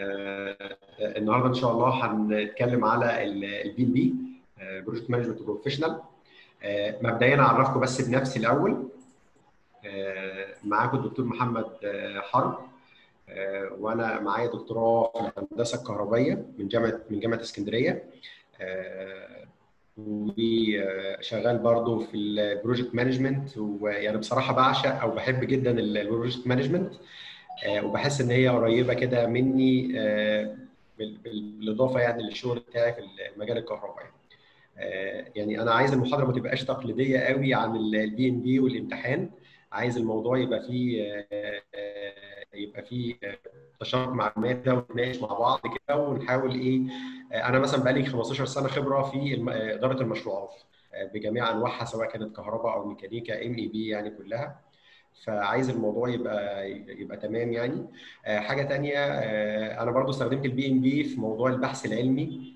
النهارده ان شاء الله هنتكلم على البي ام بي بروجكت مانجمنت بروفيشنال مبدئيا اعرفكم بس بنفسي الاول معاكم الدكتور محمد حرب وانا معايا دكتوراه في الهندسه الكهربائيه من جامعه من جامعه اسكندريه وشغال برضو في البروجكت مانجمنت ويعني بصراحه بعشق او بحب جدا البروجكت مانجمنت وبحس ان هي قريبه كده مني بالاضافه يعني للشغل بتاعي في المجال الكهربائي. يعني انا عايز المحاضره ما تبقاش تقليديه قوي عن البي ام بي والامتحان عايز الموضوع يبقى فيه يبقى فيه تشارك معلومات ده ونتناقش مع بعض كده ونحاول ايه انا مثلا بقالي 15 سنه خبره في اداره المشروعات بجميع انواعها سواء كانت كهرباء او ميكانيكا ام اي بي يعني كلها فعايز الموضوع يبقى يبقى تمام يعني حاجه تانية انا برضو استخدمت البي ام بي في موضوع البحث العلمي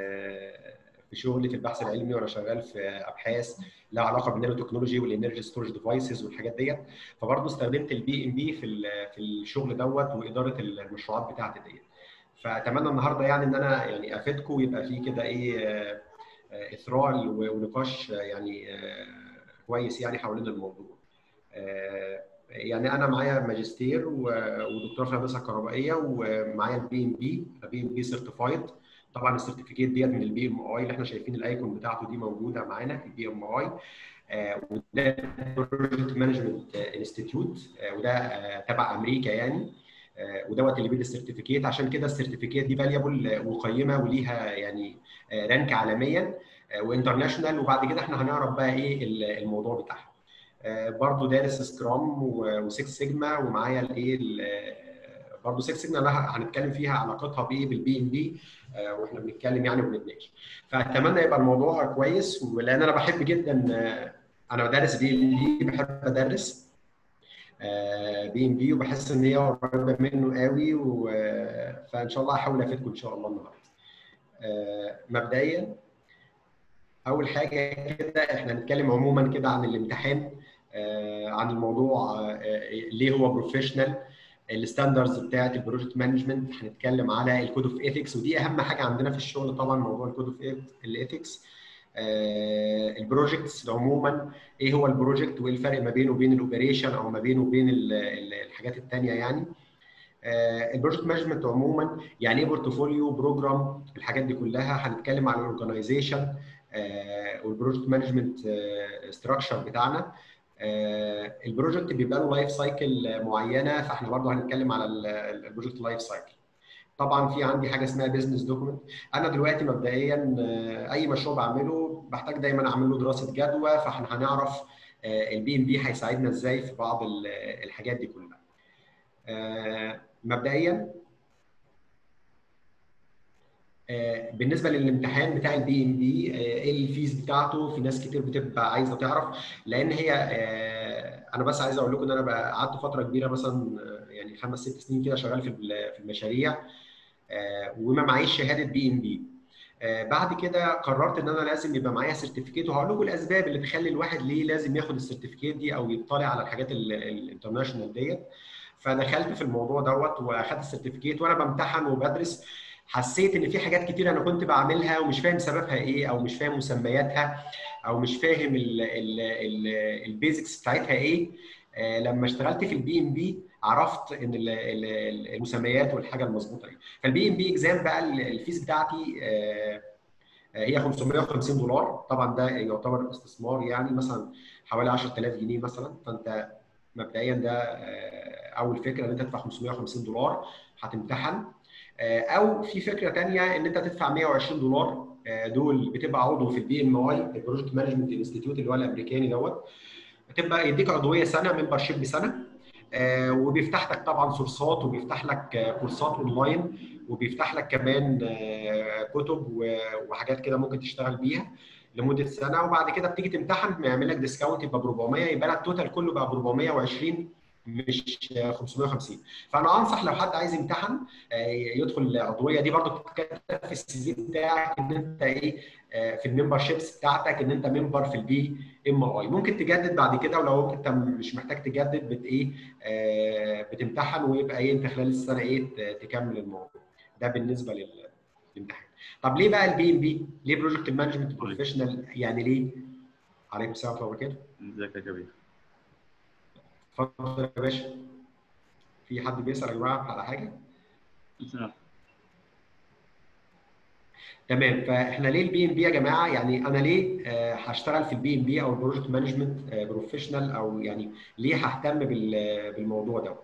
في شغلي في البحث العلمي وانا شغال في ابحاث لها علاقه بالنانو تكنولوجي والانرجي ستورج ديفايسز والحاجات ديت فبرضه استخدمت البي ام بي في في الشغل دوت واداره المشروعات بتاعتي ديت فاتمنى النهارده يعني ان انا يعني افيدكم ويبقى في كده ايه اثراء ونقاش يعني كويس يعني حوالين الموضوع يعني انا معايا ماجستير ودكتوراه في الهندسه الكهربائيه ومعايا البي ام بي البي ام بي سيرتيفايد طبعا السيرتيفيكيت ديت من البي ام اي اللي احنا شايفين الايكون بتاعته دي موجوده معانا في البي ام اي وده بروجكت مانجمنت انستيتيوت وده تبع امريكا يعني ودوت اللي بيدي السيرتيفيكيت عشان كده السيرتيفيكيت دي فاليبل وقيمه وليها يعني رانك عالميا وانترناشونال وبعد كده احنا هنعرف بقى ايه الموضوع بتاعها برضه دارس سكرام و6 سيجما ومعايا الايه برضه 6 سيجما هنتكلم فيها علاقتها بايه بالبي ام بي واحنا بنتكلم يعني وبنتناقش فاتمنى يبقى الموضوع كويس ولان انا بحب جدا انا بدرس بي ام بي بحب ادرس بي ام بي وبحس ان هي قريبه منه قوي و... فان شاء الله هحاول افيدكم ان شاء الله النهارده مبدئيا اول حاجه كده احنا هنتكلم عموما كده عن الامتحان عن الموضوع ليه هو بروفيشنال الستاندردز بتاعه البروجكت مانجمنت هنتكلم على الكود اوف ايثكس ودي اهم حاجه عندنا في الشغل طبعا موضوع الكود اوف الايثكس البروجكتس عموما ايه هو البروجكت وايه الفرق ما بينه وبين الاوبريشن او ما بينه وبين الحاجات الثانيه يعني البروجكت مانجمنت عموما يعني ايه بورتفوليو بروجرام الحاجات دي كلها هنتكلم على الاورجنايزيشن والبروجكت مانجمنت ستراكشر بتاعنا البروجكت بيبقى له لايف سايكل معينه فاحنا برضه هنتكلم على البروجكت لايف سايكل طبعا في عندي حاجه اسمها بزنس دوكيمنت انا دلوقتي مبدئيا اي مشروع بعمله بحتاج دايما اعمل له دراسه جدوى فاحنا هنعرف البي ام بي هيساعدنا ازاي في بعض الحاجات دي كلها مبدئيا بالنسبه للامتحان بتاع البي ام بي ايه الفيز بتاعته في ناس كتير بتبقى عايزه تعرف لان هي انا بس عايز اقول لكم ان انا قعدت فتره كبيره مثلا يعني خمس ست سنين كده شغال في في المشاريع وما معيش شهاده بي ام بي بعد كده قررت ان انا لازم يبقى معايا سيرتيفيكيت وهقول لكم الاسباب اللي تخلي الواحد ليه لازم ياخد السيرتيفيكيت دي او يطلع على الحاجات الانترناشونال ديت فدخلت في الموضوع دوت واخدت السيرتيفيكيت وانا بمتحن وبدرس حسيت ان في حاجات كتير انا كنت بعملها ومش فاهم سببها ايه او مش فاهم مسمياتها او مش فاهم البيزكس بتاعتها ايه آه لما اشتغلت في البي ام بي عرفت ان المسميات والحاجه المظبوطه ايه فالبي ام بي اكزام بقى الفيس بتاعتي آه هي 550 دولار طبعا ده يعتبر استثمار يعني مثلا حوالي 10000 جنيه مثلا فانت مبدئيا ده آه اول فكره ان انت تدفع 550 دولار هتمتحن او في فكره ثانيه ان انت تدفع 120 دولار دول بتبقى عضو في البي ام اي البروجكت مانجمنت انستيتيوت اللي هو الامريكاني دوت بتبقى يديك عضويه سنه ممبر شيب بسنه وبيفتح لك طبعا سورسات وبيفتح لك كورسات اونلاين وبيفتح لك كمان كتب وحاجات كده ممكن تشتغل بيها لمده سنه وبعد كده بتيجي تمتحن بيعمل لك ديسكاونت يبقى ب 400 يبقى التوتال كله بقى ب 420 مش 550 فانا انصح لو حد عايز يمتحن يدخل العضويه دي برضو بتتكتب في السي في بتاعك ان انت ايه في الممبر شيبس بتاعتك ان انت ممبر في البي ام اي ممكن تجدد بعد كده ولو انت مش محتاج تجدد بت ايه بتمتحن ويبقى ايه انت خلال السنه ايه تكمل الموضوع ده بالنسبه للامتحان طب ليه بقى البي ام بي ليه بروجكت مانجمنت بروفيشنال يعني ليه عليكم السلام ورحمه الله وبركاته ازيك يا كبير اتفضل يا باشا في حد بيسال يا جماعه على حاجه بسم تمام فاحنا ليه البي ام بي يا جماعه يعني انا ليه آه، هشتغل في البي ام بي او البروجكت مانجمنت بروفيشنال او يعني ليه ههتم بال- بالموضوع ده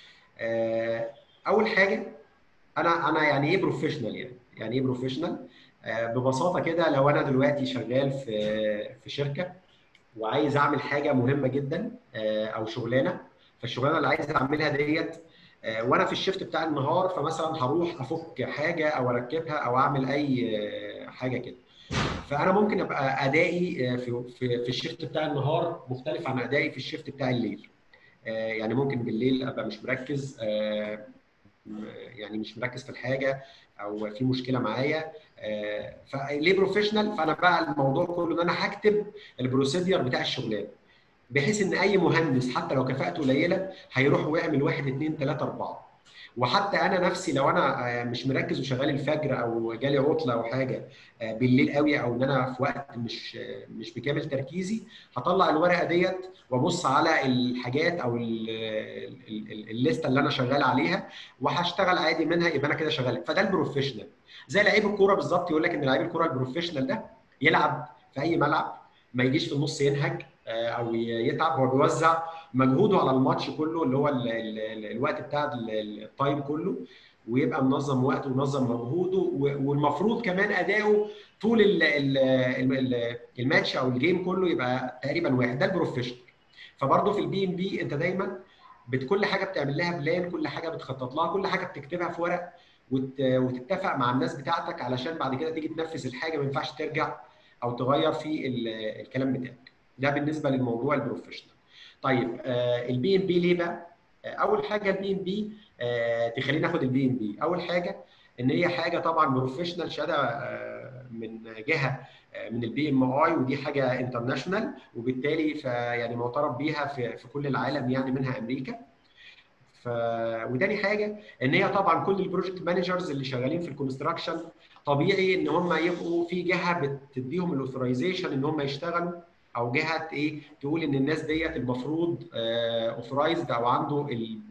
آه، اول حاجه انا انا يعني ايه بروفيشنال يعني يعني ايه بروفيشنال ببساطه كده لو انا دلوقتي شغال في في شركه وعايز اعمل حاجه مهمه جدا آه، او شغلانه فالشغلانه اللي عايز اعملها ديت آه، وانا في الشيفت بتاع النهار فمثلا هروح افك حاجه او اركبها او اعمل اي آه، حاجه كده فانا ممكن ابقى ادائي آه، في في في الشيفت بتاع النهار مختلف عن ادائي في الشيفت بتاع الليل آه، يعني ممكن بالليل ابقى مش مركز آه، م- يعني مش مركز في الحاجه او في مشكله معايا آه، فليه بروفيشنال فانا بقى الموضوع كله ان انا هكتب البروسيدير بتاع الشغلانه بحيث ان اي مهندس حتى لو كفاءته قليله هيروح ويعمل واحد اثنين ثلاثه اربعه وحتى انا نفسي لو انا آه، مش مركز وشغال الفجر او جالي عطله او حاجه آه، بالليل قوي او ان انا في وقت مش آه، مش بكامل تركيزي هطلع الورقه ديت وابص على الحاجات او ال- ال- ال- الليسته اللي انا شغال عليها وهشتغل عادي منها يبقى انا كده شغال فده البروفيشنال زي لعيب الكوره بالظبط يقول لك ان لعيب الكوره البروفيشنال ده يلعب في اي ملعب ما يجيش في النص ينهج آه، او ي- يتعب هو بيوزع مجهوده على الماتش كله اللي هو ال ال ال الوقت بتاع ال- ال- التايم كله ويبقى منظم وقته ومنظم مجهوده و- والمفروض كمان اداؤه طول ال ال ال الماتش او الجيم كله يبقى تقريبا واحد ده البروفيشنال فبرضه في البي ام بي انت دايما بت كل حاجه بتعمل لها بلان كل حاجه بتخطط لها كل حاجه بتكتبها في ورق وت- وتتفق مع الناس بتاعتك علشان بعد كده تيجي تنفذ الحاجه ما ينفعش ترجع او تغير في ال- الكلام بتاعك ده بالنسبه للموضوع البروفيشنال طيب البي ام بي ليه بقى آه، اول حاجه البي ام بي تخلينا ناخد البي ام بي اول حاجه ان هي حاجه طبعا بروفيشنال شهاده آه، من جهه آه، من البي ام اي ودي حاجه انترناشونال وبالتالي ف يعني معترف بيها في في كل العالم يعني منها امريكا ف وتاني حاجه ان هي طبعا كل البروجكت مانجرز اللي شغالين في الكونستراكشن طبيعي ان هم يبقوا في جهه بتديهم الاوثرايزيشن ان هم يشتغلوا او جهه ايه تقول ان الناس ديت المفروض اوثرايزد او عنده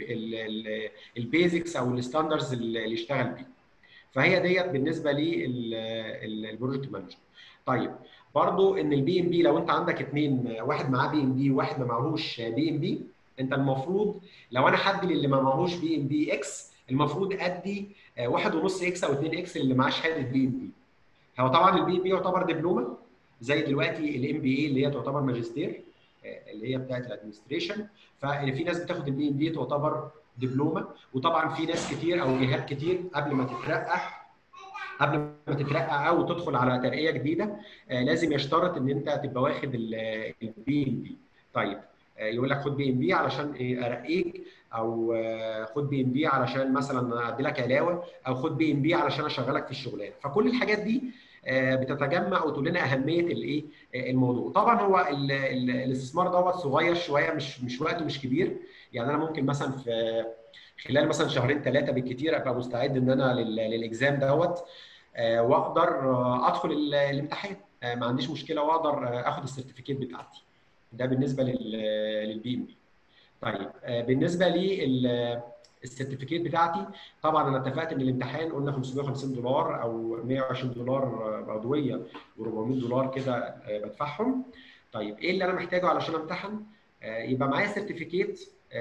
البيزكس او الستاندرز اللي يشتغل بيه فهي ديت بالنسبه للبروجكت مانجر طيب برضو ان البي ام بي لو انت عندك اثنين واحد معاه بي ام بي وواحد ما معهوش بي ام بي انت المفروض لو انا حد للي ما معهوش بي ام بي اكس المفروض ادي آه، واحد ونص اكس او 2 اكس اللي معاه شهاده بي ام بي هو طبعا البي ام بي يعتبر دبلومه زي دلوقتي الام بي اي اللي هي تعتبر ماجستير آه، اللي هي بتاعت الادمنستريشن ففي ناس بتاخد البي ام بي تعتبر دبلومه وطبعا في ناس كتير او جهات كتير قبل ما تترقى قبل ما تترقى او تدخل على ترقيه جديده آه، لازم يشترط ان انت تبقى واخد البي ام بي طيب آه، يقول لك خد بي ام بي علشان إيه ارقيك او آه، خد بي ام بي علشان مثلا ادي لك علاوه او خد بي ام بي علشان اشغلك في الشغلانه فكل الحاجات دي آه، بتتجمع وتقول لنا اهميه الايه آه، الموضوع طبعا هو ال- ال- الاستثمار دوت صغير شويه مش مش وقته مش كبير يعني انا ممكن مثلا في خلال مثلا شهرين ثلاثه بالكثير ابقى مستعد ان انا لل- للاكزام دوت آه، واقدر آه، ادخل ال- الامتحان آه، ما عنديش مشكله واقدر آه، اخد السيرتيفيكيت بتاعتي ده بالنسبه للبي ام بي طيب آه، بالنسبه للسيرتيفيكيت بتاعتي طبعا انا اتفقت ان الامتحان قلنا 550 دولار او 120 دولار آه، عضويه و400 دولار كده آه، بدفعهم طيب ايه اللي انا محتاجه علشان امتحن آه، يبقى معايا سيرتيفيكيت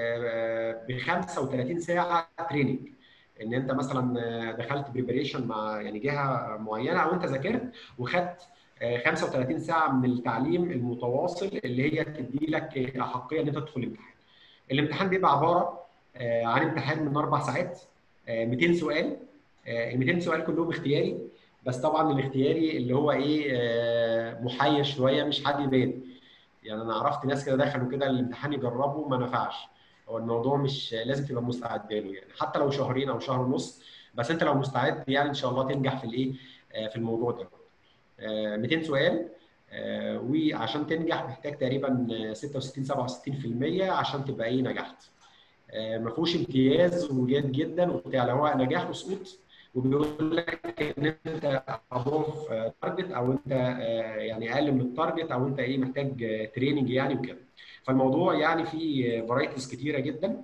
ب 35 ساعه تريننج ان انت مثلا آه، دخلت بريبريشن مع يعني جهه معينه او انت ذاكرت وخدت آه، 35 ساعه من التعليم المتواصل اللي هي تدي لك احقيه ان انت تدخل الامتحان. الامتحان بيبقى عباره آه، عن امتحان من اربع ساعات آه، 200 سؤال آه، ال 200 سؤال كلهم اختياري بس طبعا الاختياري اللي هو ايه آه، محير شويه مش حد يبان يعني انا عرفت ناس كده دخلوا كده الامتحان يجربوا ما نفعش هو الموضوع مش لازم تبقى مستعد له يعني حتى لو شهرين او شهر ونص بس انت لو مستعد يعني ان شاء الله تنجح في الايه آه، في الموضوع ده آه، 200 سؤال آه، وعشان تنجح محتاج تقريبا آه، 66 67% عشان تبقى ايه نجحت آه، ما فيهوش امتياز وجيد جدا وبتاع لو هو نجاح وسقوط وبيقول لك ان انت ابوف تارجت او انت يعني اقل من التارجت او انت ايه محتاج تريننج يعني وكده فالموضوع يعني فيه فرايتيز كتيره جدا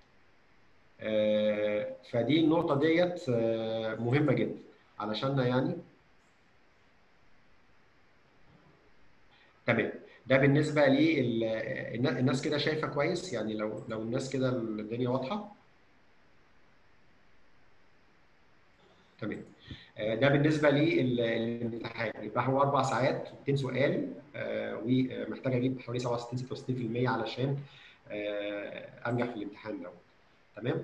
فدي النقطه ديت مهمه جدا علشان يعني تمام ده بالنسبه للناس كده شايفه كويس يعني لو لو الناس كده الدنيا واضحه تمام ده بالنسبه للامتحان يبقى هو اربع ساعات 200 سؤال ومحتاج اجيب حوالي 67 66% علشان انجح في الامتحان دوت تمام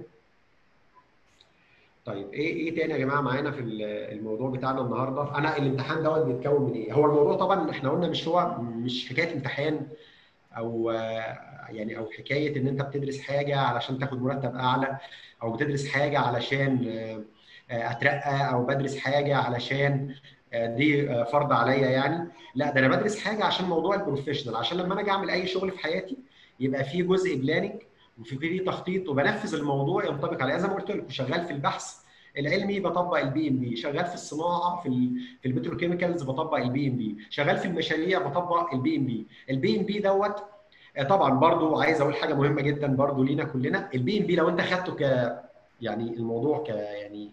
طيب ايه ايه تاني يا جماعه معانا في الموضوع بتاعنا النهارده انا الامتحان دوت بيتكون من ايه هو الموضوع طبعا احنا قلنا مش هو مش حكايه امتحان او يعني او حكايه ان انت بتدرس حاجه علشان تاخد مرتب اعلى او بتدرس حاجه علشان اترقى او بدرس حاجه علشان دي فرض عليا يعني لا ده انا بدرس حاجه عشان موضوع البروفيشنال عشان لما انا اجي اعمل اي شغل في حياتي يبقى في جزء بلاننج وفي في تخطيط وبنفذ الموضوع ينطبق عليه زي ما قلت لكم شغال في البحث العلمي بطبق البي ام بي شغال في الصناعه في ال في البتروكيميكالز بطبق البي ام بي شغال في المشاريع بطبق البي ام بي البي ام بي دوت طبعا برضو عايز اقول حاجه مهمه جدا برضو لينا كلنا البي ام بي لو انت خدته ك يعني الموضوع ك يعني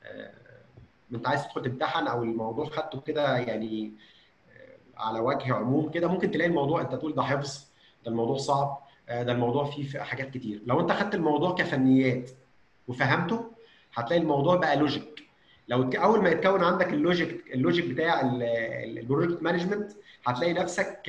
انت عايز تدخل تمتحن او الموضوع خدته كده يعني على وجه عموم كده ممكن تلاقي الموضوع انت تقول ده حفظ ده الموضوع صعب ده الموضوع فيه حاجات كتير لو انت خدت الموضوع كفنيات وفهمته هتلاقي الموضوع بقى لوجيك لو اول ما يتكون عندك اللوجيك اللوجيك بتاع البروجكت مانجمنت هتلاقي نفسك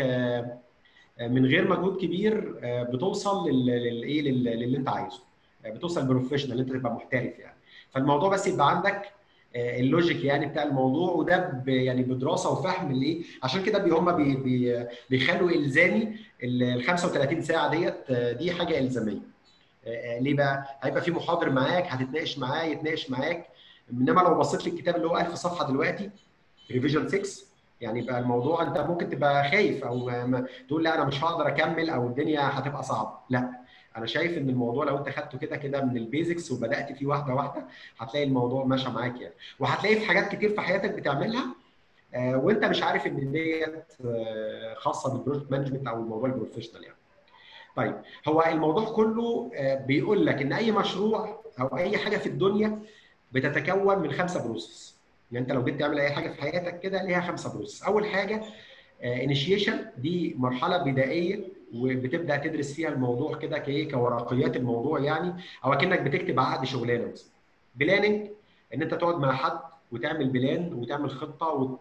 من غير مجهود كبير بتوصل للايه للي انت عايزه بتوصل بروفيشنال انت تبقى محترف يعني فالموضوع بس يبقى عندك اللوجيك يعني بتاع الموضوع وده يعني بدراسه وفهم الايه عشان كده هم بي بي بيخلوا الزامي ال 35 ساعه ديت دي حاجه الزاميه ليه بقى؟ هيبقى في محاضر معاك هتتناقش معاه يتناقش معاك انما لو بصيت للكتاب اللي هو 1000 صفحه دلوقتي ريفيجن 6 يعني بقى الموضوع انت ممكن تبقى خايف او ما تقول لا انا مش هقدر اكمل او الدنيا هتبقى صعبه لا انا شايف ان الموضوع لو انت خدته كده كده من البيزكس وبدات فيه واحده واحده هتلاقي الموضوع ماشي معاك يعني وهتلاقي في حاجات كتير في حياتك بتعملها آه وانت مش عارف ان ديت آه خاصه بالبروجكت مانجمنت او الموضوع البروفيشنال يعني طيب هو الموضوع كله آه بيقول لك ان اي مشروع او اي حاجه في الدنيا بتتكون من خمسه بروسس يعني انت لو جيت تعمل اي حاجه في حياتك كده ليها خمسه بروسس اول حاجه انيشيشن دي مرحله بدائيه وبتبدا تدرس فيها الموضوع كده كايه كورقيات الموضوع يعني او اكنك بتكتب عقد شغلانه مثلا بلاننج ان انت تقعد مع حد وتعمل بلان وتعمل خطه وت...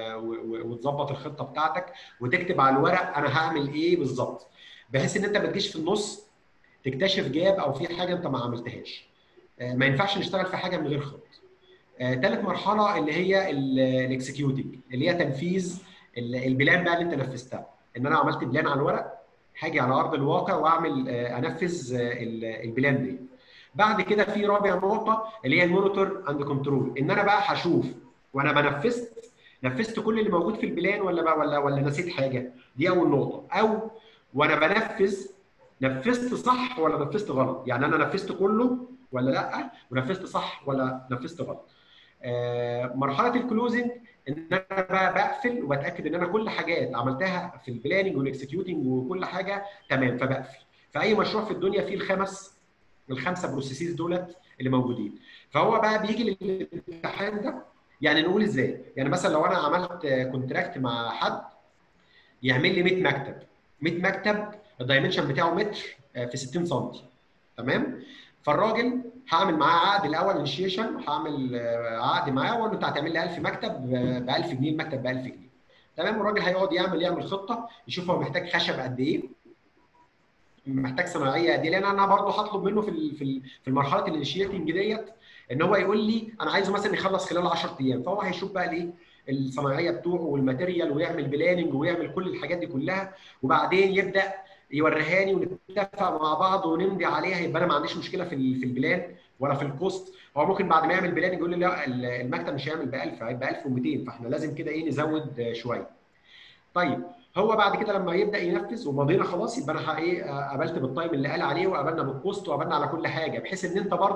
وتظبط الخطه بتاعتك وتكتب على الورق انا هعمل ايه بالظبط بحيث ان انت ما تجيش في النص تكتشف جاب او في حاجه انت ما عملتهاش ما ينفعش نشتغل في حاجه من غير خط ثالث مرحله اللي هي الاكسكيوتنج اللي هي تنفيذ البلان بقى اللي انت نفذتها ان انا عملت بلان على الورق هاجي على ارض الواقع واعمل انفذ البلان دي بعد كده في رابع نقطه اللي هي المونيتور اند كنترول ان انا بقى هشوف وانا بنفذت نفذت كل اللي موجود في البلان ولا بقى ولا ولا نسيت حاجه دي اول نقطه او وانا بنفذ نفذت صح ولا نفذت غلط يعني انا نفذت كله ولا لا ونفذت صح ولا نفذت غلط آه مرحله الكلوزنج ان انا بقى بقفل وبتاكد ان انا كل حاجات عملتها في البلاننج والاكسكيوتنج وكل حاجه تمام فبقفل فاي مشروع في الدنيا فيه الخمس الخمسه بروسيسز دولت اللي موجودين فهو بقى بيجي للامتحان ده يعني نقول ازاي يعني مثلا لو انا عملت كونتراكت مع حد يعمل لي 100 مكتب 100 مكتب الدايمنشن بتاعه متر في 60 سم تمام فالراجل هعمل معاه عقد الاول انيشيشن هعمل عقد معاه واقول له انت هتعمل لي 1000 مكتب ب 1000 جنيه المكتب ب 1000 جنيه تمام الراجل هيقعد يعمل يعمل خطه يشوف هو محتاج خشب قد ايه محتاج صناعيه قد ايه لان انا برضه هطلب منه في في في المرحله الانيشيتنج ديت ان هو يقول لي انا عايزه مثلا يخلص خلال 10 ايام فهو هيشوف بقى الايه الصناعيه بتوعه والماتيريال ويعمل بلاننج ويعمل كل الحاجات دي كلها وبعدين يبدا يوريهاني ونتفق مع بعض ونمضي عليها يبقى انا ما عنديش مشكله في في البلان ولا في الكوست هو ممكن بعد ما يعمل بلان يقول لي لا المكتب مش هيعمل ب 1000 هيبقى 1200 فاحنا لازم كده ايه نزود شويه. طيب هو بعد كده لما يبدا ينفذ ومضينا خلاص يبقى انا ايه قابلت بالتايم اللي قال عليه وقابلنا بالكوست وقابلنا على كل حاجه بحيث ان انت برضو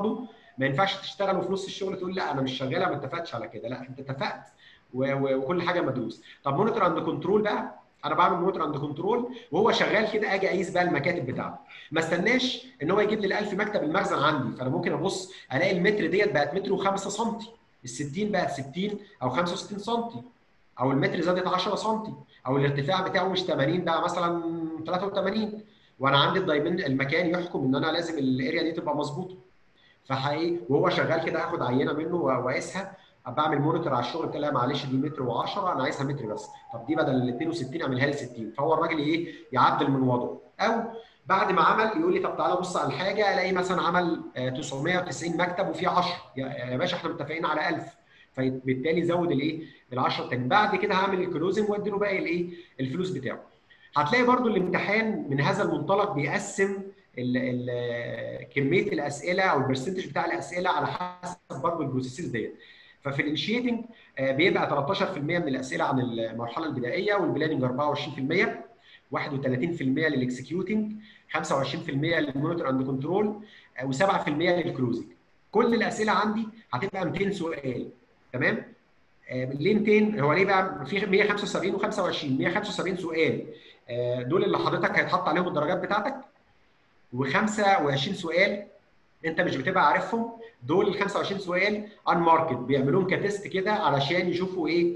ما ينفعش تشتغل وفي نص الشغل تقول لا انا مش شغاله ما اتفقتش على كده لا انت اتفقت وكل حاجه مدروس طب مونيتور اند كنترول بقى انا بعمل مونيتور اند كنترول وهو شغال كده اجي اقيس بقى المكاتب بتاعته ما استناش ان هو يجيب لي ال 1000 مكتب المخزن عندي فانا ممكن ابص الاقي المتر ديت بقت متر و5 سم ال 60 بقت 60 او 65 سم او المتر زادت 10 سم او الارتفاع بتاعه مش 80 بقى مثلا 83 وانا عندي الدايمن المكان يحكم ان انا لازم الاريا دي تبقى مظبوطه فحقيقي وهو شغال كده هاخد عينه منه واقيسها بعمل مونيتور على الشغل بتاعي معلش دي متر و10 انا عايزها متر بس طب دي بدل ال 62 اعملها لي 60 فهو الراجل ايه يعدل من وضعه او بعد ما عمل يقول لي طب تعالى بص على الحاجه الاقي مثلا عمل 990 مكتب وفيه 10 يا باشا احنا متفقين على 1000 فبالتالي زود الايه ال 10 تاني بعد كده هعمل الكلوزنج وادي له باقي الايه الفلوس بتاعه هتلاقي برضو الامتحان من هذا المنطلق بيقسم ال ال كميه الاسئله او البرسنتج بتاع الاسئله على حسب برضو البروسيسز ديت ففي الانشيتنج بيبقى 13% من الاسئله عن المرحله البدائيه والبلاننج 24% 31% للاكسكيوتنج 25% للمونيتور اند كنترول و7% للكلوزنج كل الاسئله عندي هتبقى 200 سؤال تمام ليه 200 هو ليه بقى في 175 و25 175 سؤال دول اللي حضرتك هيتحط عليهم الدرجات بتاعتك و25 سؤال انت مش بتبقى عارفهم دول ال 25 سؤال ان ماركت بيعملوهم كتست كده علشان يشوفوا ايه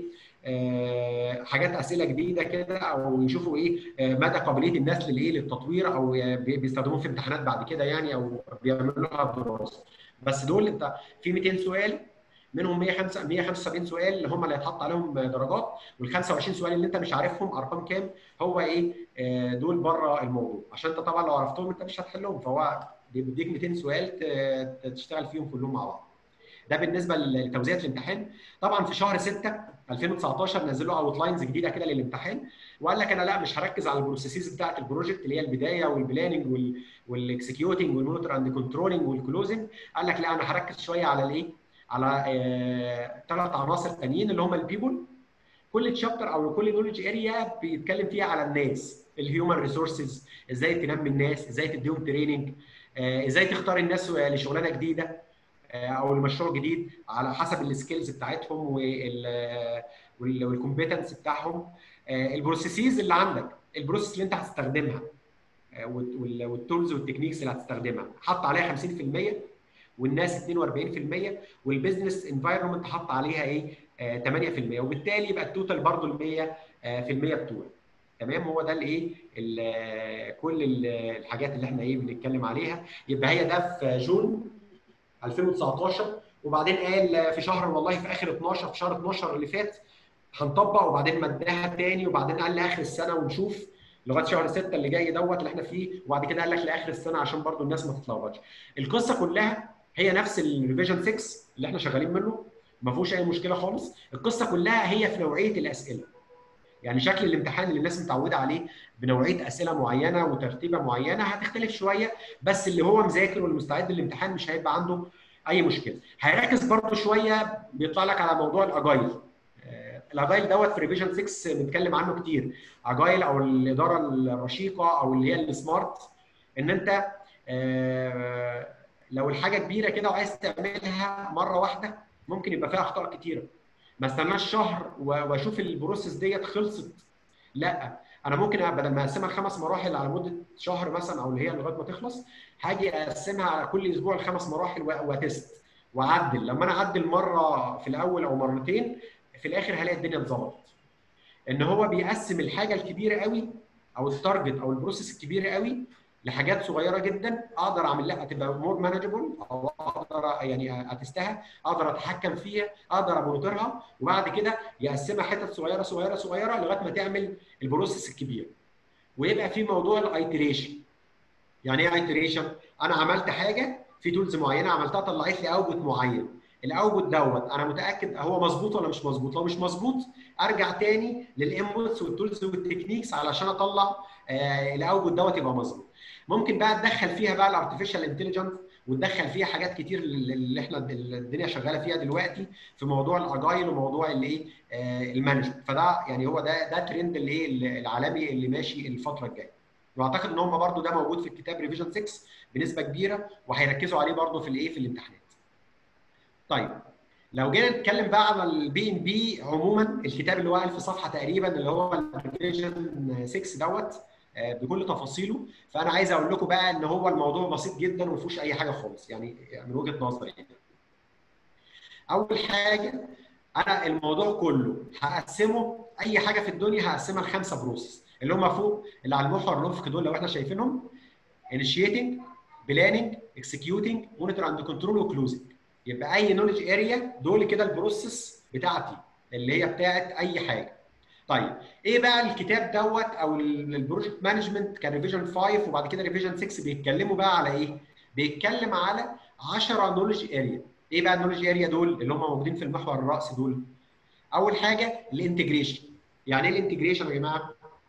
آه حاجات اسئله جديده كده او يشوفوا ايه آه مدى قابليه الناس للايه للتطوير او بيستخدموهم في امتحانات بعد كده يعني او بيعملوا لها دراسه بس دول انت في 200 سؤال منهم 175 سؤال اللي هم اللي هيتحط عليهم درجات وال 25 سؤال اللي انت مش عارفهم ارقام كام هو ايه آه دول بره الموضوع عشان انت طبعا لو عرفتهم انت مش هتحلهم فهو بيديك 200 سؤال تشتغل فيهم كلهم مع بعض ده بالنسبه لتوزيع الامتحان طبعا في شهر 6 2019 نزلوا اوت لاينز جديده كده للامتحان وقال لك انا لا مش هركز على البروسيسز بتاعه البروجكت اللي هي البدايه والبلاننج والاكسكيوتنج والمونيتور اند كنترولنج والكلوزنج قال لك لا انا هركز شويه على الايه على ثلاث آه عناصر تانيين اللي هم البيبول كل تشابتر او كل نولج اريا بيتكلم فيها على الناس الهيومن ريسورسز ازاي تنمي الناس ازاي تديهم تريننج آه ازاي تختار الناس لشغلانه جديده آه او لمشروع جديد على حسب السكيلز بتاعتهم والكومبيتنس بتاعهم البروسيسز اللي عندك البروسيس اللي انت هتستخدمها والتولز والتكنيكس اللي هتستخدمها حط عليها 50% والناس 42% والبيزنس انفايرمنت حط عليها ايه آه 8% وبالتالي يبقى التوتال برضه ال 100% آه بتوعك تمام هو ده الايه كل ال الحاجات اللي احنا ايه بنتكلم عليها يبقى هي ده في جون 2019 وبعدين قال في شهر والله في اخر 12 في شهر 12 اللي فات هنطبق وبعدين مداها تاني وبعدين قال لاخر السنه ونشوف لغايه شهر 6 اللي جاي دوت اللي احنا فيه وبعد كده قال لك لاخر السنه عشان برضو الناس ما تتلخبطش القصه كلها هي نفس الريفيجن 6 اللي احنا شغالين منه ما فيهوش اي مشكله خالص القصه كلها هي في نوعيه الاسئله يعني شكل الامتحان اللي الناس متعوده عليه بنوعيه اسئله معينه وترتيبه معينه هتختلف شويه بس اللي هو مذاكر واللي مستعد للامتحان مش هيبقى عنده اي مشكله هيركز برضه شويه بيطلع لك على موضوع الاجايل الاجايل دوت في ريفيجن 6 بنتكلم عنه كتير اجايل او الاداره الرشيقه او اللي هي السمارت ان انت لو الحاجه كبيره كده وعايز تعملها مره واحده ممكن يبقى فيها اخطاء كتيره ما استناش شهر واشوف البروسيس ديت خلصت لا انا ممكن بدل ما اقسمها لخمس مراحل على مده شهر مثلا او اللي هي لغايه ما تخلص هاجي اقسمها على كل اسبوع لخمس مراحل وتست واعدل لما انا اعدل مره في الاول او مرتين في الاخر هلاقي الدنيا اتظبطت ان هو بيقسم الحاجه الكبيره قوي او التارجت او البروسيس الكبيره قوي لحاجات صغيره جدا اقدر اعمل لها تبقى مور مانجبل او اقدر يعني اتستها اقدر اتحكم فيها اقدر امونيتورها وبعد كده يقسمها حتت صغيره صغيره صغيره لغايه ما تعمل البروسيس الكبير ويبقى في موضوع الايتريشن يعني ايه ايتريشن انا عملت حاجه في تولز معينه عملتها طلعت لي اوتبوت معين الاوتبوت دوت انا متاكد هو مظبوط ولا مش مظبوط لو مش مظبوط ارجع تاني للانبوتس والتولز والتكنيكس علشان اطلع آه الاوتبوت دوت يبقى مظبوط ممكن بقى تدخل فيها بقى الارتفيشال انتليجنس وتدخل فيها حاجات كتير اللي احنا الدنيا شغاله فيها دلوقتي في موضوع الاجايل وموضوع الايه آه المانجمنت فده يعني هو ده ده ترند الايه العالمي اللي ماشي الفتره الجايه واعتقد ان هم برده ده موجود في الكتاب ريفيجن 6 بنسبه كبيره وهيركزوا عليه برده في الايه في الامتحانات طيب لو جينا نتكلم بقى على البي ام بي عموما الكتاب اللي هو 1000 صفحه تقريبا اللي هو الابلكيشن 6 دوت بكل تفاصيله فانا عايز اقول لكم بقى ان هو الموضوع بسيط جدا وما فيهوش اي حاجه خالص يعني من وجهه نظري يعني. اول حاجه انا الموضوع كله هقسمه اي حاجه في الدنيا هقسمها لخمسه بروسس اللي هم فوق اللي على المحور الافقي دول لو احنا شايفينهم initiating planning executing monitor and control وكلوزنج يبقى اي نولج اريا دول كده البروسيس بتاعتي اللي هي بتاعت اي حاجه طيب ايه بقى الكتاب دوت او البروجكت مانجمنت كان ريفيجن 5 وبعد كده ريفيجن 6 بيتكلموا بقى على ايه بيتكلم على 10 نولج اريا ايه بقى النولج اريا دول اللي هم موجودين في المحور الرئيسي دول اول حاجه الانتجريشن يعني ايه الانتجريشن يا جماعه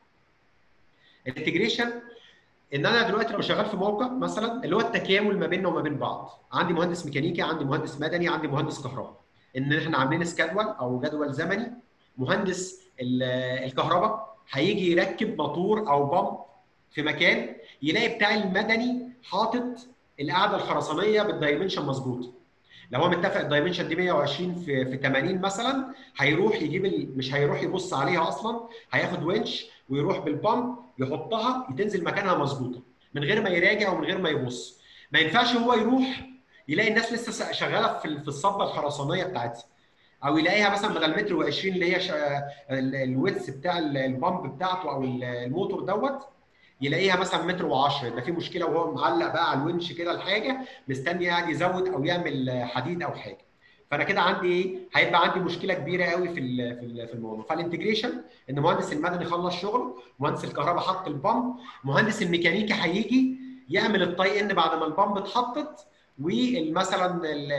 الانتجريشن ان انا دلوقتي لو شغال في موقع مثلا اللي هو التكامل ما بيننا وما بين بعض عندي مهندس ميكانيكي عندي مهندس مدني عندي مهندس كهرباء ان احنا عاملين سكادول او جدول زمني مهندس الكهرباء هيجي يركب موتور او بامب في مكان يلاقي بتاع المدني حاطط القاعده الخرسانيه بالدايمنشن مظبوط لو هو متفق الدايمنشن دي 120 في في 80 مثلا هيروح يجيب ال... مش هيروح يبص عليها اصلا هياخد ونش ويروح بالبامب يحطها تنزل مكانها مظبوطه من غير ما يراجع ومن غير ما يبص ما ينفعش هو يروح يلاقي الناس لسه شغاله في في الصبه الخرسانيه بتاعتها او يلاقيها مثلا بدل متر و20 اللي هي شا... الويتس بتاع البامب بتاعته او الموتور دوت يلاقيها مثلا متر و10 يبقى في مشكله وهو معلق بقى على الونش كده الحاجه مستني يعني يزود او يعمل حديد او حاجه فانا كده عندي ايه هيبقى عندي مشكله كبيره قوي في في الموضوع فالانتجريشن ان مهندس المدني خلص شغله مهندس الكهرباء حط البامب مهندس الميكانيكي هيجي يعمل الطي ان بعد ما البامب اتحطت ومثلا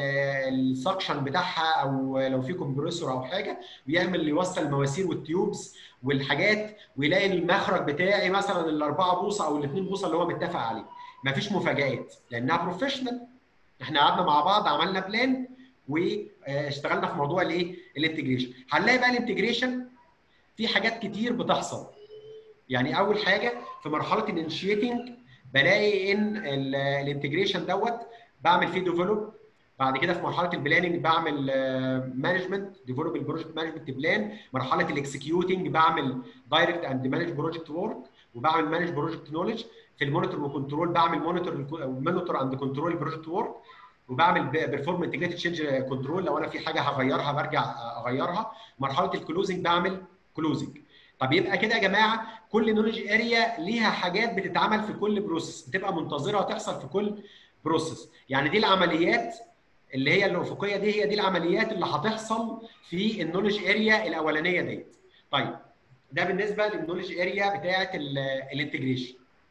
السكشن بتاعها او لو في كومبريسور او حاجه ويعمل يوصل المواسير والتيوبس والحاجات ويلاقي المخرج بتاعي مثلا الاربعه بوصه او الاثنين بوصه اللي هو متفق عليه مفيش مفاجات لانها بروفيشنال احنا قعدنا مع بعض عملنا بلان واشتغلنا في موضوع الايه الانتجريشن هنلاقي بقى الانتجريشن في حاجات كتير بتحصل يعني اول حاجه في مرحله الانشيتنج بلاقي ان الانتجريشن دوت بعمل فيه ديفلوب بعد كده في مرحله البلاننج بعمل مانجمنت ديفلوب البروجكت مانجمنت بلان مرحله الاكسكيوتنج بعمل دايركت اند مانج بروجكت ورك وبعمل مانج بروجكت نولج في المونيتور وكنترول بعمل مونيتور مونيتور اند كنترول البروجكت ورك وبعمل بيرفورم انتجريتد تشينج كنترول لو انا في حاجه هغيرها برجع اغيرها مرحله الكلوزنج بعمل كلوزنج طب يبقى كده يا جماعه كل نولج اريا ليها حاجات بتتعمل في كل بروسيس بتبقى منتظره تحصل في كل بروسيس يعني دي العمليات اللي هي الافقيه دي هي دي العمليات اللي هتحصل في النولج اريا الاولانيه ديت طيب ده بالنسبه للنولج اريا بتاعه الانتجريشن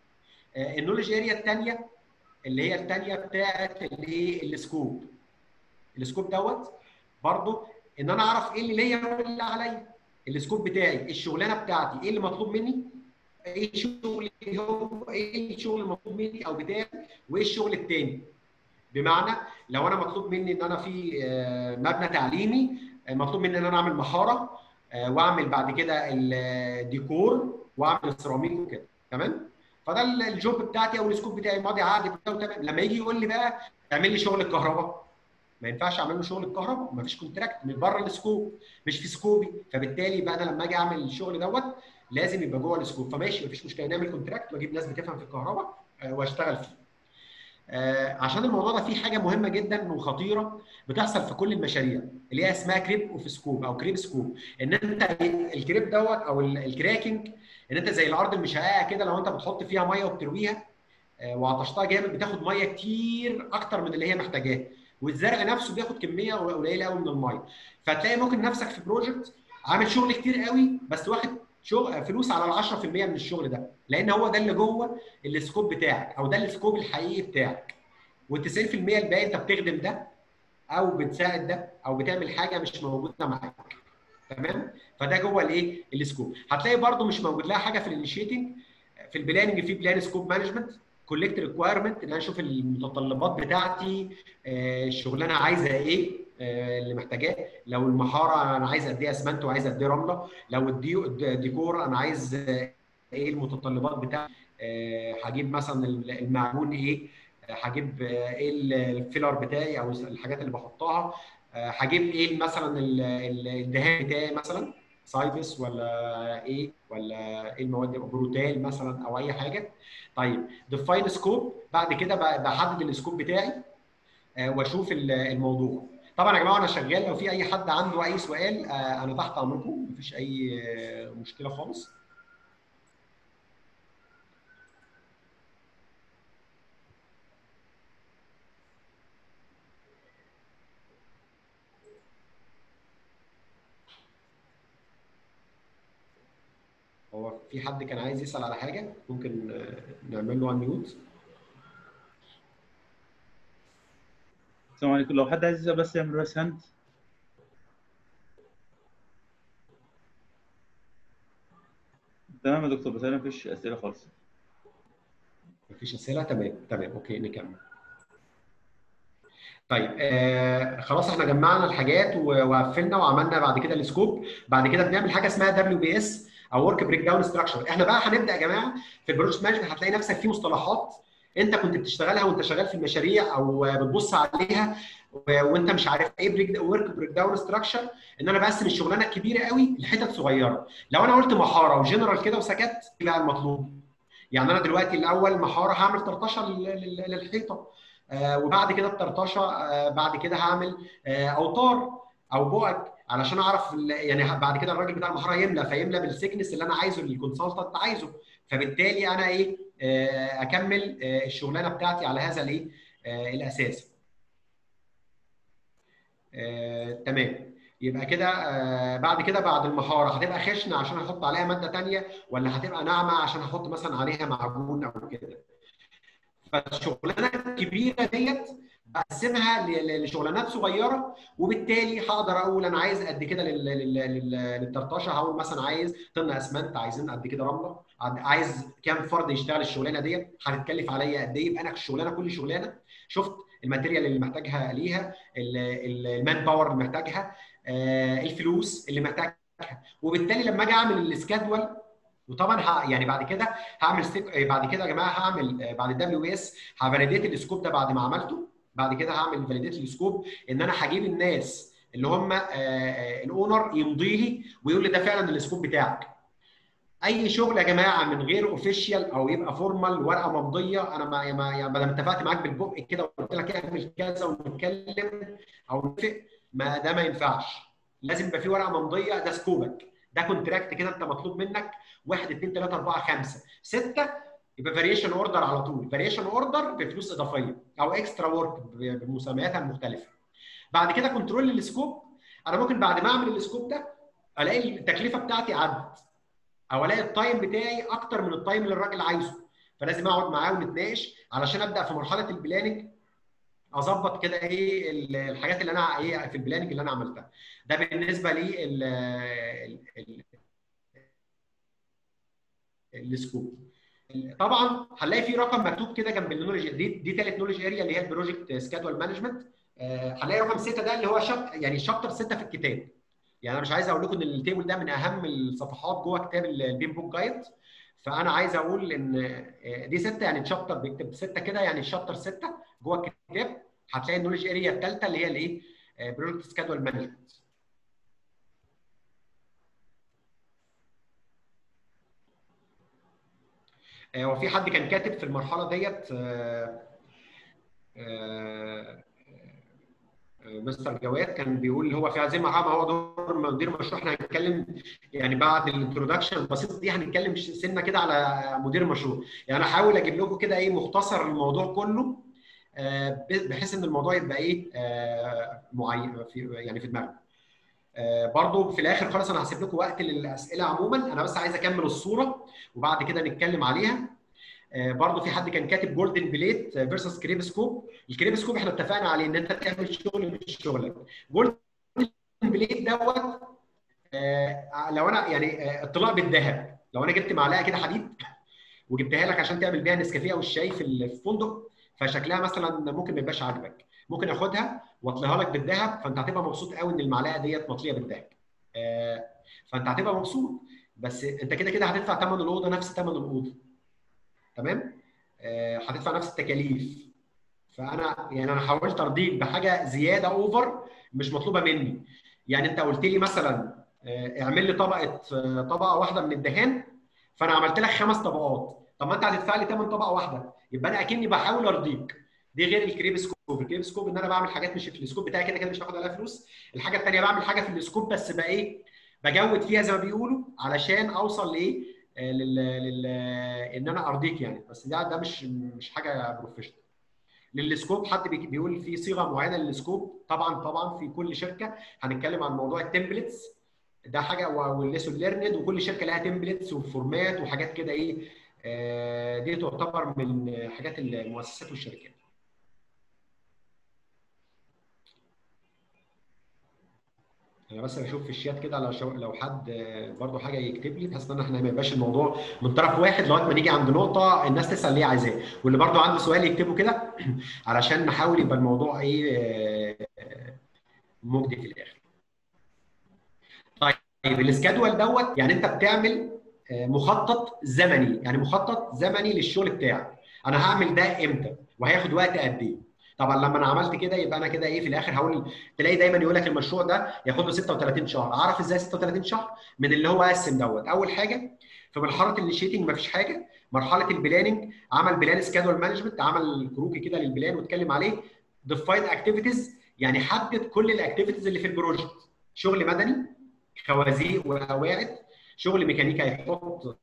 النولج اريا الثانيه اللي هي الثانيه بتاعه الايه السكوب السكوب دوت برضو ان انا اعرف ايه اللي ليا وايه اللي عليا السكوب بتاعي الشغلانه بتاعتي ايه اللي مطلوب مني ايه الشغل هو ايه الشغل المطلوب مني او بتاعي وايه الشغل الثاني بمعنى لو انا مطلوب مني ان انا في مبنى تعليمي مطلوب مني ان انا اعمل محاره واعمل بعد كده الديكور واعمل السيراميك وكده تمام فده الجوب بتاعتي او السكوب بتاعي ماضي عقد تمام لما يجي يقول لي بقى اعمل لي شغل الكهرباء ما ينفعش اعمل له شغل الكهرباء ما فيش كونتراكت من بره السكوب مش في سكوبي فبالتالي بقى انا لما اجي اعمل الشغل دوت لازم يبقى جوه السكوب فماشي ما فيش مشكله نعمل كونتراكت واجيب ناس بتفهم في الكهرباء واشتغل فيه آه عشان الموضوع ده فيه حاجه مهمه جدا وخطيره بتحصل في كل المشاريع اللي هي اسمها كريب اوف سكوب او كريب سكوب ان انت الكريب دوت او الكراكنج ان انت زي الارض المشققه كده لو انت بتحط فيها ميه وبترويها آه وعطشتها جامد بتاخد ميه كتير اكتر من اللي هي محتاجاه والزرع نفسه بياخد كميه قليله قوي من الميه فتلاقي ممكن نفسك في بروجكت عامل شغل كتير قوي بس واخد شغل فلوس على ال 10% من الشغل ده لان هو ده اللي جوه السكوب بتاعك او ده السكوب الحقيقي بتاعك وال 90% الباقي انت بتخدم ده او بتساعد ده او بتعمل حاجه مش موجوده معاك تمام فده جوه الايه السكوب هتلاقي برده مش موجود لها حاجه في الانيشيتنج في البلاننج في بلان سكوب مانجمنت كولكت ريكوايرمنت ان انا اشوف المتطلبات بتاعتي الشغلانه عايزه ايه اللي محتاجاه لو المحاره انا عايز قد ايه اسمنت وعايز قد ايه رمله لو الديكور انا عايز ايه المتطلبات بتاعتي هجيب مثلا المعجون ايه هجيب ايه الفيلر بتاعي او الحاجات اللي بحطها آه، هجيب ايه مثلا ال- ال- الدهان بتاعي مثلا سايبس ولا ايه ولا ايه المواد دي؟ بروتال مثلا او اي حاجه طيب ديفاين سكوب بعد كده ب- بحدد السكوب بتاعي آه، واشوف ال- الموضوع طبعا يا جماعه انا شغال لو في اي حد عنده اي سؤال آه، انا تحت امركم مفيش اي آه، مشكله خالص هو في حد كان عايز يسال على حاجه ممكن آه، نعمل له ميوت السلام عليكم لو حد عايز يسأل بس يعمل رايس هاند تمام يا دكتور بس انا مفيش اسئله خالص مفيش اسئله تمام تمام اوكي نكمل طيب آه خلاص احنا جمعنا الحاجات و- وقفلنا وعملنا بعد كده السكوب بعد كده بنعمل حاجه اسمها دبليو بي اس او ورك بريك داون ستراكشر احنا بقى هنبدا يا جماعه في البروجكت مانجمنت هتلاقي نفسك في مصطلحات انت كنت بتشتغلها وانت شغال في المشاريع او بتبص عليها و- وانت مش عارف ايه بريك ورك بريك داون ستراكشر ان انا بقسم الشغلانه الكبيره قوي لحتت صغيره لو انا قلت محاره وجنرال كده وسكت ايه بقى المطلوب يعني انا دلوقتي الاول محاره هعمل طرطشه لل- لل- للحيطه آه، وبعد كده الطرطشه آه، بعد كده هعمل آه، اوتار او بعد علشان اعرف ال- يعني بعد كده الراجل بتاع المحاره يملى فيملى بالسكنس اللي انا عايزه اللي الكونسلتنت عايزه فبالتالي انا ايه آه، اكمل آه، الشغلانه بتاعتي على هذا الايه آه، الاساس آه، تمام يبقى كده آه، بعد كده بعد المحاره هتبقى خشنه عشان احط عليها ماده تانية ولا هتبقى ناعمه عشان احط مثلا عليها معجون او كده فالشغلانه الكبيره ديت بقسمها ل- ل- لشغلانات صغيره وبالتالي هقدر اقول انا عايز قد كده لل- لل- لل- للطرطشه هقول مثلا عايز طن اسمنت عايزين قد كده رمله عد- عايز كام فرد يشتغل الشغلانه ديت هتتكلف عليا قد ايه يبقى انا الشغلانه كل شغلانه شفت الماتيريال اللي محتاجها ليها ال- ال- المان باور اللي محتاجها آه، الفلوس اللي محتاجها وبالتالي لما اجي اعمل السكادول وطبعا ه... يعني بعد كده هعمل ستيك بعد كده يا جماعه هعمل آه، بعد الدبليو اس هفاليديت السكوب ده بعد ما عملته بعد كده هعمل فاليديت السكوب ان انا هجيب الناس اللي هم آه، آه، الاونر يمضي لي ويقول لي ده فعلا السكوب بتاعك اي شغل يا جماعه من غير اوفيشال او يبقى فورمال ورقه ممضيه انا ما ما يعني بدل ما اتفقت معاك بالبق كده وقلت لك اعمل كذا ونتكلم او نتفق ما ده ما ينفعش لازم يبقى في ورقه ممضيه ده سكوبك ده كونتراكت كده انت مطلوب منك 1 2 3 4 5 6 يبقى فاريشن اوردر على طول فاريشن اوردر بفلوس اضافيه او اكسترا ورك بمسمياتها المختلفه بعد كده كنترول السكوب انا ممكن بعد ما اعمل السكوب ده الاقي التكلفه بتاعتي عدت او الاقي التايم بتاعي اكتر من التايم اللي الراجل عايزه فلازم اقعد معاه ونتناقش علشان ابدا في مرحله البلاننج اظبط كده ايه ال- الحاجات اللي انا ايه في البلاننج اللي انا عملتها ده بالنسبه لي ال- ال- ال- السكوب طبعا هنلاقي في رقم مكتوب كده جنب النولج دي دي ثالث نولج اريا اللي هي البروجكت سكادول مانجمنت هنلاقي رقم 6 ده اللي هو شاب يعني شابتر 6 في الكتاب يعني انا مش عايز اقول لكم ان التيبل ده من اهم الصفحات جوه كتاب البين بوك جايد فانا عايز اقول ان آه، دي 6 يعني الشابتر بيكتب 6 كده يعني الشابتر 6 جوه الكتاب هتلاقي النولج اريا الثالثه اللي هي الايه بروجكت سكادول مانجمنت آه، وفي حد كان كاتب في المرحله ديت آه، آه، آه، مستر جواد كان بيقول هو في هذه المرحله ما هو دور مدير مشروع احنا هنتكلم يعني بعد الانترودكشن البسيط دي هنتكلم سنه كده على مدير المشروع يعني انا هحاول اجيب لكم كده ايه مختصر الموضوع كله آه، بحيث ان الموضوع يبقى ايه آه، معين في يعني في دماغنا آه، برضو في الاخر خالص انا هسيب لكم وقت للاسئله عموما انا بس عايز اكمل الصوره وبعد كده نتكلم عليها آه، برضو في حد كان كاتب جولدن بليت فيرسس كريب سكوب الكريب سكوب احنا اتفقنا عليه ان انت تعمل شغل مش شغلك جولدن بليت دوت آه، لو انا يعني آه، اطلاع بالذهب لو انا جبت معلقه كده حديد وجبتها لك عشان تعمل بيها نسكافيه او الشاي في الفندق فشكلها مثلا ممكن ما يبقاش عاجبك ممكن اخدها واطليها لك بالذهب فانت هتبقى مبسوط قوي ان المعلقه ديت مطليه بالذهب آه، فانت هتبقى مبسوط بس انت كده كده هتدفع ثمن الاوضه نفس ثمن الاوضه تمام آه، هتدفع نفس التكاليف فانا يعني انا حاولت ارضيك بحاجه زياده اوفر مش مطلوبه مني يعني انت قلت لي مثلا آه، اعمل لي طبقه آه، طبقه واحده من الدهان فانا عملت لك خمس طبقات طب ما انت هتدفع لي ثمن طبقه واحده يبقى انا اكني بحاول ارضيك دي غير الكريب سكوب الكريب سكوب ان انا بعمل حاجات مش في السكوب بتاعي كده كده مش هاخد عليها فلوس الحاجه الثانيه بعمل حاجه في السكوب بس بقى ايه بجود فيها زي ما بيقولوا علشان اوصل لايه آه، لل... لل... ان انا ارضيك يعني بس ده ده مش مش حاجه بروفيشنال للسكوب حد بي- بيقول في صيغه معينه للسكوب طبعا طبعا في كل شركه هنتكلم عن موضوع التمبلتس ده حاجه والليسون ليرند وكل شركه لها تمبلتس وفورمات وحاجات كده ايه آه، دي تعتبر من حاجات المؤسسات والشركات انا بس بشوف في الشات كده لو شو... لو حد آه، برضه حاجه يكتب لي بحيث ان احنا ما يبقاش الموضوع من طرف واحد لغايه ما نيجي عند نقطه الناس تسال ليه عايزاه واللي برضه عنده سؤال يكتبه كده علشان نحاول يبقى الموضوع ايه آه، مجدي في الاخر. طيب السكادول دوت يعني انت بتعمل آه، مخطط زمني يعني مخطط زمني للشغل بتاعك انا هعمل ده امتى وهياخد وقت قد ايه طبعا لما انا عملت كده يبقى انا كده ايه في الاخر هقول تلاقي دايما يقول لك المشروع ده ياخد له 36 شهر اعرف ازاي 36 شهر من اللي هو قسم دوت اول حاجه في مرحله الانيشيتنج مفيش حاجه مرحله البلاننج عمل بلان سكادول مانجمنت عمل كروكي كده للبلان واتكلم عليه ديفاين اكتيفيتيز يعني حدد كل الاكتيفيتيز اللي في البروجكت شغل مدني خوازيق وقواعد شغل ميكانيكا هيحط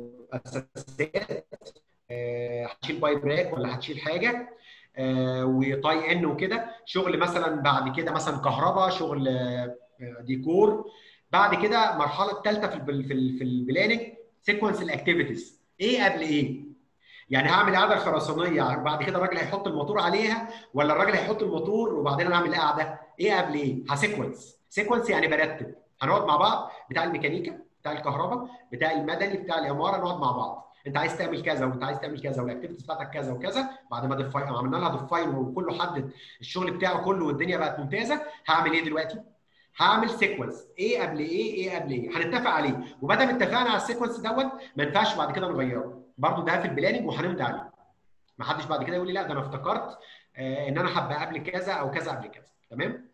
اساسيات آه، هتشيل بايب راك ولا هتشيل حاجه آه، وطاي ان وكده شغل مثلا بعد كده مثلا كهرباء شغل آه، ديكور بعد كده المرحله الثالثه في البل- في ال- في البلاننج سيكونس الاكتيفيتيز ايه قبل ايه يعني هعمل قاعده خرسانيه بعد كده الراجل هيحط الموتور عليها ولا الراجل هيحط الموتور وبعدين انا اعمل قاعده ايه قبل ايه هسيكونس سيكونس يعني برتب هنقعد مع بعض بتاع الميكانيكا بتاع الكهرباء بتاع المدني بتاع العماره نقعد مع بعض انت عايز تعمل كذا وانت عايز تعمل كذا والاكتيفيتيز بتاعتك كذا وكذا بعد ما دفاين عملنا لها دفاين وكله حدد الشغل بتاعه كله والدنيا بقت ممتازه هعمل ايه دلوقتي؟ هعمل سيكونس ايه قبل ايه ايه قبل ايه هنتفق عليه وما دام اتفقنا على السيكونس دوت ما ينفعش بعد كده نغيره برضه ده في البلاننج وهنمضي عليه ما حدش بعد كده يقول لي لا ده انا افتكرت آه ان انا هبقى قبل كذا او كذا قبل كذا تمام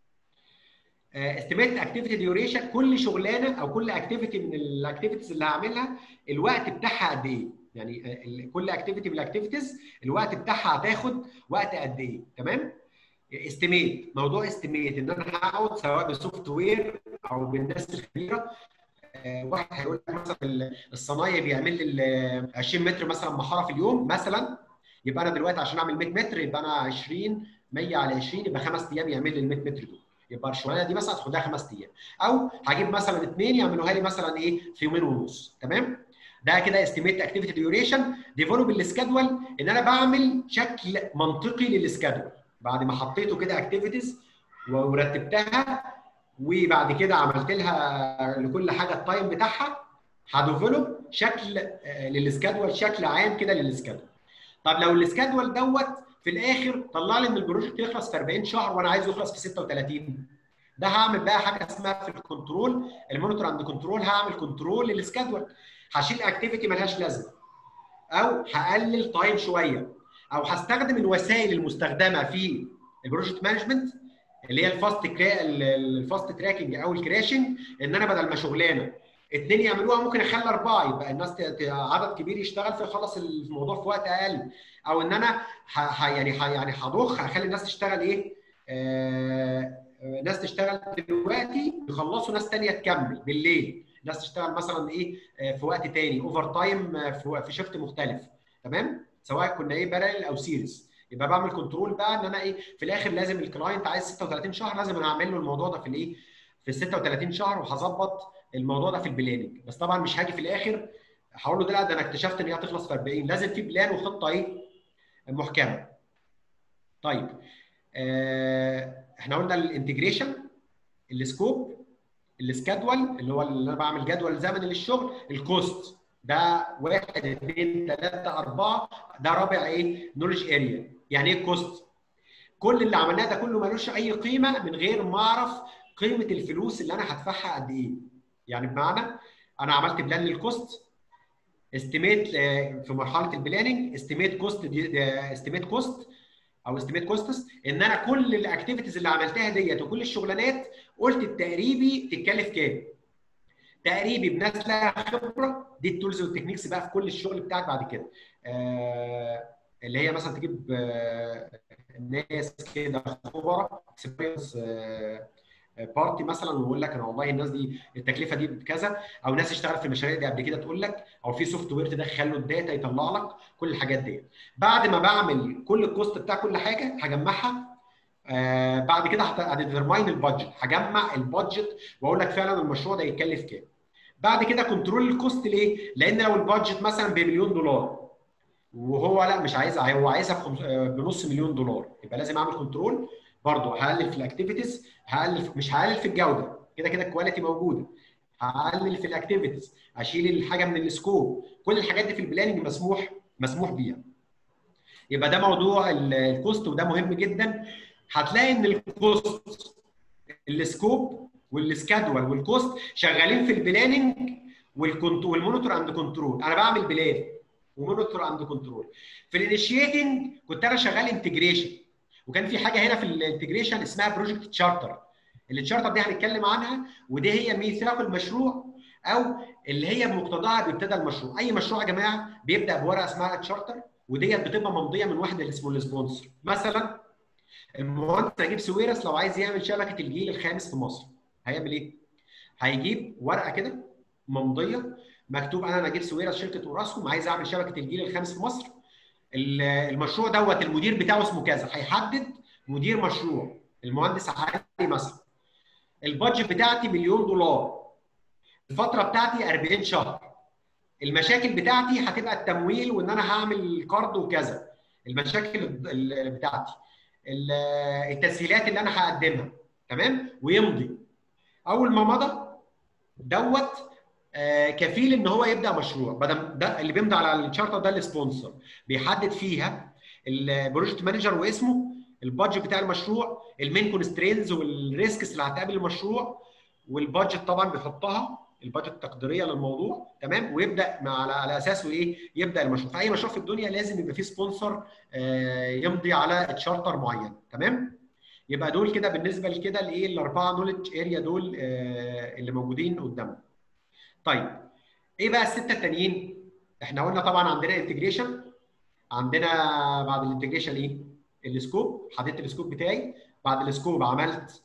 استيميت اكتيفيتي ديوريشن كل شغلانه او كل اكتيفيتي من الاكتيفيتيز اللي هعملها الوقت بتاعها قد ايه يعني آه، ال- كل اكتيفيتي من الاكتيفيتيز الوقت بتاعها هتاخد وقت قد ايه تمام استيميت موضوع استيميت ان انا هقعد سواء بسوفت وير او بالناس الخبيره آه، واحد هيقول لك مثلا ال- الصنايعي بيعمل لي ال 20 متر مثلا محاره في اليوم مثلا يبقى انا دلوقتي عشان اعمل 100 متر يبقى انا 20 100 على 20 يبقى خمس ايام يعمل لي ال 100 متر دول يبقى الشغلانه دي مثلا هتاخدها خمس ايام او هجيب مثلا اثنين يعملوها لي مثلا ايه في يومين ونص تمام ده كده استيميت اكتيفيتي ديوريشن ديفلوب السكادول ان انا بعمل شكل منطقي للسكادول بعد ما حطيته كده اكتيفيتيز ورتبتها وبعد كده عملت لها لكل حاجه التايم بتاعها هديفلوب شكل آه، للسكادول شكل عام كده للسكادول طب لو السكادول دوت في الاخر طلع لي ان البروجكت يخلص في 40 شهر وانا عايزه يخلص في 36 ده هعمل بقى حاجه اسمها في الكنترول المونيتور اند كنترول هعمل كنترول للسكادول هشيل اكتيفيتي ملهاش لازمه او هقلل تايم شويه او هستخدم الوسائل المستخدمه في البروجكت مانجمنت اللي هي الفاست كرا... الفاست تراكنج او الكراشنج ان انا بدل ما شغلانه اثنين يعملوها ممكن اخلي اربعه يبقى الناس ت... ت- عدد كبير يشتغل فيخلص الموضوع في وقت اقل او ان انا ه... ه... يعني ه... يعني هضخ هخلي الناس تشتغل ايه؟ آه... آه، ناس تشتغل دلوقتي يخلصوا ناس ثانيه تكمل بالليل ناس تشتغل مثلا ايه آه، في وقت تاني اوفر تايم آه، في في شيفت مختلف تمام سواء كنا ايه بارل او سيريز يبقى بعمل كنترول بقى ان انا ايه في الاخر لازم الكلاينت عايز 36 شهر لازم انا اعمل له الموضوع ده في الايه في ال 36 شهر وهظبط الموضوع ده في البلاننج بس طبعا مش هاجي في الاخر هقول له ده لا ده انا اكتشفت ان هي هتخلص في 40 لازم في بلان وخطه ايه محكمه طيب آه احنا قلنا الانتجريشن السكوب السكادول اللي هو اللي انا بعمل جدول زمني للشغل الكوست ده واحد اثنين ثلاثه اربعه ده رابع ايه نولج اريا يعني ايه كوست كل اللي عملناه ده كله ملوش اي قيمه من غير ما اعرف قيمه الفلوس اللي انا هدفعها قد ايه يعني بمعنى انا عملت بلان للكوست استيميت في مرحله البلاننج استيميت كوست استيميت كوست او استيميت كوستس ان انا كل الاكتيفيتيز اللي عملتها ديت وكل الشغلانات قلت التقريبي تتكلف كام تقريبي بناس لها خبره دي التولز والتكنيكس بقى في كل الشغل بتاعك بعد كده آه اللي هي مثلا تجيب آه ناس كده خبراء اكسبيرينس بارتي مثلا ويقول لك انا والله الناس دي التكلفه دي بكذا او ناس اشتغلت في المشاريع دي قبل كده تقول لك او في سوفت وير تدخل له الداتا يطلع لك كل الحاجات دي بعد ما بعمل كل الكوست بتاع كل حاجه هجمعها آه بعد كده هديترماين البادجت هجمع البادجت واقول لك فعلا المشروع ده يتكلف كام بعد كده كنترول الكوست ليه؟ لان لو البادجت مثلا بمليون دولار وهو لا مش عايزها هو عايزها بنص مليون دولار يبقى لازم اعمل كنترول برضه هقلل في الاكتيفيتيز هقلل مش هقلل في الجوده كده كده الكواليتي موجوده هقلل في الاكتيفيتيز اشيل الحاجه من السكوب كل الحاجات دي في البلاننج مسموح مسموح بيها يبقى ده موضوع الكوست وده مهم جدا هتلاقي ان الكوست السكوب والسكادول والكوست شغالين في البلاننج والمونيتور اند كنترول انا بعمل بلان ومونيتور اند كنترول في الانيشيتنج كنت انا شغال انتجريشن وكان في حاجه هنا في الانتجريشن اسمها بروجكت تشارتر التشارتر دي هنتكلم عنها ودي هي ميثاق المشروع او اللي هي بمقتضاها بيبتدى المشروع اي مشروع يا جماعه بيبدا بورقه اسمها تشارتر وديت بتبقى ممضيه من واحد اللي اسمه السبونسر مثلا المهندس نجيب سويرس لو عايز يعمل شبكه الجيل الخامس في مصر هيعمل ايه؟ هيجيب ورقه كده ممضيه مكتوب انا نجيب سويرس شركه اوراسكوم عايز اعمل شبكه الجيل الخامس في مصر المشروع دوت المدير بتاعه اسمه كذا هيحدد مدير مشروع المهندس علي مثلا البادجت بتاعتي مليون دولار الفتره بتاعتي 40 شهر المشاكل بتاعتي هتبقى التمويل وان انا هعمل قرض وكذا المشاكل بتاعتي التسهيلات اللي انا هقدمها تمام ويمضي اول ما مضى دوت آه كفيل ان هو يبدا مشروع بدل ده اللي بيمضي على الشارتر ده السبونسر بيحدد فيها البروجكت مانجر واسمه البادجت بتاع المشروع المين كونسترينز والريسكس اللي هتقابل المشروع والبادجت طبعا بيحطها البادجت التقديريه للموضوع تمام ويبدا مع على, على اساسه ايه يبدا المشروع في اي مشروع في الدنيا لازم يبقى فيه سبونسر آه يمضي على تشارتر معين تمام يبقى دول كده بالنسبه لكده الايه الاربعه نولج اريا دول آه اللي موجودين قدامنا طيب ايه بقى السته التانيين احنا قلنا طبعا عندنا انتجريشن عندنا بعد الانتجريشن ايه السكوب حددت السكوب بتاعي بعد السكوب عملت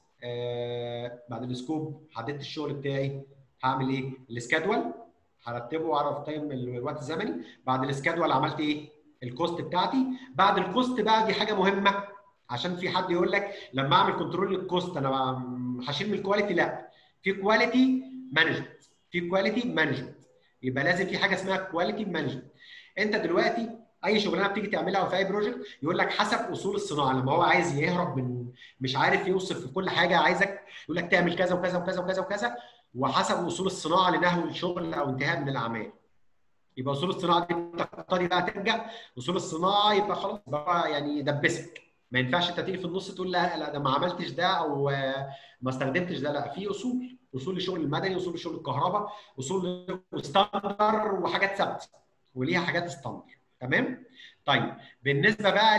آه بعد السكوب حددت الشغل بتاعي هعمل ايه السكادول هرتبه واعرف تايم الوقت الزمني بعد السكادول عملت ايه الكوست بتاعتي بعد الكوست بقى دي حاجه مهمه عشان في حد يقول لك لما اعمل كنترول للكوست انا هشيل من الكواليتي لا في كواليتي مانجمنت في كواليتي مانجمنت يبقى لازم في حاجه اسمها كواليتي مانجمنت انت دلوقتي اي شغلانه بتيجي تعملها او في اي بروجكت يقول لك حسب اصول الصناعه لما هو عايز يهرب من مش عارف يوصف في كل حاجه عايزك يقول لك تعمل كذا وكذا وكذا وكذا وكذا وحسب اصول الصناعه لنهو الشغل او انتهاء من الاعمال يبقى اصول الصناعه دي تقتضي بقى ترجع اصول الصناعه يبقى خلاص بقى يعني يدبسك ما ينفعش انت تيجي في النص تقول لا لا ده ما عملتش ده او ما استخدمتش ده لا في اصول اصول الشغل المدني اصول الشغل الكهرباء اصول ستاندر وحاجات ثابته وليها حاجات ستاندر تمام طيب بالنسبه بقى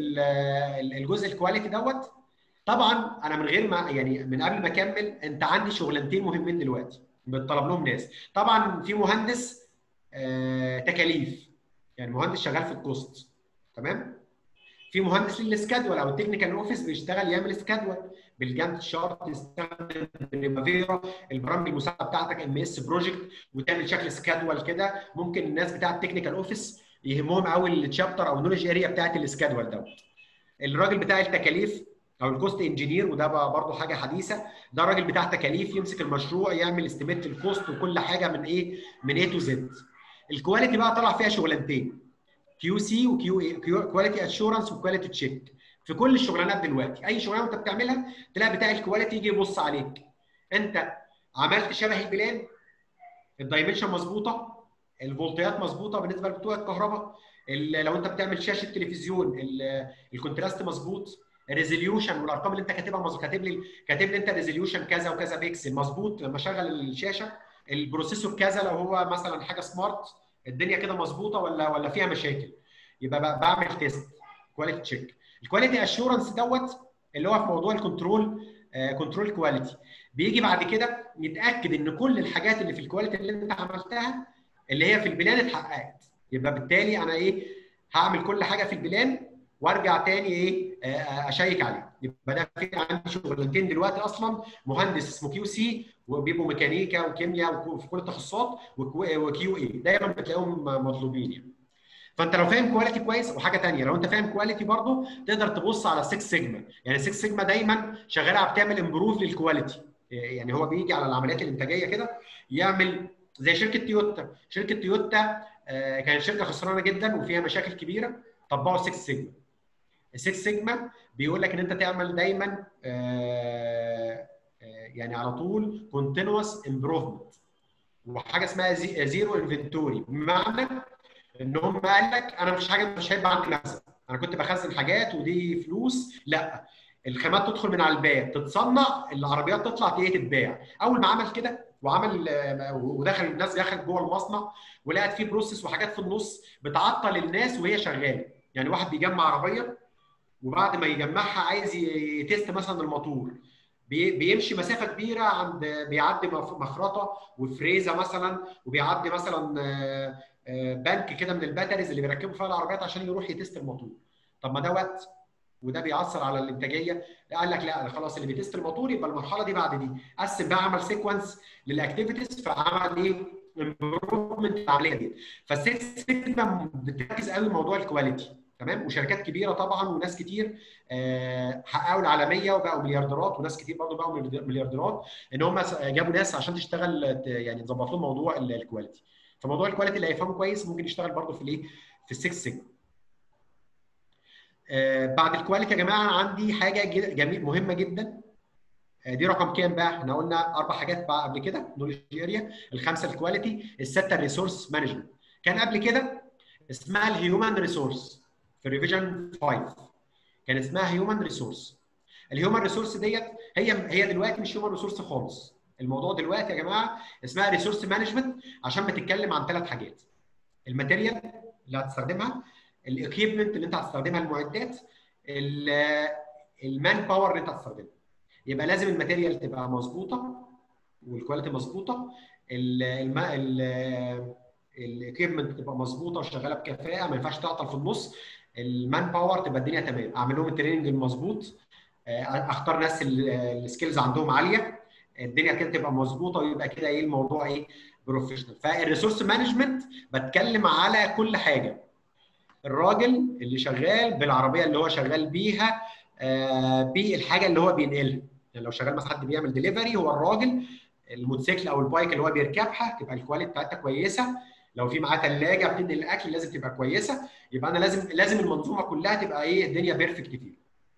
للجزء الكواليتي دوت طبعا انا من غير ما يعني من قبل ما اكمل انت عندي شغلانتين مهمين دلوقتي بتطلب لهم ناس طبعا في مهندس آه تكاليف يعني مهندس شغال في الكوست تمام في مهندس للسكادول او التكنيكال اوفيس بيشتغل يعمل سكادول بالجانت شارت يستخدم بريمافيرا البرامج المساعده بتاعتك ام اس بروجكت وتعمل شكل سكادول كده ممكن الناس بتاع التكنيكال اوفيس يهمهم قوي التشابتر او النولج اريا بتاعت السكادول دوت الراجل بتاع التكاليف او الكوست انجينير وده برضه حاجه حديثه ده الراجل بتاع تكاليف يمسك المشروع يعمل استيميت الكوست وكل حاجه من ايه من اي تو زد الكواليتي بقى طلع فيها شغلانتين كيو سي وكيو كواليتي اشورنس وكواليتي تشيك في كل الشغلانات دلوقتي اي شغلانه انت بتعملها تلاقي بتاع الكواليتي يجي يبص عليك انت عملت شبه البلان الدايمنشن مظبوطه الفولتيات مظبوطه بالنسبه لبتوع الكهرباء لو انت بتعمل شاشه تلفزيون الكونتراست مظبوط الريزوليوشن والارقام اللي انت كاتبها مظبوط كاتب لي كاتب لي انت ريزوليوشن كذا وكذا بيكسل مظبوط لما اشغل الشاشه البروسيسور كذا لو هو مثلا حاجه سمارت الدنيا كده مظبوطه ولا ولا فيها مشاكل يبقى بعمل تيست كواليتي تشيك الكواليتي اشورنس دوت اللي هو في موضوع الكنترول كنترول كواليتي بيجي بعد كده نتاكد ان كل الحاجات اللي في الكواليتي اللي انت عملتها اللي هي في البلان اتحققت يبقى بالتالي انا ايه هعمل كل حاجه في البلان وارجع تاني ايه اشيك عليه يبقى ده في عندي شغلانتين دلوقتي اصلا مهندس اسمه كيو سي وبيبقوا ميكانيكا وكيمياء في كل التخصصات وكيو اي دايما بتلاقيهم مطلوبين يعني فانت لو فاهم كواليتي كويس وحاجه ثانيه لو انت فاهم كواليتي برضه تقدر تبص على 6 سيجما يعني 6 سيجما دايما شغاله بتعمل امبروف للكواليتي يعني هو بيجي على العمليات الانتاجيه كده يعمل زي شركه تويوتا شركه تويوتا كانت شركه خسرانه جدا وفيها مشاكل كبيره طبقوا 6 سيجما 6 سيجما بيقول لك ان انت تعمل دايما يعني على طول كونتينوس امبروفمنت وحاجه اسمها زيرو انفنتوري بمعنى ان هم قال لك انا مفيش حاجه مش هيبقى عندي مخزن انا كنت بخزن حاجات ودي فلوس لا الخامات تدخل من على الباب تتصنع العربيات تطلع ايه تتباع اول ما عمل كده وعمل ودخل الناس دخلت جوه المصنع ولقت فيه بروسيس وحاجات في النص بتعطل الناس وهي شغاله يعني واحد بيجمع عربيه وبعد ما يجمعها عايز يتست مثلا الموتور بيمشي مسافه كبيره عند بيعدي مخرطه وفريزه مثلا وبيعدي مثلا بنك كده من الباتريز اللي بيركبوا فيها العربيات عشان يروح يتست الموتور طب ما ده وقت وده بيأثر على الانتاجيه قال لك لا خلاص اللي بيتست الموتور يبقى المرحله دي بعد دي قسم بقى عمل سيكونس للاكتيفيتيز فعمل ايه امبروفمنت العمليه دي فالسيكس سيجما بتركز قوي موضوع الكواليتي تمام وشركات كبيره طبعا وناس كتير آه حققوا العالميه وبقوا مليارديرات وناس كتير برضه بقوا مليارديرات ان هم جابوا ناس عشان تشتغل يعني تظبط لهم موضوع الكواليتي فموضوع الكواليتي اللي هيفهمه كويس ممكن يشتغل برضه في الايه في السكس سيجما آه بعد الكواليتي يا جماعه عندي حاجه جميل مهمه جدا آه دي رقم كام بقى؟ احنا قلنا اربع حاجات بقى قبل كده نولج اريا الخمسه الكواليتي السته الريسورس مانجمنت كان قبل كده اسمها الهيومن ريسورس في ريفيجن 5 كان اسمها هيومن ريسورس الهيومن ريسورس ديت هي هي دلوقتي مش هيومن ريسورس خالص الموضوع دلوقتي يا جماعه اسمها ريسورس مانجمنت عشان بتتكلم عن ثلاث حاجات الماتيريال اللي هتستخدمها الاكيبمنت اللي انت هتستخدمها المعدات المان باور اللي انت هتستخدمها يبقى لازم الماتيريال تبقى مظبوطه والكواليتي مظبوطه الاكيبمنت تبقى مظبوطه وشغاله بكفاءه ما ينفعش تعطل في النص المان باور تبقى الدنيا تمام اعمل لهم التريننج المظبوط اختار ناس السكيلز عندهم عاليه الدنيا كده تبقى مظبوطه ويبقى كده ايه الموضوع ايه بروفيشنال فالريسورس مانجمنت بتكلم على كل حاجه الراجل اللي شغال بالعربيه اللي هو شغال بيها آه بالحاجه اللي هو بينقلها يعني لو شغال مثلا حد بيعمل ديليفري هو الراجل الموتوسيكل او البايك اللي هو بيركبها تبقى الكواليتي بتاعتها كويسه لو في معاه ثلاجه بتنقل الاكل لازم تبقى كويسه يبقى انا لازم لازم المنظومه كلها تبقى ايه الدنيا بيرفكت فيها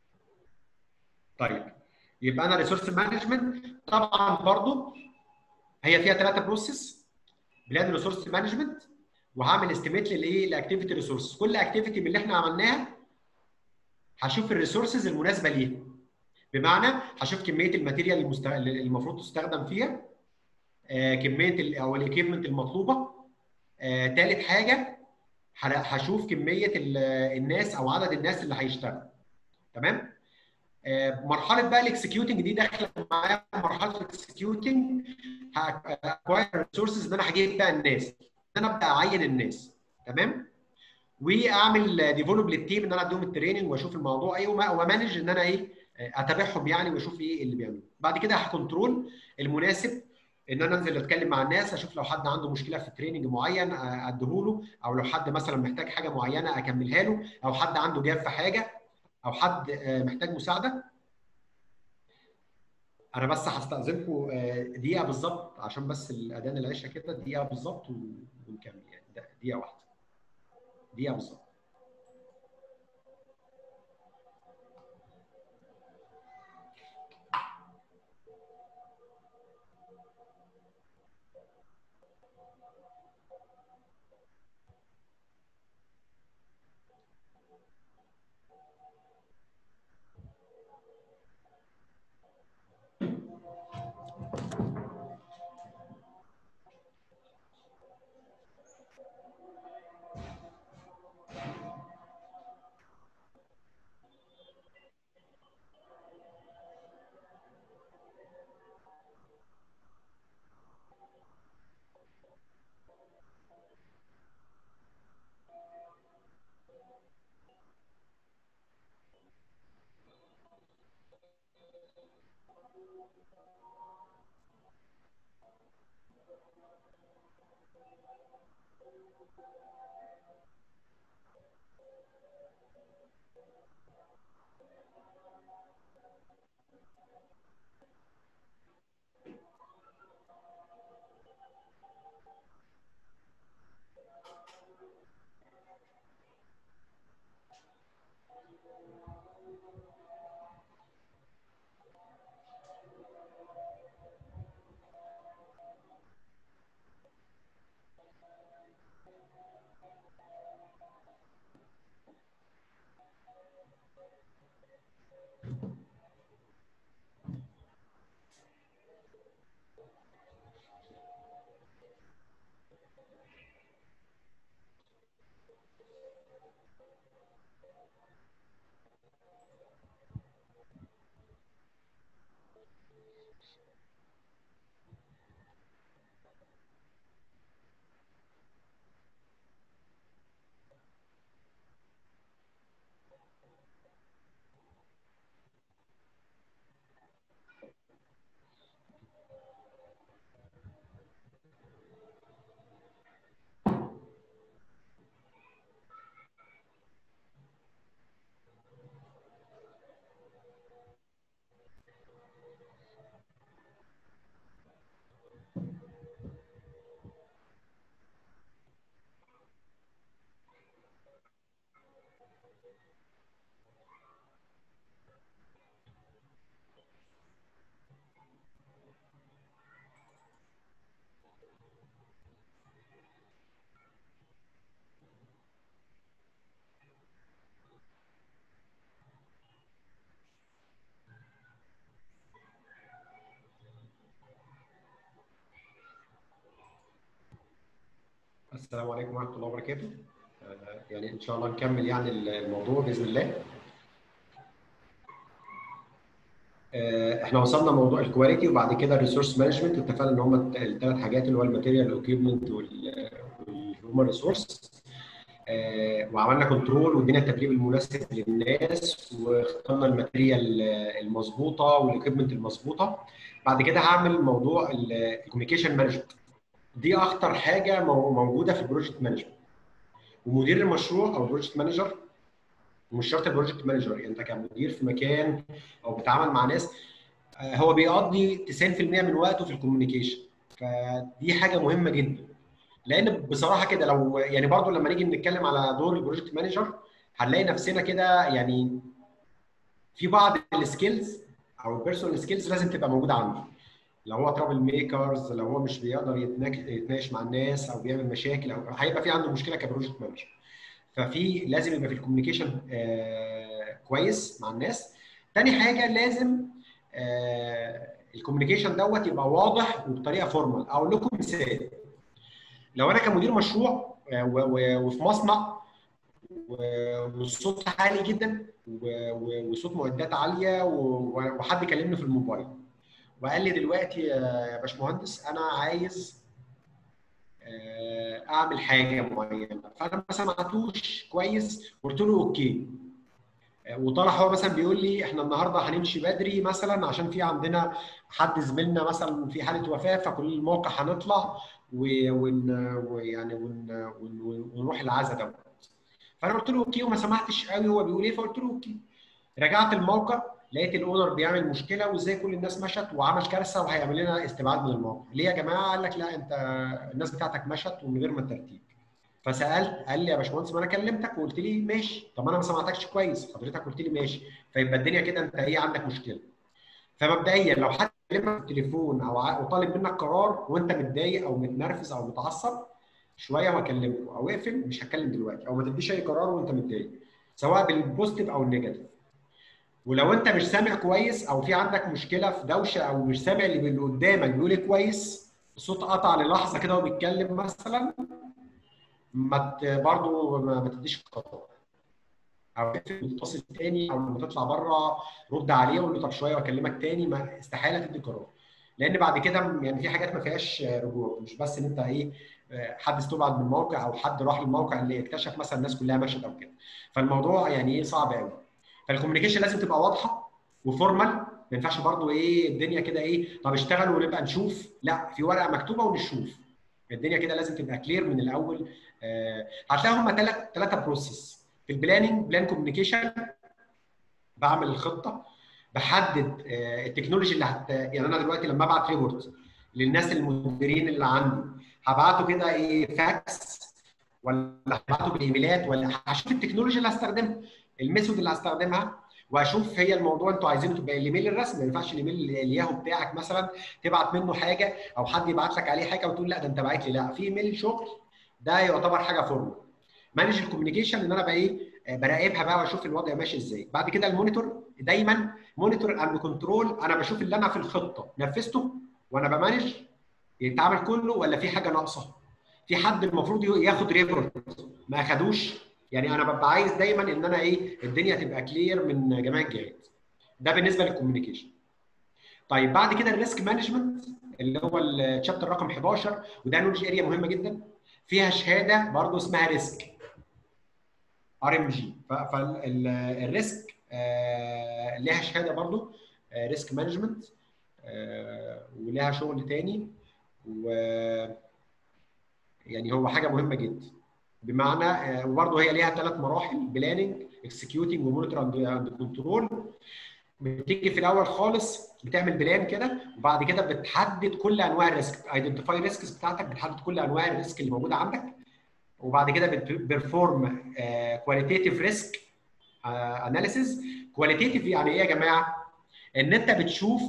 طيب يبقى انا ريسورس مانجمنت طبعا برضو هي فيها ثلاثه بروسيس بلاد ريسورس مانجمنت وهعمل استيميت للايه الاكتيفيتي ريسورس كل اكتيفيتي من اللي احنا عملناها هشوف الريسورسز المناسبه ليها بمعنى هشوف كميه الماتيريال المست... اللي المفروض تستخدم فيها آه كميه او الاكيبمنت المطلوبه ثالث آه حاجه هشوف كميه الناس او عدد الناس اللي هيشتغل تمام آه مرحله بقى الاكسكيوتنج دي داخله معايا مرحله الاكسكيوتنج هاكواير ريسورسز ان انا هجيب بقى الناس ان انا ابدا اعين الناس تمام واعمل ديفلوب للتيم ان انا اديهم التريننج واشوف الموضوع ايه ومانج ان انا ايه اتابعهم يعني واشوف ايه اللي بيعملوه بعد كده هكنترول المناسب ان انا انزل اتكلم مع الناس اشوف لو حد عنده مشكله في تريننج معين اديهوله او لو حد مثلا محتاج حاجه معينه اكملها له او حد عنده جاب في حاجه او حد محتاج مساعده انا بس هستاذنكم دقيقه بالظبط عشان بس الاذان العشاء كده دقيقه بالظبط ونكمل يعني دقيقه واحده دقيقه بالظبط السلام عليكم ورحمه الله وبركاته آه، يعني ان شاء الله نكمل يعني الموضوع باذن الله آه، احنا وصلنا موضوع الكواليتي وبعد كده الريسورس مانجمنت اتفقنا ان هم الثلاث حاجات اللي هو الماتيريال الاكيوبمنت والهيومن ريسورس وعملنا كنترول وادينا التدريب المناسب للناس واخترنا الماتيريال المظبوطه والاكيوبمنت المظبوطه بعد كده هعمل موضوع الكوميونيكيشن مانجمنت دي اخطر حاجه موجوده في البروجكت مانجمنت ومدير المشروع او البروجكت مانجر ومش شرط البروجكت مانجر يعني انت كمدير في مكان او بتتعامل مع ناس هو بيقضي 90% من وقته في الكوميونيكيشن فدي حاجه مهمه جدا لان بصراحه كده لو يعني برضو لما نيجي نتكلم على دور البروجكت مانجر هنلاقي نفسنا كده يعني في بعض السكيلز او البيرسونال سكيلز لازم تبقى موجوده عنده لو هو ترابل ميكرز لو هو مش بيقدر يتناقش مع الناس او بيعمل مشاكل او هيبقى في عنده مشكله كبروجكت مانجر ففي لازم يبقى في الكوميونيكيشن آه كويس مع الناس تاني حاجه لازم آه الكوميونيكيشن دوت يبقى واضح وبطريقه فورمال اقول لكم مثال لو انا كمدير مشروع آه وفي مصنع والصوت عالي جدا وصوت معدات عاليه وحد كلمني في الموبايل وقال لي دلوقتي يا باشمهندس انا عايز اعمل حاجه معينه فانا ما سمعتوش كويس قلت له اوكي وطلع هو مثلا بيقول لي احنا النهارده هنمشي بدري مثلا عشان في عندنا حد زميلنا مثلا في حاله وفاه فكل الموقع هنطلع ويعني ونروح العزاء دوت فانا قلت له اوكي وما سمعتش قوي هو بيقول ايه فقلت له اوكي رجعت الموقع لقيت الاونر بيعمل مشكله وازاي كل الناس مشت وعمل كارثه وهيعمل لنا استبعاد من الموقع ليه يا جماعه قال لك لا انت الناس بتاعتك مشت ومن غير ما الترتيب فسالت قال لي يا باشمهندس ما انا كلمتك وقلت لي ماشي طب انا ما سمعتكش كويس حضرتك قلت لي ماشي فيبقى الدنيا كده انت ايه عندك مشكله فمبدئيا لو حد كلمك في التليفون او طالب منك قرار وانت متضايق او متنرفز او متعصب شويه وهكلمكم او اقفل مش هتكلم دلوقتي او ما تديش اي قرار وانت متضايق سواء بالبوزيتيف او النيجاتيف ولو انت مش سامع كويس او في عندك مشكله في دوشه او مش سامع اللي قدامك بيقول ايه كويس الصوت قطع للحظه كده وهو بيتكلم مثلا ما برضه ما تديش قرار او تتصل تاني او لما تطلع بره رد عليه وقول له طب شويه واكلمك تاني ما استحاله تدي قرار لان بعد كده يعني في حاجات ما فيهاش رجوع مش بس ان انت ايه حد استبعد من الموقع او حد راح الموقع اللي اكتشف مثلا الناس كلها مشت او كده فالموضوع يعني ايه صعب قوي فالكوميونيكيشن لازم تبقى واضحه وفورمال ما ينفعش برضو ايه الدنيا كده ايه طب اشتغل ونبقى نشوف لا في ورقه مكتوبه ونشوف الدنيا كده لازم تبقى كلير من الاول آه، هتلاقي هم ثلاث ثلاثه بروسيس في البلاننج بلان كوميونيكيشن بعمل الخطه بحدد آه، التكنولوجي اللي هت يعني انا دلوقتي لما ابعت ريبورت للناس المديرين اللي عندي هبعته كده ايه فاكس ولا هبعته بالايميلات ولا هشوف التكنولوجي اللي هستخدمها الميثود اللي هستخدمها واشوف هي الموضوع انتوا عايزينه تبقى الايميل الرسمي ما ينفعش الايميل الياهو بتاعك مثلا تبعت منه حاجه او حد يبعت لك عليه حاجه وتقول لا ده انت باعت لي لا في ايميل شغل ده يعتبر حاجه فورمال مانج الكوميونيكيشن ان انا بقى ايه آه، براقبها بقى واشوف الوضع ماشي ازاي بعد كده المونيتور دايما مونيتور اند كنترول انا بشوف اللي انا في الخطه نفذته وانا بمانج يتعمل كله ولا في حاجه ناقصه في حد المفروض ياخد ريبورت ما اخدوش يعني انا ببقى عايز دايما ان انا ايه الدنيا تبقى كلير من جميع الجهات ده بالنسبه للكوميونيكيشن طيب بعد كده الريسك مانجمنت اللي هو الشابتر رقم 11 وده نولج اريا مهمه جدا فيها شهاده برضه اسمها ريسك ار ام جي فالريسك ليها شهاده برضه ريسك مانجمنت ولها شغل تاني و يعني هو حاجه مهمه جدا بمعنى آه، وبرضه هي ليها ثلاث مراحل بلاننج اكسكيوتنج ومونيتور اند كنترول بتيجي في الاول خالص بتعمل بلان كده وبعد كده بتحدد كل انواع الريسك ايدنتيفاي الريسكس بتاعتك بتحدد كل انواع الريسك اللي موجوده عندك وبعد كده بتبرفورم كواليتيتيف ريسك اناليسيز كواليتيتيف يعني ايه يا جماعه؟ ان انت بتشوف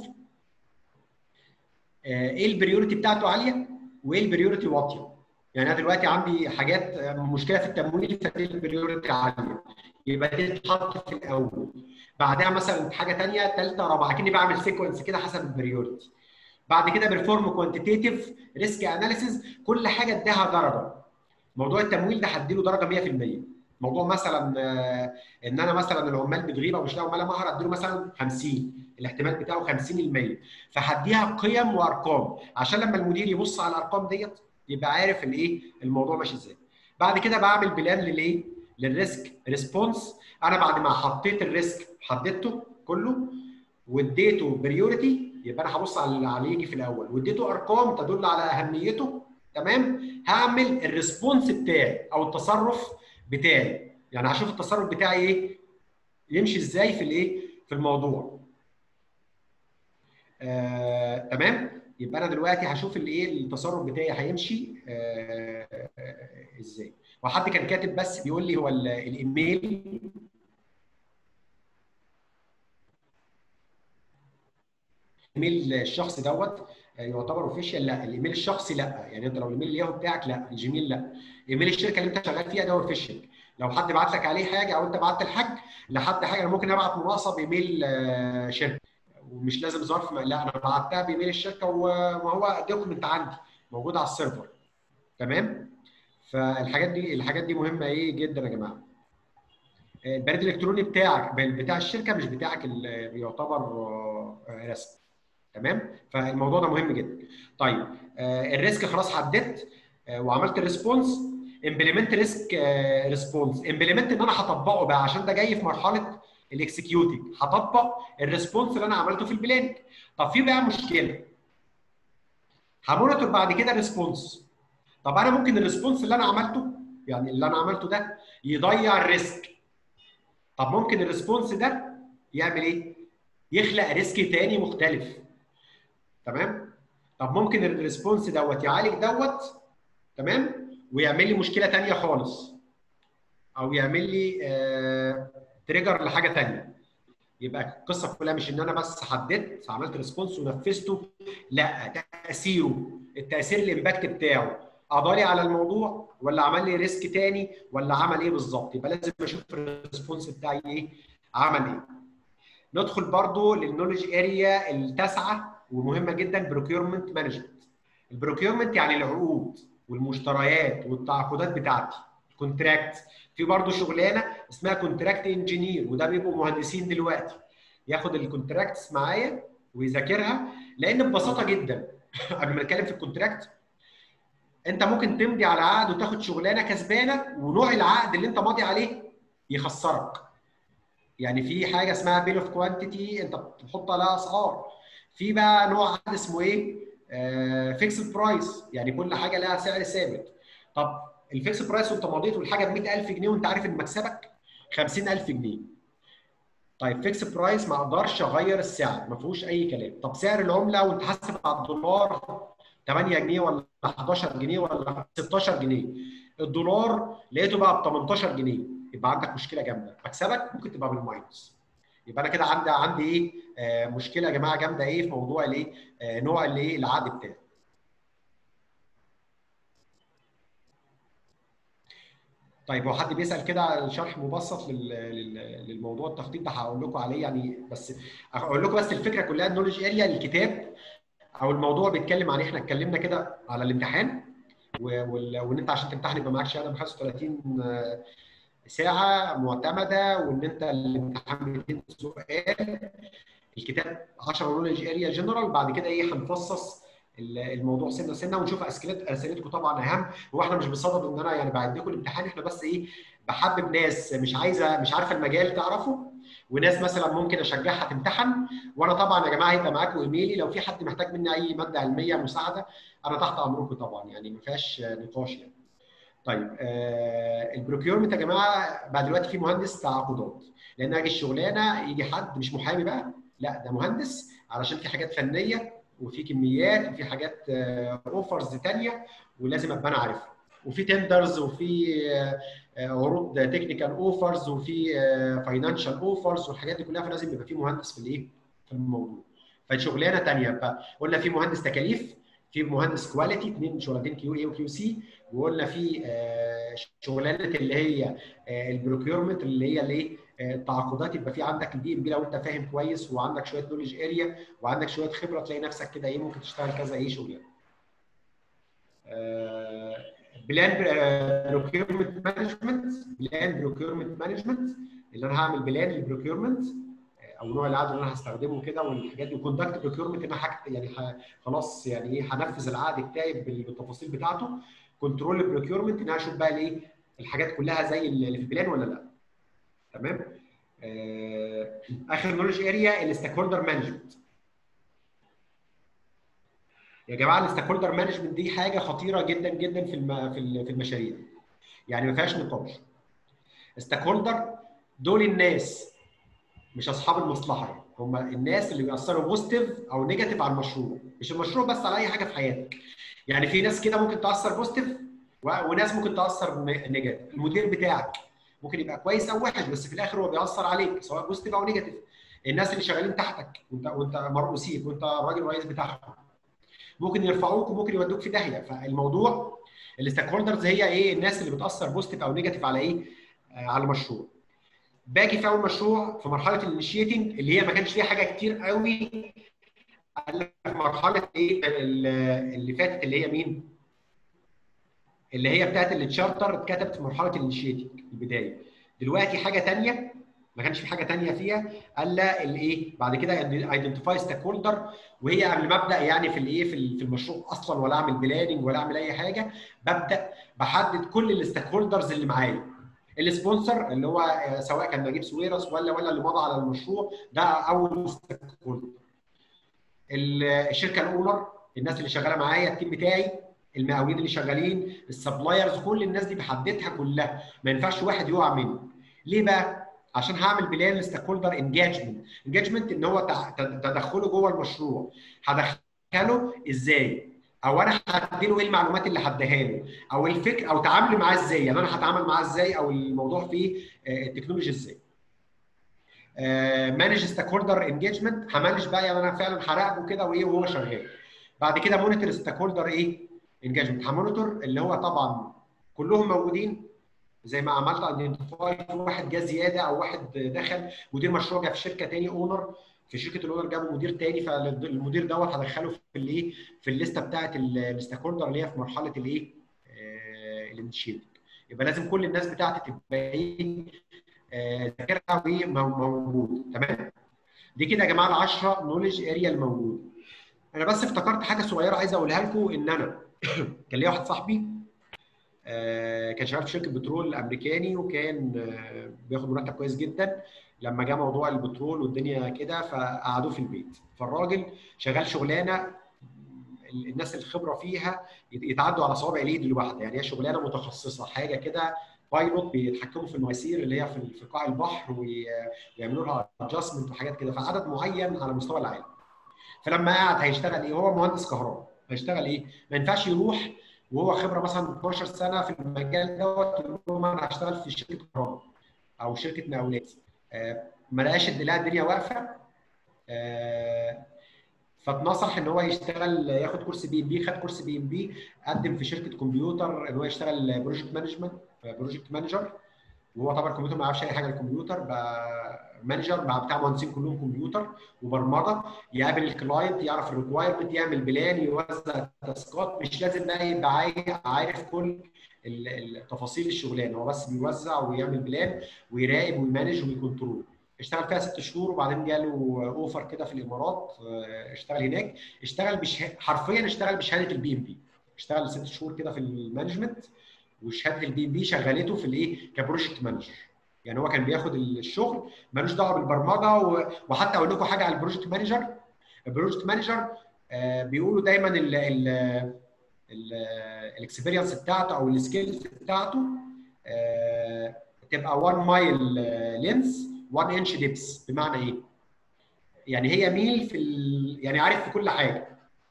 آه، ايه البريورتي بتاعته عاليه وايه البريورتي واطيه يعني انا دلوقتي عندي حاجات آه، مشكله في التمويل فدي البريورتي عاليه يبقى دي تتحط في الاول بعدها مثلا حاجه ثانيه ثالثه رابعه كاني بعمل سيكونس كده حسب البريورتي بعد كده بيرفورم كوانتيتيف ريسك اناليسيز كل حاجه اديها درجه موضوع التمويل ده هديله درجه 100% موضوع مثلا آه، ان انا مثلا العمال بتغيب او مش لاقي عماله مهر اديله مثلا 50 الاحتمال بتاعه 50% فهديها قيم وارقام عشان لما المدير يبص على الارقام ديت يبقى عارف الايه الموضوع ماشي ازاي بعد كده بعمل بلان للايه للريسك ريسبونس انا بعد ما حطيت الريسك حددته كله واديته بريورتي يبقى انا هبص على اللي عليه يجي في الاول واديته ارقام تدل على اهميته تمام هعمل الريسبونس بتاعي او التصرف بتاعي يعني هشوف التصرف بتاعي ايه يمشي ازاي في الايه في الموضوع آه، تمام يبقى انا دلوقتي هشوف الايه التصرف بتاعي هيمشي آه، آه، ازاي وحد كان كاتب بس بيقول لي هو ال- الايميل الايميل الشخص دوت يعتبر اوفيشال لا الايميل الشخصي لا يعني انت لو الايميل الياهو بتاعك لا الجيميل لا ايميل الشركه اللي انت شغال فيها ده اوفيشال لو حد بعت لك عليه حاجه او انت بعت لحد لحد حاجه انا ممكن ابعت مناقصه بايميل آه، شركه ومش لازم ظرف لا انا بعتها بايميل الشركه وهو دوكمنت عندي موجود على السيرفر تمام فالحاجات دي الحاجات دي مهمه ايه جدا يا جماعه البريد الالكتروني بتاعك بتاع الشركه مش بتاعك اللي يعتبر آه، رسمي تمام فالموضوع ده مهم جدا طيب آه، الريسك خلاص حددت آه، وعملت الريسبونس امبلمنت ريسك ريسبونس امبلمنت ان انا هطبقه بقى عشان ده جاي في مرحله الاكسكيوتنج هطبق الريسبونس اللي انا عملته في البلان طب في بقى مشكله همونيتور بعد كده الريسبونس طب انا ممكن الريسبونس اللي انا عملته يعني اللي انا عملته ده يضيع الريسك طب ممكن الريسبونس ده يعمل ايه يخلق ريسك تاني مختلف تمام طب ممكن الريسبونس دوت يعالج دوت تمام ويعمل لي مشكله تانية خالص او يعمل لي آه تريجر لحاجه تانية يبقى القصه كلها مش ان انا بس حددت عملت ريسبونس ونفذته لا تاثيره التاثير الامباكت بتاعه قضى على الموضوع ولا عمل لي ريسك تاني ولا عمل ايه بالظبط يبقى لازم اشوف الريسبونس بتاعي ايه عمل ايه ندخل برضو للنولج اريا التاسعه ومهمه جدا بروكيورمنت مانجمنت البروكيورمنت يعني العقود والمشتريات والتعاقدات بتاعتي كونتراكت في برضه شغلانه اسمها كونتراكت انجينير وده بيبقوا مهندسين دلوقتي ياخد الكونتراكتس معايا ويذاكرها لان ببساطه جدا قبل ما نتكلم في الكونتراكت انت ممكن تمضي على عقد وتاخد شغلانه كسبانه ونوع العقد اللي انت ماضي عليه يخسرك يعني في حاجه اسمها بيل اوف كوانتيتي انت بتحط عليها اسعار في بقى نوع عقد اسمه ايه فيكسد برايس يعني كل حاجه لها سعر ثابت طب الفيكس برايس وانت مضيت والحاجه ب 100000 جنيه وانت عارف ان مكسبك 50000 جنيه طيب فيكس برايس ما اقدرش اغير السعر ما فيهوش اي كلام طب سعر العمله وانت حاسب على الدولار 8 جنيه ولا 11 جنيه ولا 16 جنيه الدولار لقيته بقى ب 18 جنيه يبقى عندك مشكله جامده مكسبك ممكن تبقى بالماينس يبقى انا كده عندي عندي ايه آه مشكله يا جماعه جامده ايه في موضوع الايه آه نوع الايه العقد بتاعي طيب هو حد بيسال كده على الشرح مبسط لل... لل... للموضوع التخطيط ده هقول لكم عليه يعني بس اقول لكم بس الفكره كلها النولج اريا الكتاب او الموضوع بيتكلم عن احنا اتكلمنا كده على الامتحان و... وال... وان انت عشان تمتحن يبقى معاك شهاده ب 35 ساعه معتمده وان انت الامتحان 200 سؤال الكتاب 10 نولج اريا جنرال بعد كده ايه هنفصص الموضوع سنه سنه ونشوف اسئلت اسئلتكم طبعا اهم هو احنا مش بصدد ان انا يعني بعد لكم الامتحان احنا بس ايه بحبب ناس مش عايزه مش عارفه المجال تعرفه وناس مثلا ممكن اشجعها تمتحن وانا طبعا يا جماعه هيبقى معاكم ايميلي لو في حد محتاج مني اي ماده علميه مساعده انا تحت امركم طبعا يعني ما فيهاش نقاش يعني. طيب آه البروكيورمنت يا جماعه بعد دلوقتي في مهندس تعاقدات لان اجي الشغلانه يجي حد مش محامي بقى لا ده مهندس علشان في حاجات فنيه وفي كميات وفي حاجات اوفرز ثانيه ولازم ابقى انا عارفها وفي تندرز وفي عروض تكنيكال اوفرز وفي فاينانشال اوفرز والحاجات دي كلها فلازم يبقى في مهندس في الايه في الموضوع فشغلانه ثانيه فقلنا في مهندس تكاليف في مهندس كواليتي اثنين شغلانتين كيو اي وكيو سي وقلنا في شغلانه اللي هي البروكيورمنت اللي هي الايه التعاقدات يبقى في عندك البي ام بي لو انت فاهم كويس وعندك شويه نولج اريا وعندك شويه خبره تلاقي نفسك كده ايه ممكن تشتغل كذا ايه شغلانه. بلان بروكيورمنت مانجمنت بلان بروكيورمنت مانجمنت اللي انا هعمل بلان للبروكيورمنت او نوع العقد اللي انا هستخدمه كده والحاجات دي وكوندكت بروكيورمنت انا حاجة يعني خلاص يعني ايه هنفذ العقد بتاعي بالتفاصيل بتاعته كنترول بروكيورمنت ان انا اشوف بقى الايه الحاجات كلها زي اللي في البلان ولا لا تمام آه اخر نولج اريا الستيك هولدر مانجمنت يا جماعه الستيك هولدر مانجمنت دي حاجه خطيره جدا جدا في الم... في في المشاريع يعني ما فيهاش نقاش ستيك هولدر دول الناس مش اصحاب المصلحه يعني هم الناس اللي بيأثروا بوزيتيف او نيجاتيف على المشروع مش المشروع بس على اي حاجه في حياتك يعني في ناس كده ممكن تاثر بوزيتيف وناس ممكن تاثر نيجاتيف المدير بتاعك ممكن يبقى كويس او وحش بس في الاخر هو بيأثر عليك سواء بوزيتيف او نيجاتيف الناس اللي شغالين تحتك وانت وانت مرؤوسيك وانت الراجل الرئيس بتاعهم ممكن يرفعوك وممكن يودوك في داهيه فالموضوع الستيك هولدرز هي ايه الناس اللي بتاثر بوزيتيف او نيجاتيف على ايه آه على المشروع باجي في اول مشروع في مرحله الانيشيتنج اللي هي ما كانش فيها حاجه كتير قوي في مرحله ايه اللي فاتت اللي هي مين اللي هي بتاعت التشارتر اتكتبت في مرحله الانيشيتنج البدايه دلوقتي حاجه ثانيه ما كانش في حاجه ثانيه فيها الا الايه بعد كده ايدنتيفاي ستيك هولدر وهي قبل ما ابدا يعني في الايه في المشروع اصلا ولا اعمل بلاننج ولا اعمل اي حاجه ببدا بحدد كل الستيك هولدرز اللي معايا السبونسر اللي هو سواء كان نجيب سويرس ولا ولا اللي مضى على المشروع ده اول ستيك هولدر الشركه الاونر الناس اللي شغاله معايا التيم بتاعي المقاولين اللي شغالين السبلايرز كل الناس دي بحددها كلها ما ينفعش واحد يقع مني ليه بقى عشان هعمل بلان لستيك هولدر انجاجمنت انجاجمنت ان هو تدخله جوه المشروع هدخله ازاي او انا هديله ايه المعلومات اللي هديها له او الفكر او تعاملي معاه ازاي يعني انا هتعامل معاه ازاي او الموضوع فيه التكنولوجي ازاي مانج ستيك هولدر انجيجمنت همانج بقى يعني انا فعلا هراقبه كده وايه وهو شغال بعد كده مونيتور ستيك هولدر ايه انجيجمنت همونيتور اللي هو طبعا كلهم موجودين زي ما عملت ايدنتيفاي واحد جه زياده او واحد دخل مدير مشروع جه في شركه تاني اونر في شركه الاونر جابوا مدير تاني فالمدير دوت هدخله في الايه في الليسته بتاعه الستيك هولدر اللي هي في مرحله الايه الانشيتنج يبقى لازم كل الناس بتاعتي تبقى ايه ذاكرها وايه موجود تمام دي كده يا جماعه ال 10 نولج اريا الموجود انا بس افتكرت حاجه صغيره عايز اقولها لكم ان انا كان ليا واحد صاحبي كان شغال في شركه بترول امريكاني وكان بياخد مرتب كويس جدا لما جه موضوع البترول والدنيا كده فقعدوه في البيت فالراجل شغال شغلانه الناس الخبره فيها يتعدوا على صوابع اليد الواحده يعني هي شغلانه متخصصه حاجه كده بايلوت بيتحكموا في المواسير اللي هي في في قاع البحر ويعملوا لها ادجستمنت وحاجات كده فعدد معين على مستوى العالم فلما قعد هيشتغل ايه هو مهندس كهرباء هيشتغل ايه ما ينفعش يروح وهو خبره مثلا 12 سنه في المجال دوت يقول لهم انا هشتغل في شركه كهرباء او شركه مقاولات آه ما لقاش الدنيا واقفه آه فاتنصح ان هو يشتغل ياخد كورس بي ام بي خد كورس بي ام بي قدم في شركه كمبيوتر ان هو يشتغل بروجكت مانجمنت بروجكت مانجر وهو طبعا الكمبيوتر ما يعرفش اي حاجه الكمبيوتر بقى مانجر بقى بتاع مهندسين كلهم كمبيوتر وبرمجه يقابل الكلاينت يعرف الريكوايرمنت يعمل بلان يوزع تاسكات مش لازم بقى يبقى عارف كل التفاصيل الشغلانه هو بس بيوزع ويعمل بلان ويراقب ويمانج ويكنترول اشتغل فيها ست شهور وبعدين جاله اوفر كده في الامارات اشتغل هناك اشتغل بشه... حرفيا اشتغل بشهاده البي ام بي اشتغل ست شهور كده في المانجمنت وشهاده البي ام بي شغلته في الايه كبروجكت مانجر يعني هو كان بياخد الشغل ملوش دعوه بالبرمجه و... وحتى اقول لكم حاجه على البروجكت مانجر البروجكت مانجر آه بيقولوا دايما ال ال الاكسبيرينس بتاعته او السكيلز بتاعته آه تبقى 1 مايل لينس 1 انش ديبس بمعنى ايه؟ يعني هي ميل في ال... يعني عارف في كل حاجه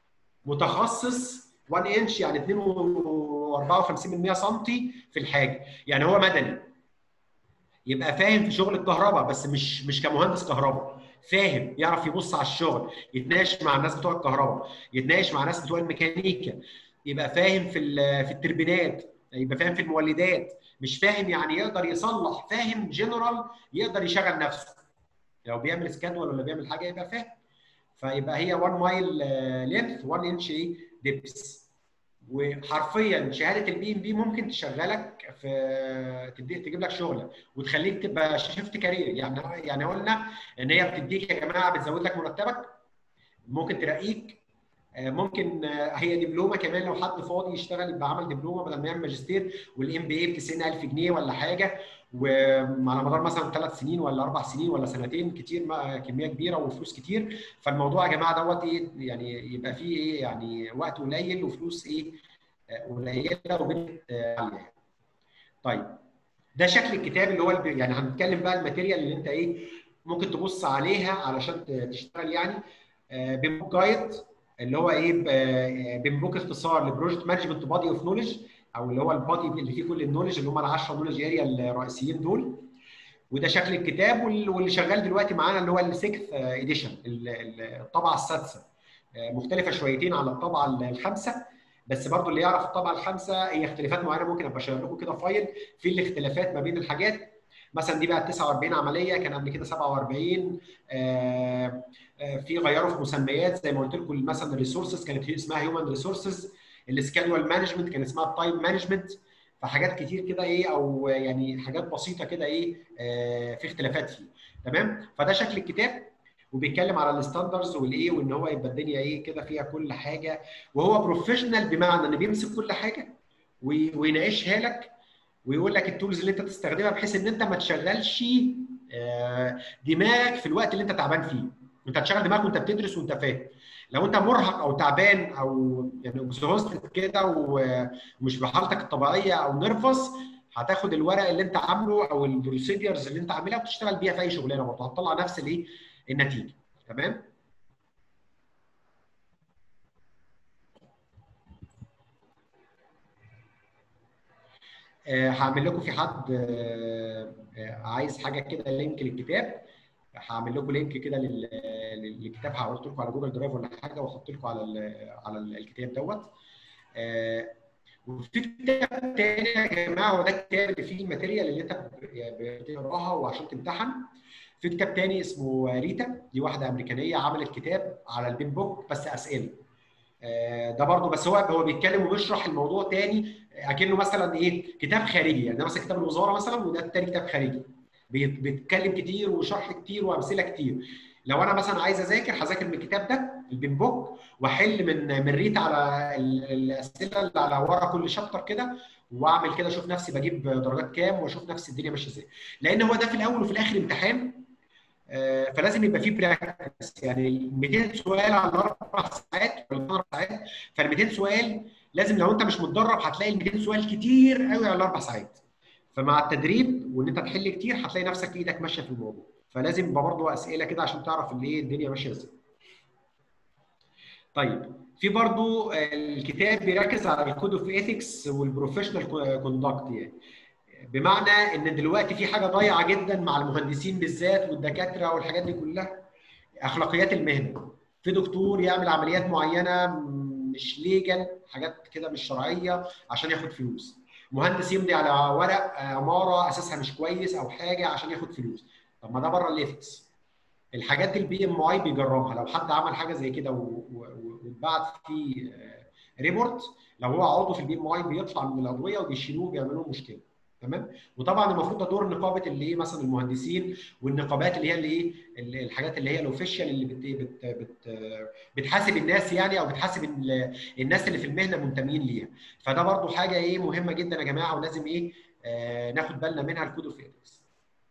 متخصص 1 انش يعني 2.54 سم في الحاجه يعني هو مدني يبقى فاهم في شغل الكهرباء بس مش مش كمهندس كهرباء فاهم يعرف يبص على الشغل يتناقش مع الناس بتوع الكهرباء يتناقش مع الناس بتوع الميكانيكا يبقى فاهم في في التربينات يبقى فاهم في المولدات مش فاهم يعني يقدر يصلح فاهم جنرال يقدر يشغل نفسه لو بيعمل سكادول ولا بيعمل حاجه يبقى فاهم فيبقى هي 1 مايل لينث 1 انش ايه ديبس وحرفيا شهاده البي ام بي ممكن تشغلك في تدي تجيب لك شغله وتخليك تبقى شيفت كارير يعني يعني قلنا ان هي بتديك يا جماعه بتزود لك مرتبك ممكن ترقيك ممكن هي دبلومه كمان لو حد فاضي يشتغل يبقى عمل دبلومه بدل ما يعمل ماجستير والام بي اي ب 90000 جنيه ولا حاجه وعلى مدار مثلا ثلاث سنين ولا اربع سنين ولا سنتين كتير كميه كبيره وفلوس كتير فالموضوع يا جماعه دوت ايه يعني يبقى فيه ايه يعني وقت قليل وفلوس ايه قليله وبنت عاليه. طيب ده شكل الكتاب اللي هو يعني هنتكلم بقى الماتيريال اللي انت ايه ممكن تبص عليها علشان تشتغل يعني بيم جايد اللي هو ايه بيمبوك اختصار لبروجكت مانجمنت بادي اوف نولج او اللي هو البادي اللي فيه كل النولج اللي هم ال 10 نولج اريا الرئيسيين دول وده شكل الكتاب واللي شغال دلوقتي معانا اللي هو السكث اديشن الطبعه السادسه مختلفه شويتين على الطبعه الخامسه بس برضو اللي يعرف الطبعه الخامسه هي اختلافات معينه ممكن ابقى اشير لكم كده فايل في الاختلافات ما بين الحاجات مثلا دي بقى 49 عمليه كان قبل كده 47 آه آه في غيروا في مسميات زي ما قلت لكم مثلا الريسورسز كانت اسمها هيومن ريسورسز السكادول مانجمنت كان اسمها التايم مانجمنت فحاجات كتير كده ايه او يعني حاجات بسيطه كده ايه آه في اختلافات فيه تمام فده شكل الكتاب وبيتكلم على الستاندرز والايه وان هو يبقى الدنيا ايه كده فيها كل حاجه وهو بروفيشنال بمعنى ان بيمسك كل حاجه ويناقشها لك ويقول لك التولز اللي انت تستخدمها بحيث ان انت ما تشغلش دماغك في الوقت اللي انت تعبان فيه انت هتشغل دماغك وانت بتدرس وانت فاهم لو انت مرهق او تعبان او يعني اكزوستد كده ومش بحالتك الطبيعيه او نرفز هتاخد الورق اللي انت عامله او البروسيدرز اللي انت عاملها وتشتغل بيها في اي شغلانه برضه هتطلع نفس الايه النتيجه تمام هعمل لكم في حد عايز حاجه كده لينك للكتاب هعمل لكم لينك كده للكتاب هحط لكم على جوجل درايف ولا حاجه واحط لكم على على الكتاب دوت وفي كتاب تاني يا جماعه وده الكتاب اللي فيه الماتيريال اللي انت بتقراها وعشان تمتحن في كتاب تاني اسمه ريتا دي واحده امريكانيه عملت كتاب على البين بوك بس اسئله ده برضه بس هو هو بيتكلم وبيشرح الموضوع تاني اكنه مثلا ايه كتاب خارجي يعني ده مثلا كتاب الوزاره مثلا وده التاني كتاب خارجي بيتكلم كتير وشرح كتير وامثله كتير لو انا مثلا عايز اذاكر هذاكر من الكتاب ده البين بوك واحل من من ريت على الاسئله اللي على ورا كل شابتر كده واعمل كده اشوف نفسي بجيب درجات كام واشوف نفسي الدنيا ماشيه ازاي لان هو ده في الاول وفي الاخر امتحان فلازم يبقى في براكتس يعني 200 سؤال على اربع ساعات ولا اربع ساعات فال 200 سؤال لازم لو انت مش متدرب هتلاقي ال 200 سؤال كتير قوي على اربع ساعات فمع التدريب وان انت تحل كتير هتلاقي نفسك ايدك ماشيه في الموضوع فلازم يبقى برضه اسئله كده عشان تعرف اللي ايه الدنيا ماشيه ازاي طيب في برضه الكتاب بيركز على الكود اوف ايثكس والبروفيشنال كوندكت يعني بمعنى ان دلوقتي في حاجه ضايعه جدا مع المهندسين بالذات والدكاتره والحاجات دي كلها اخلاقيات المهنه في دكتور يعمل عمليات معينه مش ليجل حاجات كده مش شرعيه عشان ياخد فلوس مهندس يمضي على ورق عماره اساسها مش كويس او حاجه عشان ياخد فلوس طب ما ده بره الايثكس الحاجات دي البي ام اي بيجربها لو حد عمل حاجه زي كده واتبعت في ريبورت لو هو عضو في البي ام اي بيطلع من العضويه وبيشيلوه بيعملوا مشكله تمام وطبعا المفروض ده دور نقابه اللي ايه مثلا المهندسين والنقابات اللي هي اللي ايه الحاجات اللي هي الاوفيشال اللي بت بت بت بتحاسب الناس يعني او بتحاسب الناس اللي في المهنه منتمين ليها فده برضو حاجه ايه مهمه جدا يا جماعه ولازم ايه آه ناخد بالنا منها الكود اوف ايثكس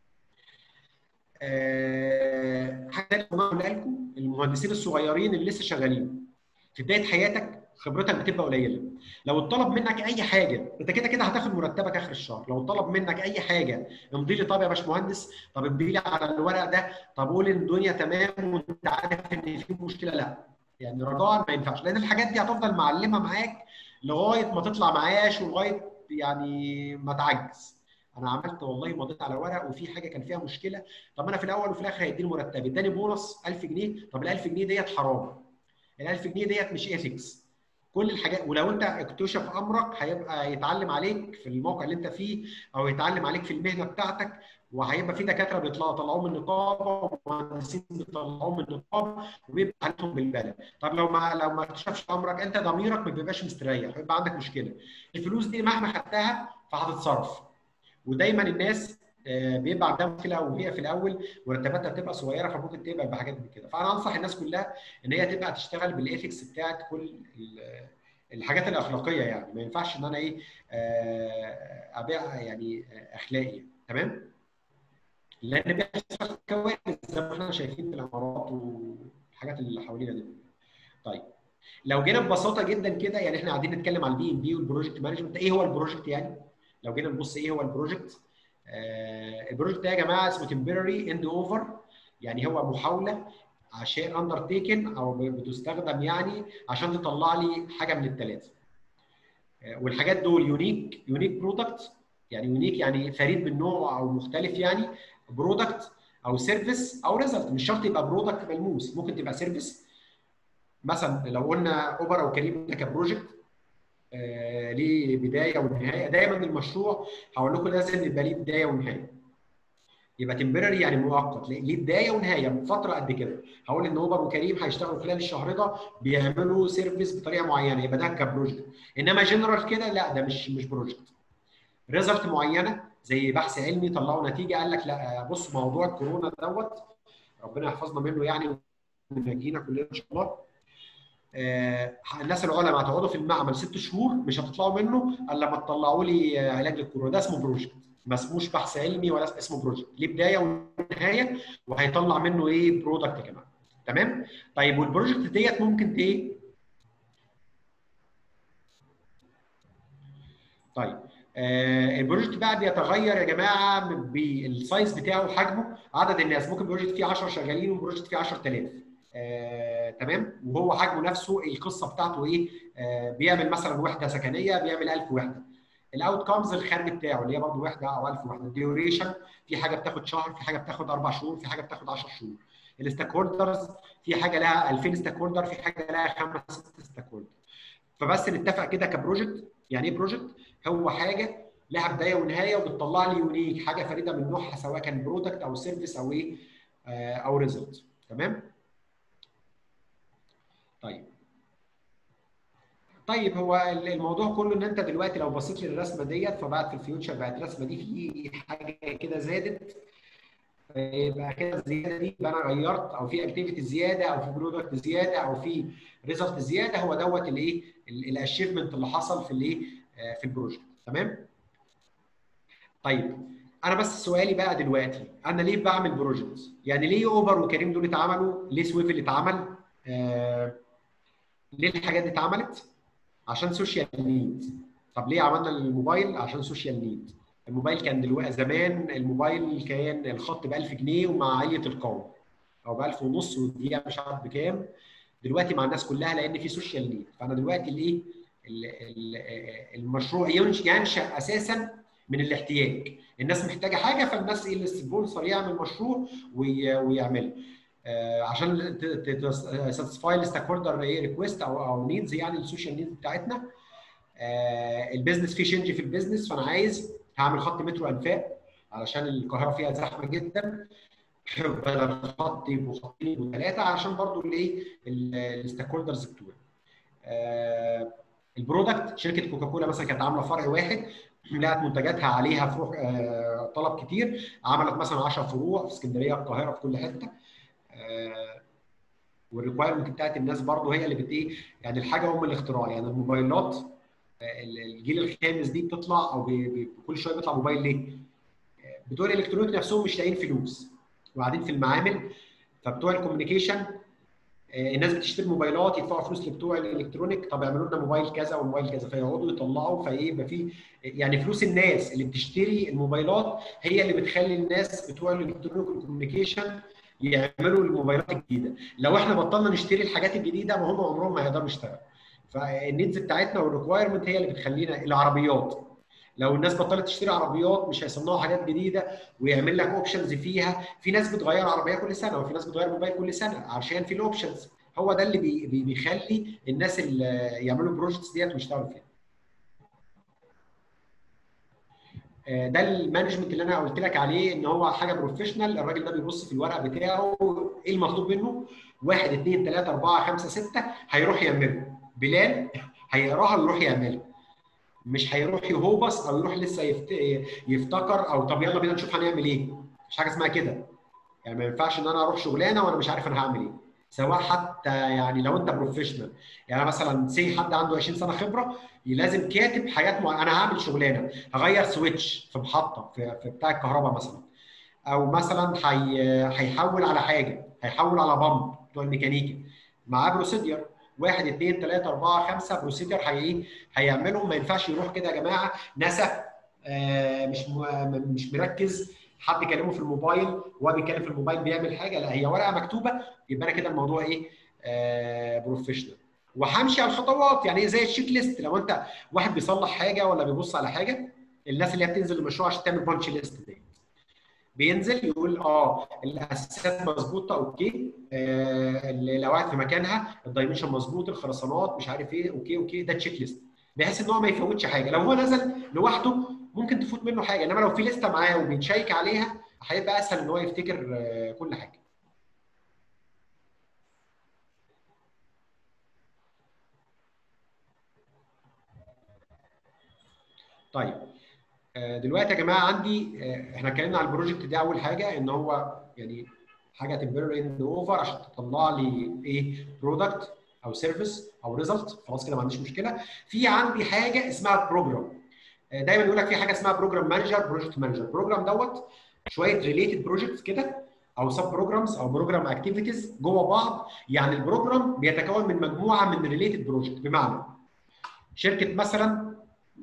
آه حاجه ثانيه لكم المهندسين الصغيرين اللي لسه شغالين في بدايه حياتك خبرتك بتبقى قليله لو اتطلب منك اي حاجه انت كده كده هتاخد مرتبك اخر الشهر لو اتطلب منك اي حاجه امضي لي طب يا باشمهندس طب امضي لي على الورق ده طب قول ان الدنيا تمام وانت عارف ان في مشكله لا يعني رجاء ما ينفعش لان الحاجات دي هتفضل معلمه معاك لغايه ما تطلع معاش ولغايه يعني ما تعجز انا عملت والله مضيت على ورق وفي حاجه كان فيها مشكله طب انا في الاول وفي الاخر هيديني مرتب اداني بونص 1000 جنيه طب ال 1000 جنيه ديت حرام ال 1000 جنيه ديت مش ايثكس كل الحاجات ولو انت اكتشف امرك هيبقى يتعلم عليك في الموقع اللي انت فيه او يتعلم عليك في المهنه بتاعتك وهيبقى في دكاتره بيطلعوا طلعوه من النقابه ومهندسين بيطلعوه من النقابه وبيبقى عليهم بالبلد طب لو ما لو ما اكتشفش امرك انت ضميرك ما بيبقاش مستريح هيبقى عندك مشكله الفلوس دي مهما خدتها فهتتصرف ودايما الناس بيبقى عندها مشكله وهي في الاول مرتباتها بتبقى صغيره فممكن تقبل بحاجات من كده فانا انصح الناس كلها ان هي تبقى تشتغل بالايثكس بتاعت كل الحاجات الاخلاقيه يعني ما ينفعش ان انا ايه ابيع يعني اخلاقي تمام لان بيحصل كوارث زي ما احنا شايفين في العمارات والحاجات اللي حوالينا دي طيب لو جينا ببساطه جدا كده يعني احنا قاعدين نتكلم على البي ام بي والبروجكت مانجمنت ايه هو البروجكت يعني لو جينا نبص ايه هو البروجكت آه البروجكت ده يا جماعه اسمه تمبرري اند اوفر يعني هو محاوله عشان اندرتيكن او بتستخدم يعني عشان تطلع لي حاجه من الثلاثه آه والحاجات دول يونيك يونيك برودكت يعني يونيك يعني فريد من نوعه او مختلف يعني برودكت او سيرفيس او ريزلت مش شرط يبقى برودكت ملموس ممكن تبقى سيرفيس مثلا لو قلنا اوبر او كريم ده كبروجكت آه ليه بدايه ونهايه دايما المشروع هقول لكم لازم يبقى ليه بدايه ونهايه يبقى تمبرري يعني مؤقت ليه بدايه ونهايه فتره قد كده هقول ان اوبر وكريم هيشتغلوا خلال الشهر ده بيعملوا سيرفيس بطريقه معينه يبقى ده كبروجكت انما جنرال كده لا ده مش مش بروجكت ريزلت معينه زي بحث علمي طلعوا نتيجه قال لك لا بص موضوع الكورونا دوت ربنا يحفظنا منه يعني ونجينا كلنا ان شاء الله آه الناس العلماء هتقعدوا في المعمل ست شهور مش هتطلعوا منه الا لما تطلعوا لي علاج للكورونا ده اسمه بروجكت ما اسموش بحث علمي ولا اسمه بروجكت ليه بدايه ونهايه وهيطلع منه ايه برودكت كمان تمام طيب والبروجكت ديت ممكن ايه طيب آه البروجكت بقى بيتغير يا جماعه بالسايز بتاعه وحجمه عدد الناس ممكن بروجكت فيه 10 شغالين وبروجكت فيه 10000 آه، تمام وهو حجمه نفسه القصه بتاعته ايه آه، بيعمل مثلا وحده سكنيه بيعمل 1000 وحده الاوت كامز الخارج بتاعه اللي هي برضه وحده او 1000 وحده الديوريشن في حاجه بتاخد شهر في حاجه بتاخد اربع شهور في حاجه بتاخد 10 شهور الستيك هولدرز في حاجه لها 2000 ستيك هولدر في حاجه لها 5 6 ستيك هولدر فبس نتفق كده كبروجكت يعني ايه بروجكت هو حاجه لها بدايه ونهايه وبتطلع لي يونيك حاجه فريده من نوعها سواء كان برودكت او سيرفيس او ايه آه او ريزلت تمام طيب طيب هو الموضوع كله ان انت دلوقتي لو بصيت للرسمه ديت فبقت في الفيوتشر بقت الرسمه دي في حاجه كده زادت يبقى كده الزياده دي يبقى انا غيرت او في اكتيفيتي زياده او في برودكت زياده او في ريزلت زياده هو دوت الايه الاشيفمنت اللي حصل في الايه في البروجكت تمام طيب انا بس سؤالي بقى دلوقتي انا ليه بعمل بروجكت يعني ليه اوبر وكريم دول اتعملوا ليه سويفل اتعمل آه ليه الحاجات دي اتعملت عشان سوشيال نيد طب ليه عملنا الموبايل عشان سوشيال نيد الموبايل كان دلوقتي زمان الموبايل كان الخط ب 1000 جنيه ومع عاليه القوم او ب 1000 ونص والدقيقه مش عارف بكام دلوقتي مع الناس كلها لان في سوشيال نيد فانا دلوقتي الايه المشروع ينشا اساسا من الاحتياج الناس محتاجه حاجه فالناس ايه السبونسر يعمل مشروع ويعمله آه عشان ساتسفاي الستيك هولدر ريكويست او او نيدز يعني السوشيال نيدز بتاعتنا آه البيزنس فيه شنج في البيزنس فانا عايز هعمل خط مترو انفاق علشان القاهره فيها زحمه جدا بدل خط يبقوا خطين يبقوا ثلاثه عشان برضو الايه الستيك هولدرز بتوعي آه البرودكت شركه كوكاكولا مثلا كانت عامله فرع واحد لقت منتجاتها عليها فروع آه طلب كتير عملت مثلا 10 فروع في اسكندريه القاهره في كل حته آه والريكوايرمنت بتاعت الناس برضو هي اللي بت ايه يعني الحاجه ام الاختراع يعني الموبايلات الجيل الخامس دي بتطلع او بي بي كل شويه بيطلع موبايل ليه؟ بتوع الالكترونيك نفسهم مش لاقيين فلوس وقاعدين في المعامل فبتوع الكوميونيكيشن الناس بتشتري موبايلات يدفعوا فلوس لبتوع الالكترونيك طب اعملوا لنا موبايل كذا وموبايل كذا فيقعدوا يطلعوا فايه يبقى في يعني فلوس الناس اللي بتشتري الموبايلات هي اللي بتخلي الناس بتوع الالكترونيك والكوميونيكيشن يعملوا الموبايلات الجديده لو احنا بطلنا نشتري الحاجات الجديده ما هم عمرهم ما هيقدروا يشتغلوا فالنيدز بتاعتنا والريكوايرمنت هي اللي بتخلينا العربيات لو الناس بطلت تشتري عربيات مش هيصنعوا حاجات جديده ويعمل لك اوبشنز فيها في ناس بتغير عربيه كل سنه وفي ناس بتغير موبايل كل سنه عشان في الاوبشنز هو ده اللي بي بي بيخلي الناس اللي يعملوا بروجكتس ديت ويشتغلوا فيها ده المانجمنت اللي انا قلت لك عليه ان هو حاجه بروفيشنال الراجل ده بيبص في الورق بتاعه ايه المطلوب منه واحد اثنين ثلاثه اربعه خمسه سته هيروح يعمله بلال هيقراها ويروح يعملها مش هيروح يهوبس او يروح لسه يفت... يفتكر او طب يلا بينا نشوف هنعمل ايه مش حاجه اسمها كده يعني ما ينفعش ان انا اروح شغلانه وانا مش عارف انا هعمل ايه سواء حتى يعني لو انت بروفيشنال يعني مثلا سي حد عنده 20 سنه خبره لازم كاتب حاجات مع... انا هعمل شغلانه هغير سويتش في محطه في, في بتاع الكهرباء مثلا او مثلا هي... هيحول على حاجه هيحول على بامب بتوع الميكانيكا معاه بروسيدير واحد اثنين ثلاثة أربعة خمسة بروسيدر هي هيعملهم ما ينفعش يروح كده يا جماعة نسى آه مش مش مركز حد كلمه في الموبايل وهو بيتكلم في الموبايل بيعمل حاجة لا هي ورقة مكتوبة يبقى أنا كده الموضوع إيه آه بروفيشنال وهمشي على الخطوات يعني زي الشيك ليست لو أنت واحد بيصلح حاجة ولا بيبص على حاجة الناس اللي هي بتنزل المشروع عشان تعمل بانش ليست دي بينزل يقول اه الاساسات مظبوطه اوكي آه القواعد في مكانها الدايمنشن مظبوط الخرسانات مش عارف ايه اوكي اوكي ده تشيك ليست بحيث ان هو ما يفوتش حاجه لو هو نزل لوحده ممكن تفوت منه حاجه انما لو في لسته معاه وبيتشيك عليها هيبقى اسهل ان هو يفتكر آه كل حاجه طيب دلوقتي يا جماعه عندي احنا اتكلمنا على البروجكت ده اول حاجه ان هو يعني حاجه تمبرري اند اوفر عشان تطلع لي ايه برودكت او سيرفيس او ريزلت خلاص كده ما عنديش مشكله في عندي حاجه اسمها بروجرام دايما يقول لك في حاجه اسمها بروجرام مانجر بروجكت مانجر بروجرام دوت شويه ريليتد بروجكتس كده او سب بروجرامز او بروجرام اكتيفيتيز جوه بعض يعني البروجرام بيتكون من مجموعه من ريليتد بروجكت بمعنى شركه مثلا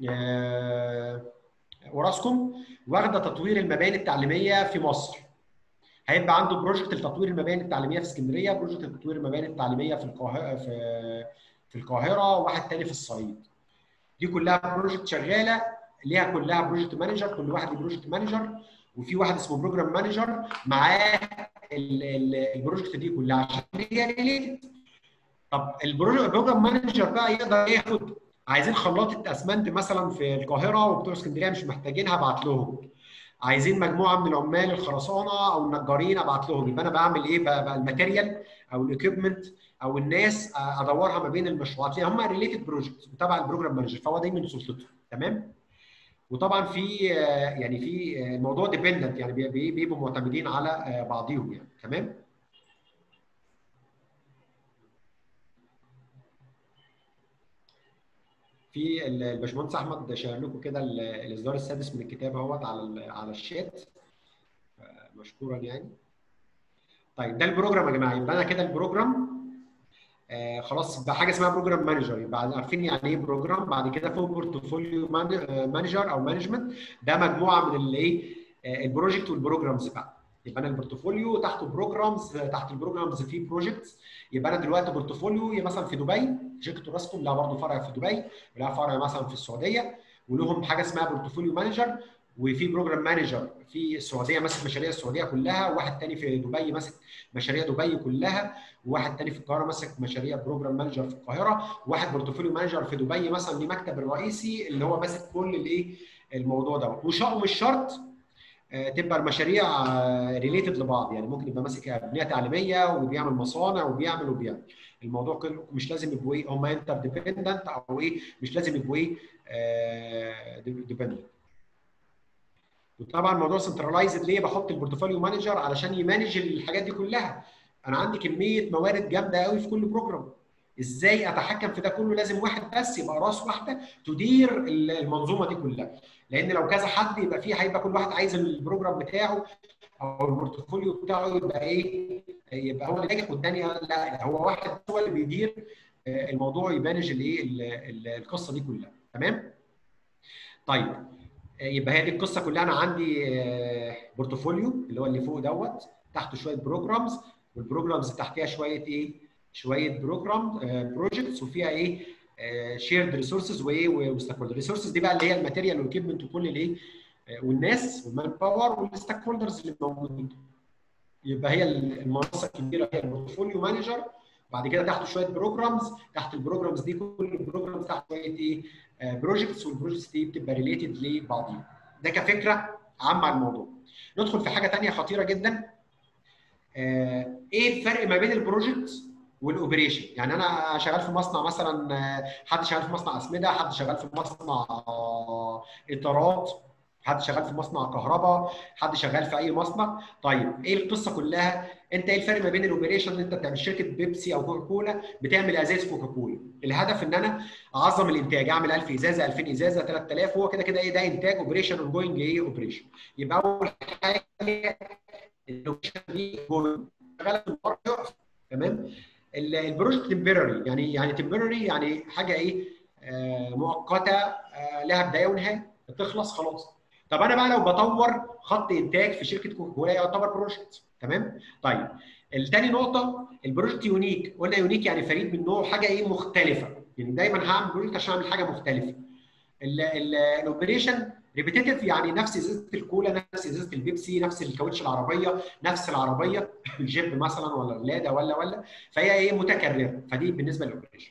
اوراسكوم واخده تطوير المباني التعليميه في مصر هيبقى عنده بروجكت لتطوير المباني التعليميه في اسكندريه بروجكت لتطوير المباني التعليميه في القاهره في في القاهره واحد تاني في الصعيد دي كلها بروجكت شغاله ليها كلها بروجكت مانجر كل واحد ليه بروجكت مانجر وفي واحد اسمه بروجرام مانجر معاه البروجكت دي كلها عشان هي ريليتد طب البروجرام مانجر بقى يقدر ياخد عايزين خلاطه اسمنت مثلا في القاهره وبتوع اسكندريه مش محتاجينها ابعت لهم عايزين مجموعه من العمال الخرسانه او النجارين ابعت لهم يبقى انا بعمل ايه بقى الماتيريال او الاكيبمنت او الناس ادورها ما بين المشروعات لان هم ريليتد بروجكت تبع البروجرام مانجر فهو دايما سلطته تمام وطبعا في يعني في الموضوع ديبندنت يعني بيبقوا معتمدين على بعضيهم يعني تمام في الباشمهندس احمد شايل لكم كده الاصدار السادس من الكتاب اهوت على على الشات مشكورا يعني طيب ده البروجرام يا جماعه يبقى انا كده البروجرام آه خلاص بقى حاجه اسمها بروجرام مانجر يبقى عارفين يعني ايه بروجرام بعد كده فوق بورتفوليو مانجر او مانجمنت ده مجموعه من الايه آه البروجكت والبروجرامز بقى يبقى انا البورتفوليو تحته بروجرامز تحت البروجرامز في بروجكتس يبقى انا دلوقتي بورتفوليو مثلا في دبي شركه اوراسكوم لها برضه فرع في دبي ولها فرع مثلا في السعوديه ولهم حاجه اسمها بورتفوليو مانجر وفي بروجرام مانجر في السعوديه ماسك مشاريع السعوديه كلها وواحد تاني في دبي ماسك مشاريع دبي كلها وواحد تاني في القاهره ماسك مشاريع بروجرام مانجر في القاهره وواحد بورتفوليو مانجر في دبي مثلا ليه مكتب الرئيسي اللي هو ماسك كل الايه الموضوع ده ومش شرط تبقى المشاريع ريليتد لبعض يعني ممكن يبقى ماسك ابنيه تعليميه وبيعمل مصانع وبيعمل وبيعمل الموضوع كله مش لازم يبقوا ايه هم انتر ديبندنت او ايه مش لازم يبقوا ايه ديبندنت وطبعا الموضوع سنترلايزد ليه بحط البورتفوليو مانجر علشان يمانج الحاجات دي كلها انا عندي كميه موارد جامده قوي في كل بروجرام ازاي اتحكم في ده كله لازم واحد بس يبقى راس واحده تدير المنظومه دي كلها لان لو كذا حد يبقى فيه هيبقى كل واحد عايز البروجرام بتاعه او البورتفوليو بتاعه يبقى ايه يبقى هو اللي ناجح والثانيه لا هو واحد هو اللي بيدير الموضوع يمانج الايه القصه دي كلها تمام طيب يبقى هي دي القصه كلها انا عندي بورتفوليو اللي هو اللي فوق دوت تحته شويه بروجرامز والبروجرامز تحتها شويه ايه شويه بروجرام بروجكتس وفيها ايه شيرد ريسورسز وايه وستيك هولدر الريسورسز دي بقى اللي هي الماتيريال والاكيبمنت وكل الايه والناس والمان باور والستيك هولدرز اللي موجودين يبقى هي المنصه الكبيره هي البورتفوليو مانجر بعد كده تحته شويه بروجرامز تحت البروجرامز دي كل البروجرامز تحت شويه ايه بروجكتس والبروجكتس دي بتبقى ريليتد لبعضيها ده كفكره عامه على الموضوع ندخل في حاجه ثانيه خطيره جدا ايه الفرق ما بين البروجكت والاوبريشن يعني انا شغال في مصنع مثلا حد شغال في مصنع اسمده حد شغال في مصنع اطارات حد شغال في مصنع كهرباء حد شغال في اي مصنع طيب ايه القصه كلها انت ايه الفرق ما بين الاوبريشن ان انت بتعمل شركه بيبسي او كوكا كولا بتعمل ازاز كوكا كولا الهدف ان انا اعظم الانتاج اعمل 1000 ازازه 2000 ازازه 3000 هو كده كده ايه ده انتاج اوبريشن اون جوينج ايه اوبريشن يبقى اول حاجه الاوبريشن دي تمام البروجكت تمبرري يعني يعني تمبرري يعني حاجه ايه آه مؤقته آه لها بدايه ونهايه بتخلص خلاص طب انا بقى لو بطور خط انتاج في شركه كوكا كولا يعتبر بروجكت تمام طيب الثاني نقطه البروجكت يونيك قلنا يونيك يعني فريد من نوعه حاجه ايه مختلفه يعني دايما هعمل بروجكت عشان اعمل حاجه مختلفه الاوبريشن ريبيتيتيف يعني نفس ازازه الكولا نفس ازازه البيبسي نفس الكاوتش العربيه نفس العربيه الجيب مثلا ولا اللادا ولا ولا فهي ايه متكرره فدي بالنسبه للاوبريشن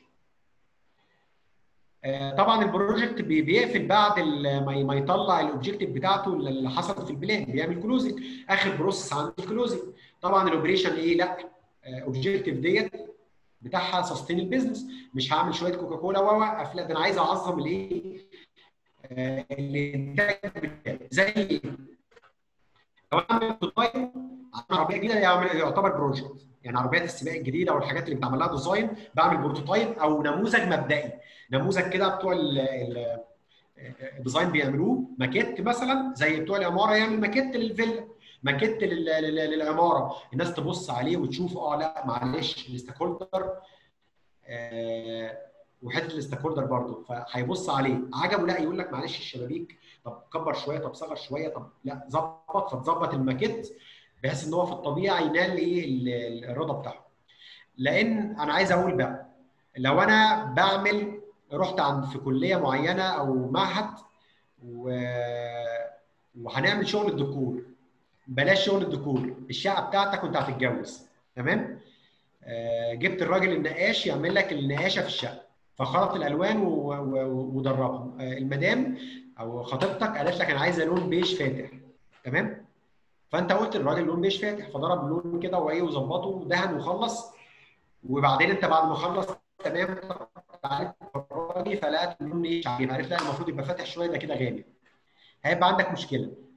طبعا البروجكت بيقفل بعد ما يطلع الاوبجيكتيف بتاعته اللي حصلت في البلان بيعمل كلوزنج اخر بروسيس عند الكلوزنج طبعا الاوبريشن ايه لا اوبجيكتيف ديت بتاعها سستين البيزنس مش هعمل شويه كوكا كولا واوقف لا ده انا عايز اعظم الايه الانتاج بتاعي زي لو انا عملت عربيه جديده يعتبر بروجكت يعني عربيات السباق الجديده والحاجات اللي بتعمل لها ديزاين بعمل بروتوتايب او نموذج مبدئي نموذج كده بتوع الديزاين بيعملوه ماكيت مثلا زي بتوع العماره يعمل ماكيت للفيلا ماكيت للعماره الناس تبص عليه وتشوف اه لا معلش الستيك هولدر آه وحته الستيك هولدر برضه فهيبص عليه عجبه لا يقول لك معلش الشبابيك طب كبر شويه طب صغر شويه طب لا ظبط فتظبط الماكيت بحيث ان هو في الطبيعه ينال ايه الرضا بتاعه لان انا عايز اقول بقى لو انا بعمل رحت عند في كليه معينه او معهد و... وهنعمل شغل الديكور بلاش شغل الديكور الشقه بتاعتك وانت هتتجوز تمام آه جبت الراجل النقاش يعمل لك النقاشه في الشقه فخلط الالوان ودربهم آه المدام او خطيبتك قالت لك انا عايزه لون بيج فاتح تمام فانت قلت للراجل لون بيج فاتح فضرب لون كده وايه وظبطه ودهن وخلص وبعدين انت بعد ما خلص تمام عارف فلقت اللون ايه عارف لا المفروض يبقى فاتح شويه ده كده غامق هيبقى عندك مشكله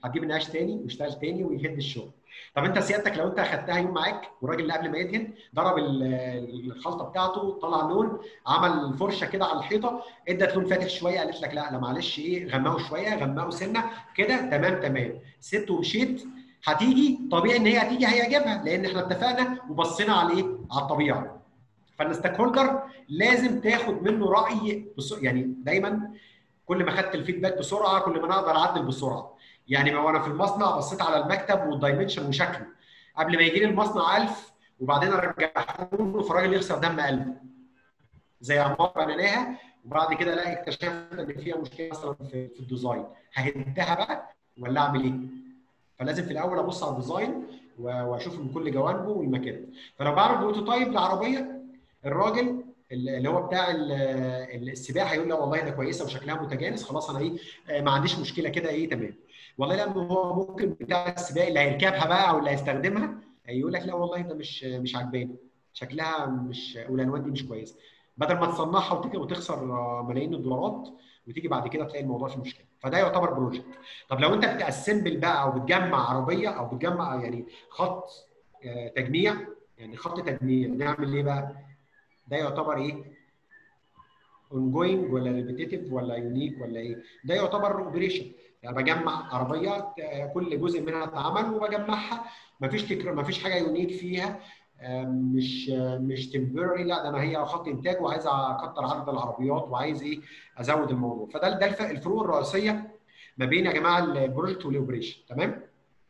هتجيب النقاش تاني ويشتغل تاني ويهد الشغل طب انت سيادتك لو انت اخدتها يوم معاك والراجل اللي قبل ما يدهن ضرب الخلطه بتاعته طلع لون عمل فرشه كده على الحيطه ادت لون فاتح شويه قالت لك لا لا معلش ايه غمقه شويه غمقه سنه كده تمام تمام سبت ومشيت هتيجي طبيعي ان هي هتيجي هيعجبها لان احنا اتفقنا وبصينا على ايه؟ على الطبيعه فالستيك هولدر لازم تاخد منه راي يعني دايما كل ما خدت الفيدباك بسرعه كل ما انا اقدر اعدل بسرعه يعني ما وانا في المصنع بصيت على المكتب والدايمنشن وشكله قبل ما يجي لي المصنع 1000 وبعدين ارجعه له فالراجل يخسر دم قلبه زي عماره بنيناها وبعد كده الاقي اكتشفت ان فيها مشكله مثلا في, في الديزاين ههدها بقى ولا اعمل ايه؟ فلازم في الاول ابص على الديزاين واشوف من كل جوانبه والمكان فلو بعمل بروتوتايب لعربيه الراجل اللي هو بتاع السباحه هيقول لا والله ده كويسه وشكلها متجانس خلاص انا ايه ما عنديش مشكله كده ايه تمام والله لانه هو ممكن بتاع السباق اللي هيركبها بقى او اللي هيستخدمها يقول لك لا والله ده مش مش عجباني شكلها مش والالوان دي مش كويسه بدل ما تصنعها وتخسر ملايين الدولارات وتيجي بعد كده تلاقي الموضوع فيه مشكله فده يعتبر بروجكت طب لو انت بتاسمبل بقى او بتجمع عربيه او بتجمع يعني خط تجميع يعني خط تجميع نعمل ايه بقى ده يعتبر ايه اونجوينج ولا ريبيتيتيف ولا يونيك ولا ايه ده يعتبر اوبريشن يعني بجمع عربيات كل جزء منها اتعمل وبجمعها مفيش تكرار مفيش حاجه يونيك فيها مش مش تمبرري لا ده انا هي خط انتاج وعايز اكتر عدد العربيات وعايز ايه ازود الموضوع فده ده الفروق الرئيسيه ما بين يا جماعه البروجكت والاوبريشن تمام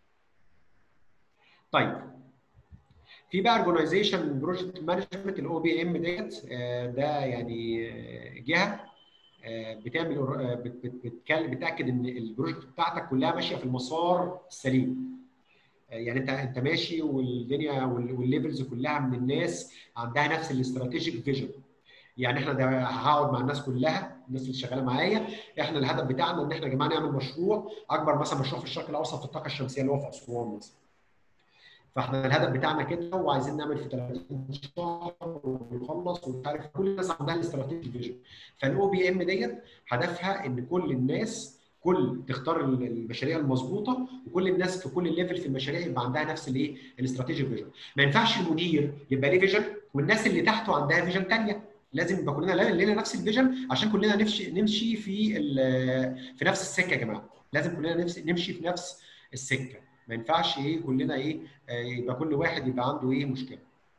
طيب في بقى اورجنايزيشن بروجكت مانجمنت الاو بي ام ديت ده يعني جهه بتعمل بتاكد ان البروجكت بتاعتك كلها ماشيه في المسار السليم يعني انت انت ماشي والدنيا والليفلز كلها من الناس عندها نفس الاستراتيجيك فيجن يعني احنا ده هقعد مع الناس كلها الناس اللي شغاله معايا احنا الهدف بتاعنا ان احنا يا جماعه نعمل مشروع اكبر مثلا مشروع في الشرق الاوسط في الطاقه الشمسيه اللي هو في اسوان مثلا فاحنا الهدف بتاعنا كده وعايزين نعمل في 30 شهر ونخلص ومش عارف كل الناس عندها الاستراتيجي فيجن فالاو بي ام ديت هدفها ان كل الناس كل تختار المشاريع المظبوطه وكل الناس في كل ليفل في المشاريع يبقى عندها نفس الايه الاستراتيجي فيجن ما ينفعش المدير يبقى ليه فيجن والناس اللي تحته عندها فيجن ثانيه لازم يبقى كلنا لنا نفس الفيجن عشان كلنا نمشي نمشي في في نفس السكه يا جماعه لازم كلنا نمشي في نفس السكه ما ينفعش ايه كلنا ايه يبقى كل واحد يبقى عنده ايه مشكله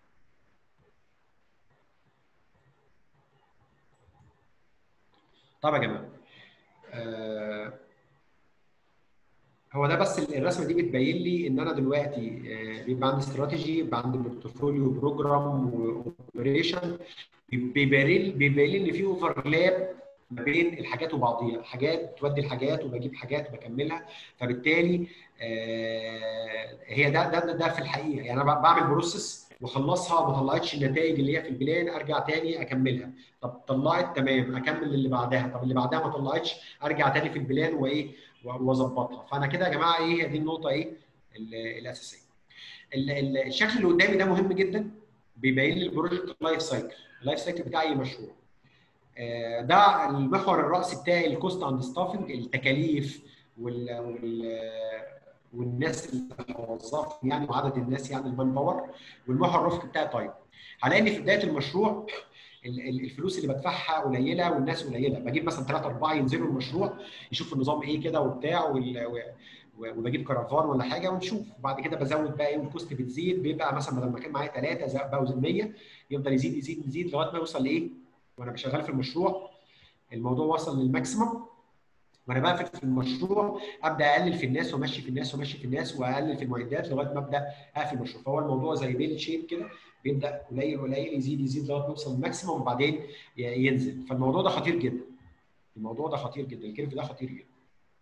طب يا جماعه آه هو ده بس الرسمه دي بتبين لي ان انا دلوقتي بيبقى عندي استراتيجي يبقى عندي بورتفوليو بروجرام واوبريشن بيبين بيبين لي ان في اوفرلاب ما بين الحاجات وبعضيها حاجات تودي الحاجات وبجيب حاجات وبكملها فبالتالي آه هي ده ده ده في الحقيقه يعني انا بعمل بروسيس واخلصها ما طلعتش النتائج اللي هي في البلان ارجع تاني اكملها طب طلعت تمام اكمل اللي بعدها طب اللي بعدها ما طلعتش ارجع تاني في البلان وايه واظبطها فانا كده يا جماعه ايه دي النقطه ايه الاساسيه الشكل اللي قدامي ده مهم جدا بيبين لي البروجكت لايف سايكل اللايف سايكل بتاع اي مشروع ده المحور الرئيسي بتاعي الكوست اند ستافنج التكاليف وال, وال والناس اللي هوظفهم يعني وعدد الناس يعني المان باور والمحور الرفقي بتاعي طيب هلاقي ان في بدايه المشروع الفلوس اللي بدفعها قليله والناس قليله بجيب مثلا ثلاثه اربعه ينزلوا المشروع يشوفوا النظام ايه كده وبتاع وبجيب كرفان ولا حاجه ونشوف وبعد كده بزود بقى ايه والكوست بتزيد بيبقى مثلا بدل ما كان معايا ثلاثه بقوا 100 يفضل يزيد يزيد يزيد لغايه ما يوصل لايه؟ وانا شغال في المشروع الموضوع وصل للماكسيمم وانا بقفل في المشروع ابدا اقلل في الناس وامشي في الناس وامشي في الناس واقلل في المعدات لغايه ما ابدا اقفل المشروع فهو الموضوع زي بيل شيب كده بيبدا قليل قليل يزيد يزيد لغايه ما يوصل للماكسيمم وبعدين ينزل فالموضوع ده خطير جدا الموضوع ده خطير جدا الكيرف ده خطير جدا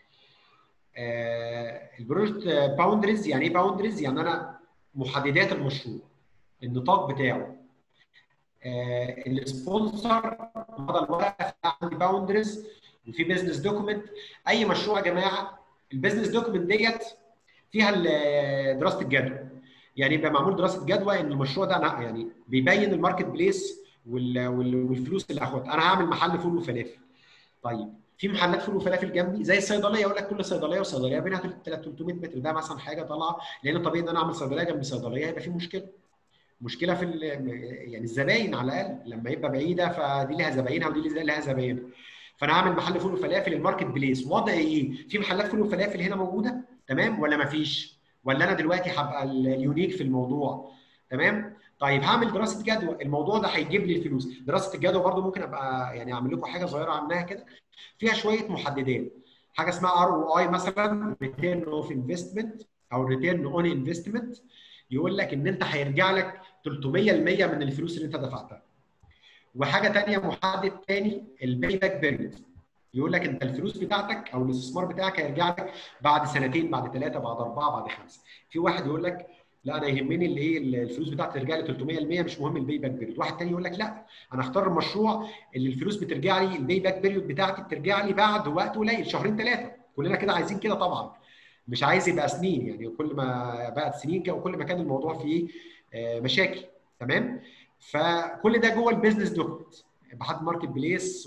آه البروجكت باوندريز يعني ايه باوندريز يعني انا محددات المشروع النطاق بتاعه آه السبونسر هذا الورقه عندي باوندريز وفي بزنس دوكيمنت اي مشروع يا جماعه البزنس دوكيمنت ديت فيها دراسه الجدوى يعني يبقى معمول دراسه جدوى ان المشروع ده أنا يعني بيبين الماركت بليس والفلوس اللي هاخدها انا هعمل محل فول وفلافل طيب في محلات فول وفلافل جنبي زي الصيدليه يقول لك كل صيدليه وصيدليه بينها 300 متر ده مثلا حاجه طالعه لان طبيعي ان انا اعمل صيدليه جنب صيدليه هيبقى في مشكله مشكله في يعني الزباين على الاقل لما يبقى بعيده فدي لها زباينها ودي لها زباينها فانا هعمل محل فول وفلافل الماركت بليس وضع ايه؟ في محلات فول وفلافل هنا موجوده تمام ولا ما فيش؟ ولا انا دلوقتي هبقى اليونيك في الموضوع تمام؟ طيب هعمل دراسه جدوى الموضوع ده هيجيب لي الفلوس دراسه الجدوى برده ممكن ابقى يعني اعمل لكم حاجه صغيره عنها كده فيها شويه محددات حاجه اسمها ار او اي مثلا ريتيرن اوف انفستمنت او ريتيرن اون انفستمنت يقول لك ان انت هيرجع لك 300% من الفلوس اللي انت دفعتها وحاجه ثانيه محدد ثاني الباي باك بيريود يقول لك انت الفلوس بتاعتك او الاستثمار بتاعك هيرجع لك بعد سنتين بعد ثلاثه بعد اربعه بعد خمسه في واحد يقول لك لا انا يهمني اللي ايه الفلوس بتاعتي ترجع لي 300% مش مهم الباي باك بيريود واحد تاني يقول لك لا انا اختار المشروع اللي الفلوس بترجع لي الباي باك بيريود بتاعتي بترجع لي بعد وقت قليل شهرين ثلاثه كلنا كده عايزين كده طبعا مش عايز يبقى سنين يعني كل ما بقت سنين كده وكل ما كان الموضوع فيه مشاكل تمام فكل ده جوه البيزنس دوكمنت بحدد ماركت بليس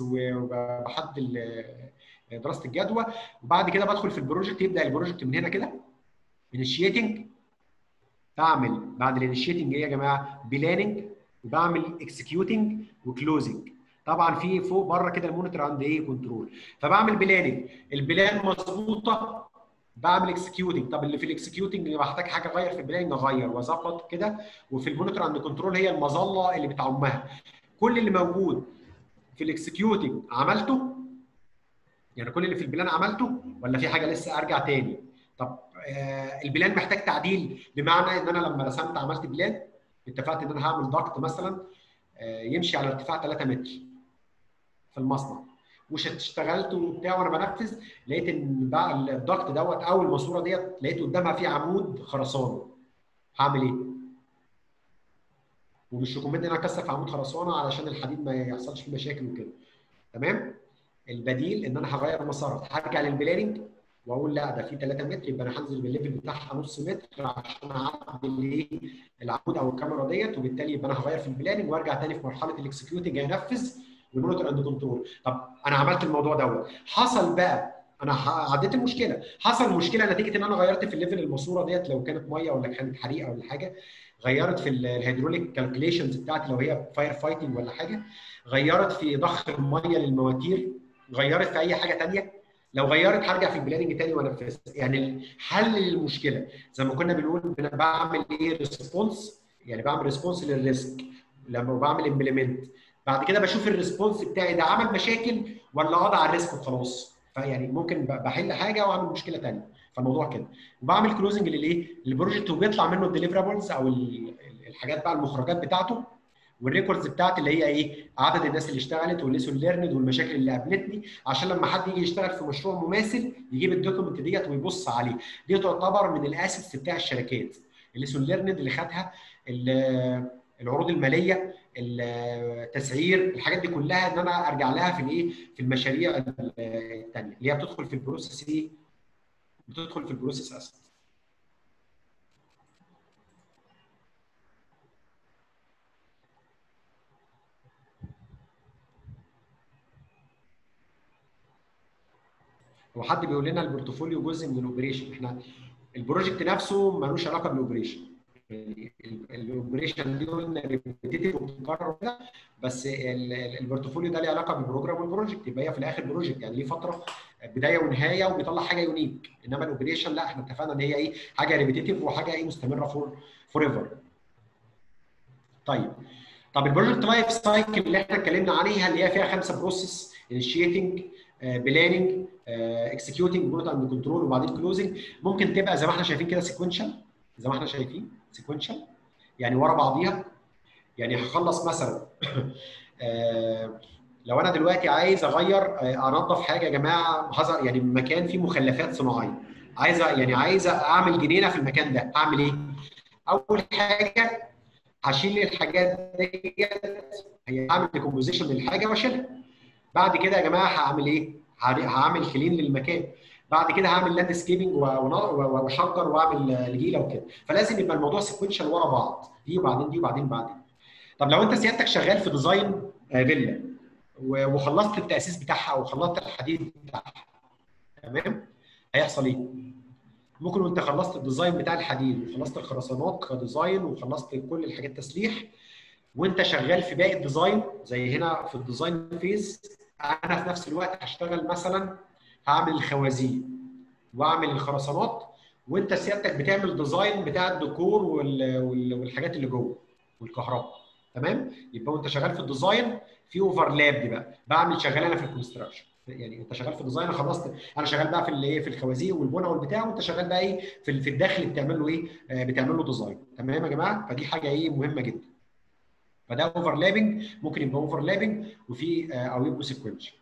وبحدد دراسه الجدوى وبعد كده بدخل في البروجكت يبدا البروجكت من هنا كده انيشيتنج بعمل بعد الانيشيتنج ايه يا جماعه بلاننج وبعمل اكسكيوتنج وكلوزنج طبعا في فوق بره كده المونيتور عند ايه كنترول فبعمل بلاننج البلان مظبوطه بعمل اكسكيوتنج طب اللي في الاكسكيوتنج اللي محتاج حاجه اغير في البلاننج اغير واظبط كده وفي المونيتور عند كنترول هي المظله اللي بتعمها كل اللي موجود في الاكسكيوتنج عملته يعني كل اللي في البلان عملته ولا في حاجه لسه ارجع تاني طب آه البلان محتاج تعديل بمعنى ان انا لما رسمت عملت بلان اتفقت ان انا هعمل ضغط مثلا آه يمشي على ارتفاع 3 متر في المصنع واشتغلت وبتاع وانا بنفذ لقيت ان بقى الضغط دوت او الماسوره ديت لقيت قدامها في عمود خرسانه هعمل ايه؟ ومش ريكومند ان انا اكثف عمود خرسانه علشان الحديد ما يحصلش فيه مشاكل وكده تمام؟ البديل ان انا هغير المسار هرجع للبلاننج واقول لا ده في 3 متر يبقى انا هنزل بالليفل بتاعها نص متر عشان اعدل ايه العمود او الكاميرا ديت وبالتالي يبقى انا هغير في البلاننج وارجع تاني في مرحله الاكسكيوتنج انفذ والمونيتور اند كنترول طب انا عملت الموضوع دوت حصل بقى انا عديت المشكله حصل مشكله نتيجه ان انا غيرت في الليفل الماسوره ديت لو كانت ميه ولا كانت حريقه ولا حاجه غيرت في الهيدروليك كالكوليشنز بتاعتي لو هي فاير فايتنج ولا حاجه غيرت في ضخ الميه للمواتير غيرت في اي حاجه ثانيه لو غيرت هرجع في البلاننج تاني وانفذ يعني حل المشكله زي ما كنا بنقول بعمل ايه ريسبونس يعني بعمل ريسبونس للريسك لما بعمل امبلمنت بعد كده بشوف الريسبونس بتاعي ده عمل مشاكل ولا قضى على الريسك وخلاص فيعني ممكن بحل حاجه واعمل مشكله ثانيه فالموضوع كده وبعمل كلوزنج للايه للبروجكت وبيطلع منه الديليفرابلز او الحاجات بقى المخرجات بتاعته والريكوردز بتاعتي اللي هي ايه عدد الناس اللي اشتغلت والليسون ليرند والمشاكل اللي قابلتني عشان لما حد يجي يشتغل في مشروع مماثل يجيب الدوكيمنت ديت ويبص عليه دي تعتبر من الاسيتس بتاع الشركات الليسون ليرند اللي خدها العروض الماليه التسعير الحاجات دي كلها ان انا ارجع لها في الايه في المشاريع الثانيه اللي هي بتدخل في البروسيس ايه بتدخل في البروسيس اسيت هو حد بيقول لنا البورتفوليو جزء من الاوبريشن احنا البروجكت نفسه ملوش علاقه بالاوبريشن الاوبريشن دي قلنا ريبيتيتيف وبتتكرر كده بس البورتفوليو ده ليه علاقه بالبروجرام والبروجكت يبقى هي في الاخر بروجكت يعني ليه فتره بدايه ونهايه وبيطلع حاجه يونيك انما الاوبريشن لا احنا اتفقنا ان هي ايه حاجه ريبيتيتيف وحاجه ايه مستمره فور فور ايفر طيب طب البروجكت لايف سايكل اللي احنا اتكلمنا عليها اللي هي فيها خمسه بروسيس انيشيتنج بلاننج اكسكيوتنج بروت اند كنترول وبعدين كلوزنج ممكن تبقى زي ما احنا شايفين كده سيكونشال زي ما احنا شايفين سيكونشال يعني ورا بعضيها يعني هخلص مثلا آه لو انا دلوقتي عايز اغير آه انظف حاجه يا جماعه هظهر يعني مكان فيه مخلفات صناعيه عايز يعني عايز اعمل جنينه في المكان ده اعمل ايه؟ اول حاجه هشيل الحاجات ديت هي هعمل ديكومبوزيشن للحاجه واشيلها بعد كده يا جماعه هعمل ايه؟ هعمل كلين للمكان بعد كده هعمل لاند سكيبنج واشجر واعمل نجيله وكده فلازم يبقى الموضوع سيكونشال ورا بعض دي وبعدين دي وبعدين بعدين طب لو انت سيادتك شغال في ديزاين فيلا و- وخلصت التاسيس بتاعها او خلصت الحديد بتاعها تمام هيحصل ايه؟ ممكن وانت خلصت الديزاين بتاع الحديد وخلصت الخرسانات كديزاين وخلصت كل الحاجات تسليح وانت شغال في باقي الديزاين زي هنا في الديزاين فيز انا في نفس الوقت هشتغل مثلا هعمل الخوازيق واعمل الخرسانات وانت سيادتك بتعمل ديزاين بتاع الديكور وال- وال- والحاجات اللي جوه والكهرباء تمام يبقى وانت شغال في الديزاين في اوفرلاب دي بقى بعمل شغال انا في الكونستراكشن يعني انت شغال في الديزاين انا خلصت انا شغال بقى في اللي ايه في الخوازيق والبنى والبتاع وانت شغال بقى ايه في ال- في الداخل بتعمل له ايه آه، بتعمل له ديزاين تمام يا جماعه فدي حاجه ايه مهمه جدا فده اوفرلابنج ممكن يبقى اوفرلابنج وفي آه، او يبقوا سيكونشال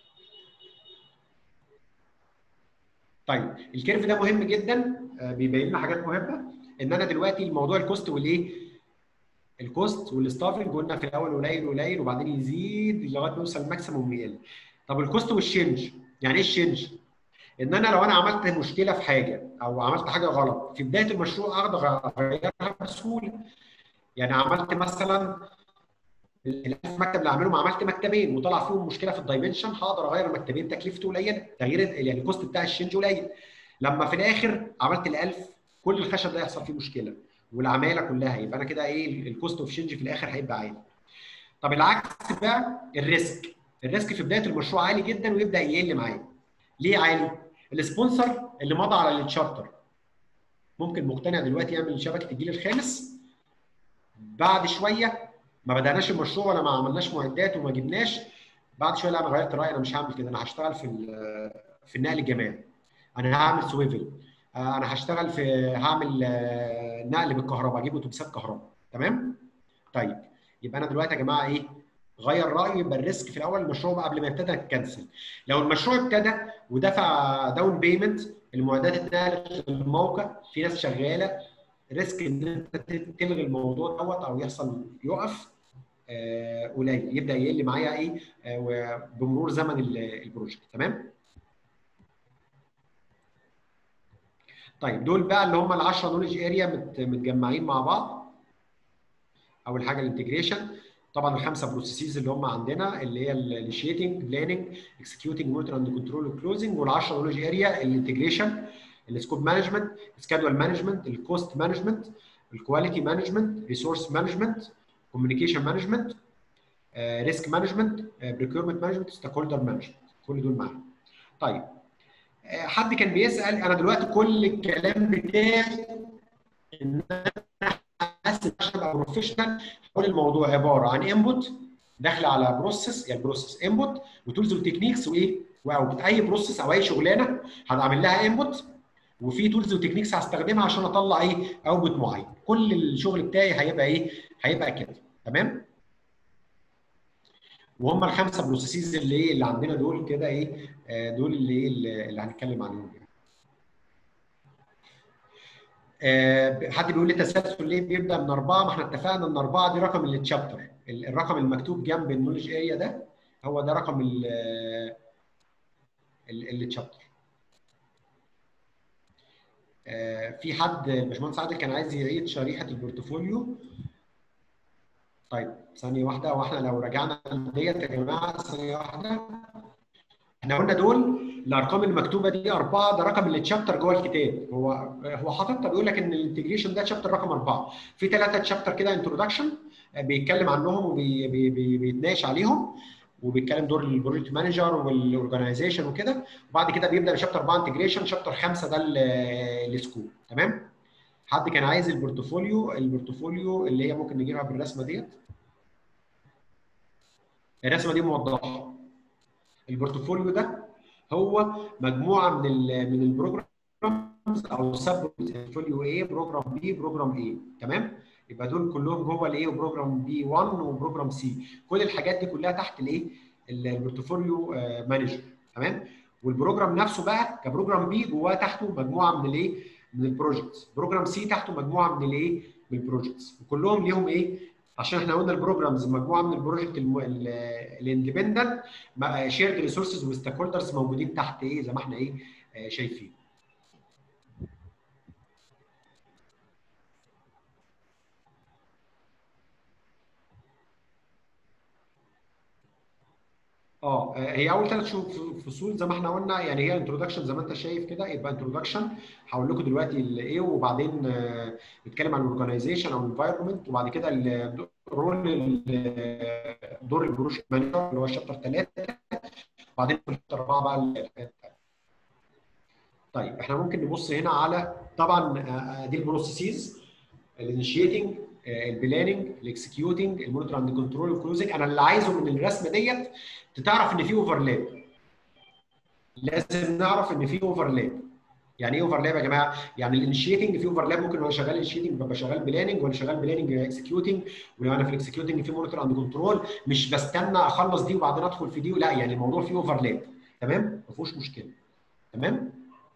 طيب الكيرف ده مهم جدا آه، بيبين لنا حاجات مهمه ان انا دلوقتي الموضوع الكوست والايه الكوست والستافنج قلنا في الاول قليل قليل وبعدين يزيد لغايه ما يوصل الماكسيموم ويقل طب الكوست والشنج يعني ايه الشنج ان انا لو انا عملت مشكله في حاجه او عملت حاجه غلط في بدايه المشروع اقدر اغيرها بسهوله يعني عملت مثلا ال1000 مكتب اللي عاملهم عملت مكتبين وطلع فيهم مشكله في الدايمنشن هقدر اغير المكتبين تكلفته قليله تغيير يعني الكوست بتاع الشنج قليل لما في الاخر عملت ال1000 كل الخشب ده يحصل فيه مشكله والعماله كلها يبقى انا كده ايه الكوست اوف شنج في الاخر هيبقى عالي طب العكس بقى الريسك الريسك في بدايه المشروع عالي جدا ويبدا يقل معايا ليه عالي السبونسر اللي مضى على التشارتر ممكن مقتنع دلوقتي يعمل شبكه الجيل الخامس بعد شويه ما بدأناش المشروع ولا ما عملناش معدات وما جبناش بعد شويه لا انا غيرت رايي انا مش هعمل كده انا هشتغل في ال- في النقل الجماعي انا هعمل سويفل آه، انا هشتغل في هعمل آه، نقل بالكهرباء اجيب اتوبيسات كهرباء تمام طيب يبقى انا دلوقتي يا جماعه ايه غير رايه يبقى الريسك في الاول المشروع بقى قبل ما يبتدى تكنسل لو المشروع ابتدى ودفع داون بيمنت المعدات اتنقلت للموقع في ناس شغاله ريسك ان انت تلغي الموضوع دوت او يحصل يقف آه، قليل يبدا يقل معايا ايه آه، بمرور زمن ال- البروجكت تمام طيب دول بقى اللي هم ال 10 نولج اريا متجمعين مع بعض اول حاجه الانتجريشن طبعا الخمسه بروسيسز اللي هم عندنا اللي هي الانيشيتنج بلاننج اكسكيوتنج مونيتور اند كنترول كلوزنج وال10 نولج اريا الانتجريشن السكوب مانجمنت سكادول مانجمنت الكوست مانجمنت الكواليتي مانجمنت ريسورس مانجمنت كوميونيكيشن مانجمنت ريسك مانجمنت بريكيورمنت مانجمنت ستيك هولدر مانجمنت كل دول معانا طيب آه، حد كان بيسال انا دلوقتي كل الكلام بتاعي ان انا حاسس عشان ابقى بروفيشنال حول الموضوع عباره عن انبوت داخله على بروسيس يعني بروسيس انبوت وتولز وتكنيكس وايه واوتبوت اي بروسيس او اي شغلانه هنعمل لها انبوت وفي تولز وتكنيكس هستخدمها عشان اطلع ايه اوتبوت معين كل الشغل بتاعي هيبقى ايه هيبقى كده تمام وهم الخمسه بروسيسز اللي ايه اللي عندنا دول كده ايه آه، دول اللي ايه اللي اللي هنتكلم عليهم يعني. آه، حد بيقول لي التسلسل ليه بيبدا من اربعه ما احنا اتفقنا ان اربعه دي رقم التشابتر ال- الرقم المكتوب جنب النولج اريا ده هو ده رقم التشابتر في حد باشمهندس عادل كان عايز يعيد شريحه البورتفوليو طيب ثانيه واحده واحنا لو رجعنا ديت يا جماعه ثانيه واحده احنا قلنا دول الارقام المكتوبه دي اربعه ده رقم التشابتر جوه الكتاب هو هو حاططها بيقول لك ان الانتجريشن ده تشابتر رقم اربعه في ثلاثه تشابتر كده انتروداكشن بيتكلم عنهم وبيتناقش عليهم وبيتكلم دور البروجكت مانجر والاورجنايزيشن وكده وبعد كده بيبدا بشابتر 4 انتجريشن شابتر 5 ده السكوب تمام حد كان عايز البورتفوليو البورتفوليو اللي هي ممكن نجيبها بالرسمه ديت الرسمه دي موضحه البورتفوليو ده هو مجموعه من ال من البروجرامز او سب بورتفوليو ايه بروجرام بي بروجرام ايه تمام يبقى دول كلهم جوه الايه وبروجرام بي 1 وبروجرام سي كل الحاجات دي كلها تحت الايه البورتفوليو مانجر تمام والبروجرام نفسه بقى كبروجرام بي جواه تحته مجموعه من الايه من البروجكتس بروجرام سي تحته مجموعه من الايه من البروجكتس وكلهم ليهم ايه عشان احنا قلنا البروجرامز مجموعه من البروجكت الاندبندنت شيرد ريسورسز وستيك هولدرز موجودين تحت ايه زي ما احنا ايه آه شايفين اه هي اول ثلاث فصول زي ما احنا قلنا يعني هي انتروداكشن زي ما انت شايف كده يبقى انتروداكشن هقول لكم دلوقتي الايه وبعدين آه، نتكلم عن الاورجنايزيشن او الانفايرمنت وبعد كده ال- رول ال- دور البروجكت مانجر اللي هو الشابتر ثلاثه وبعدين الشابتر اربعه بقى الحاجات التانية. طيب احنا ممكن نبص هنا على طبعا آه، دي البروسيسز الانيشيتنج البلاننج الاكسكيوتنج المونيتور اند كنترول والكلوزنج انا اللي عايزه من الرسمه ديت تعرف ان في اوفرلاب لازم نعرف ان في اوفرلاب يعني ايه اوفرلاب يا جماعه؟ يعني الانيشيتنج في اوفرلاب ممكن وانا شغال انيشيتنج ببقى شغال بلاننج وانا شغال بلاننج اكسكيوتنج ولو انا في الاكسكيوتنج في مونيتور اند كنترول مش بستنى اخلص دي وبعدين ادخل في دي لا يعني الموضوع فيه اوفرلاب تمام؟ ما فيهوش مشكله تمام؟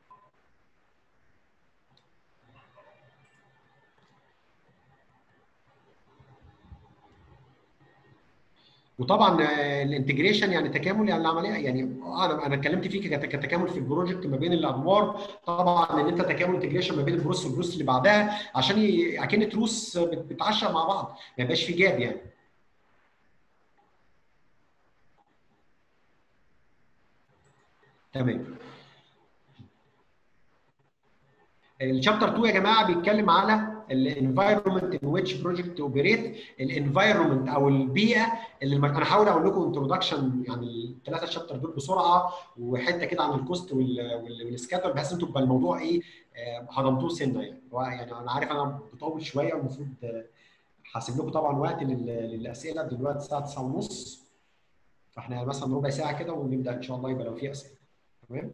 وطبعا آه، الانتجريشن يعني تكامل يعني العمليه يعني انا انا اتكلمت فيه كت- كتكامل في البروجكت ما بين الادوار طبعا ان انت تكامل انتجريشن ما بين البروس والبروس اللي بعدها عشان ي- اكن تروس بت- بتعشر مع بعض ما يبقاش في جاب يعني تمام الشابتر 2 يا جماعه بيتكلم على الانفايرمنت ان ويتش بروجكت اوبريت الانفايرمنت او البيئه اللي الم- انا هحاول اقول لكم انتروداكشن يعني الثلاثه شابتر دول بسرعه وحته كده عن الكوست والسكادول بحيث انتوا يبقى الموضوع ايه آه، هضمتوه سنه يعني هو يعني انا عارف انا بطول شويه والمفروض آه، هسيب لكم طبعا وقت لل- للاسئله دلوقتي الساعه 9:30 فاحنا مثلا ربع ساعه كده ونبدا ان شاء الله يبقى لو في اسئله تمام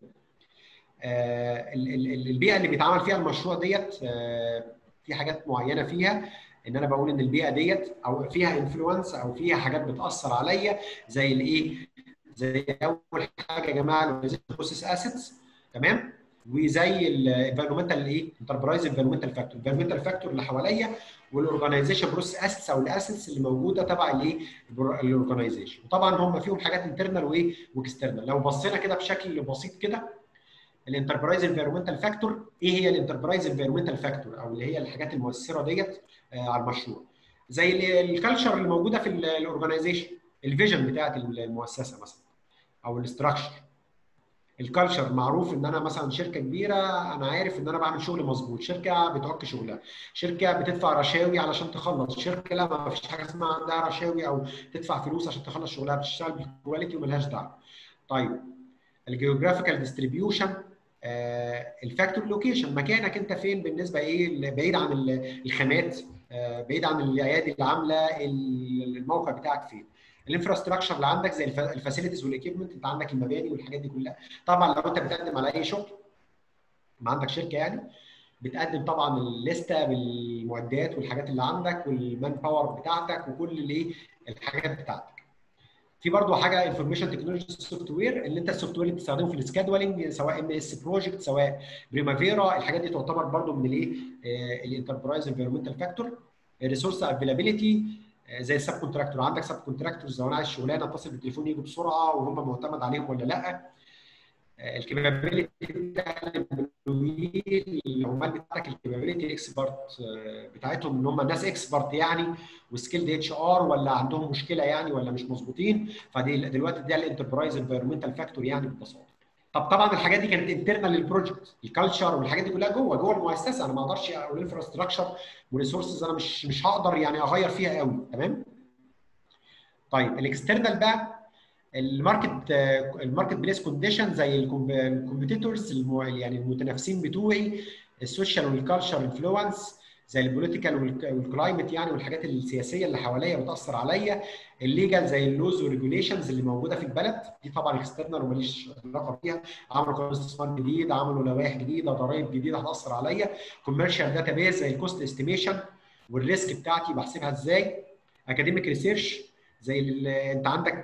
آه، ال- ال- البيئه اللي بيتعمل فيها المشروع ديت آه، في حاجات معينه فيها ان انا بقول ان البيئه ديت او فيها انفلونس او فيها حاجات بتاثر عليا زي الايه؟ زي اول حاجه يا جماعه البروسيس اسيتس تمام؟ وزي الانفيرمنتال ايه؟ انتربرايز انفيرمنتال فاكتور، الانفيرمنتال فاكتور اللي حواليا والاورجنايزيشن بروسيس اسيتس او الاسيتس اللي موجوده تبع الايه؟ الاورجنايزيشن، وطبعا هم فيهم حاجات انترنال وايه؟ واكسترنال، لو بصينا كده بشكل بسيط كده الانتربرايز انفيرمنتال فاكتور ايه هي الانتربرايز انفيرمنتال فاكتور او اللي هي الحاجات المؤثره ديت آه، على المشروع زي الكالتشر اللي موجوده في الاورجنايزيشن الفيجن بتاعت المؤسسه مثلا او الاستراكشر الكالتشر معروف ان انا مثلا شركه كبيره انا عارف ان انا بعمل شغل مظبوط شركه بتعك شغلها شركه بتدفع رشاوي علشان تخلص شركه لا ما فيش حاجه اسمها عندها رشاوي او تدفع فلوس عشان تخلص شغلها بتشتغل بالكواليتي وملهاش دعوه طيب الجيوغرافيكال ديستريبيوشن الفاكتور لوكيشن مكانك انت فين بالنسبه ايه بعيد عن ال- الخامات آه، بعيد عن الايادي اللي عامله ال- الموقع بتاعك فين الانفراستراكشر اللي عندك زي الفاسيلتيز والاكيبمنت انت عندك المباني والحاجات دي كلها طبعا لو انت بتقدم على اي شغل ما عندك شركه يعني بتقدم طبعا الليسته بالمعدات والحاجات اللي عندك والمان باور بتاعتك وكل الايه الحاجات بتاعتك في برضه حاجه انفورميشن تكنولوجي سوفت وير اللي انت السوفت وير اللي بتستخدمه في السكادولينج سواء ام اس بروجكت سواء بريمافيرا الحاجات دي تعتبر برضه من الايه الانتربرايز انفيرمنتال فاكتور الريسورس افيلابيلتي زي السب كونتراكتور عندك سب كونتراكتورز لو انا عايز شغلانه اتصل بالتليفون يجوا بسرعه وهم معتمد عليهم ولا لا الكابابيلتي بتاع الامبلويين العمال بتاعتك الكابابيلتي اكسبرت بتاعتهم ان هم ناس اكسبرت يعني وسكيلد اتش ار ولا عندهم مشكله يعني ولا مش مظبوطين فدي دلوقتي ده الانتربرايز انفيرمنتال فاكتور يعني ببساطه طب طبعا الحاجات دي كانت انترنال للبروجكت الكالتشر والحاجات دي كلها جوه جوه المؤسسه انا ما اقدرش او الانفراستراكشر والريسورسز انا مش مش هقدر يعني اغير فيها قوي تمام طيب الاكسترنال بقى الماركت الماركت بليس كونديشن زي الكومبيتيتورز يعني المتنافسين بتوعي السوشيال والكالتشر انفلونس زي البوليتيكال والكلايمت يعني والحاجات السياسيه اللي حواليا بتاثر عليا الليجال زي اللوز والريجوليشنز اللي موجوده في البلد دي طبعا اكسترنال وماليش علاقه بيها عملوا قانون استثمار جديد عملوا لوائح جديده ضرائب جديده هتاثر عليا كوميرشال داتا بيز زي الكوست استيميشن والريسك بتاعتي بحسبها ازاي اكاديميك ريسيرش زي انت عندك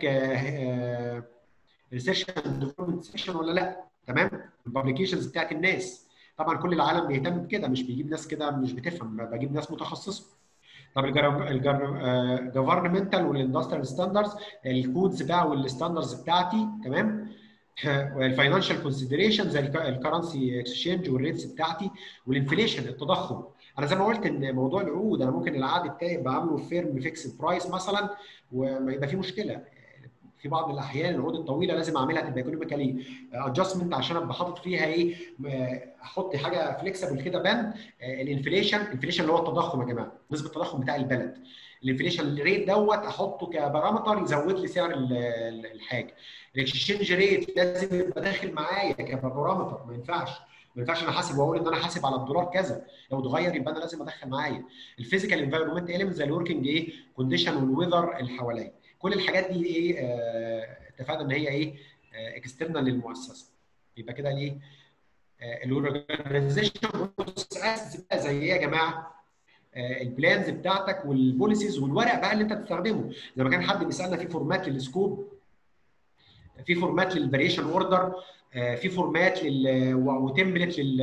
ريسيرش اند ديفلوبمنت سيكشن ولا لا تمام الببليكيشنز بتاعت الناس طبعا كل العالم بيهتم بكده مش بيجيب ناس كده مش بتفهم بجيب ناس متخصصه طب الجفرمنتال والاندستريال ستاندردز الكودز بقى والستاندردز بتاعتي تمام والفاينانشال كونسيدريشن زي الكرنسي اكسشينج والريتس بتاعتي والانفليشن التضخم انا زي ما قلت ان موضوع العقود انا ممكن العقد بتاعي بعمله فيرم فيكس برايس مثلا وما يبقى فيه مشكله في بعض الاحيان العقود الطويله لازم اعملها تبقى ايكونوميكالي ادجستمنت عشان ابقى حاطط فيها ايه احط حاجه فليكسبل كده بان الانفليشن الانفليشن اللي هو التضخم يا جماعه نسبه التضخم بتاع البلد الانفليشن ريت دوت احطه كبارامتر يزود لي سعر الحاجه الاكسشينج ريت لازم يبقى داخل معايا كبارامتر ما ينفعش ما ينفعش انا حاسب واقول ان انا حاسب على الدولار كذا لو اتغير يبقى انا لازم ادخل معايا الفيزيكال انفايرمنت اليمنت زي الوركينج ايه كونديشن والويذر اللي حواليا كل الحاجات دي ايه آه اتفقنا ان هي ايه آه اكسترنال للمؤسسه يبقى كده ايه آه الاورجنايزيشن بقى زي ايه يا جماعه آه البلانز بتاعتك والبوليسيز والورق بقى اللي انت بتستخدمه زي ما كان حد بيسالنا في فورمات للسكوب في فورمات للفاريشن اوردر في فورمات لل وتمبلت لل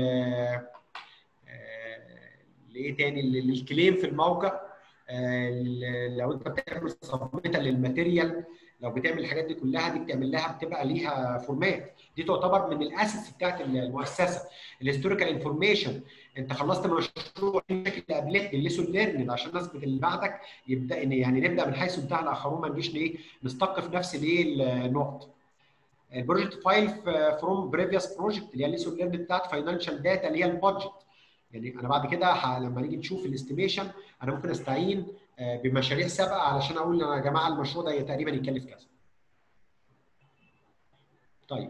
لايه تاني للكليم في الموقع لو انت بتعمل سبميتا للماتيريال لو بتعمل الحاجات دي كلها دي بتعمل لها بتبقى ليها فورمات دي تعتبر من الاسس بتاعت المؤسسه الهيستوريكال انفورميشن انت خلصت مشروع اللي قبلك الليسون ليرند عشان الناس اللي بعدك يبدا يعني نبدا من حيث انتهى الاخرون ما نجيش ايه نستقف نفس الايه النقط البروجكت فايل فروم بريفيوس بروجكت اللي هي الليسون ليرند بتاعت فاينانشال داتا اللي هي البادجت يعني انا بعد كده لما نيجي نشوف الاستيميشن انا ممكن استعين بمشاريع سابقه علشان اقول يا جماعه المشروع ده تقريبا يكلف كذا. طيب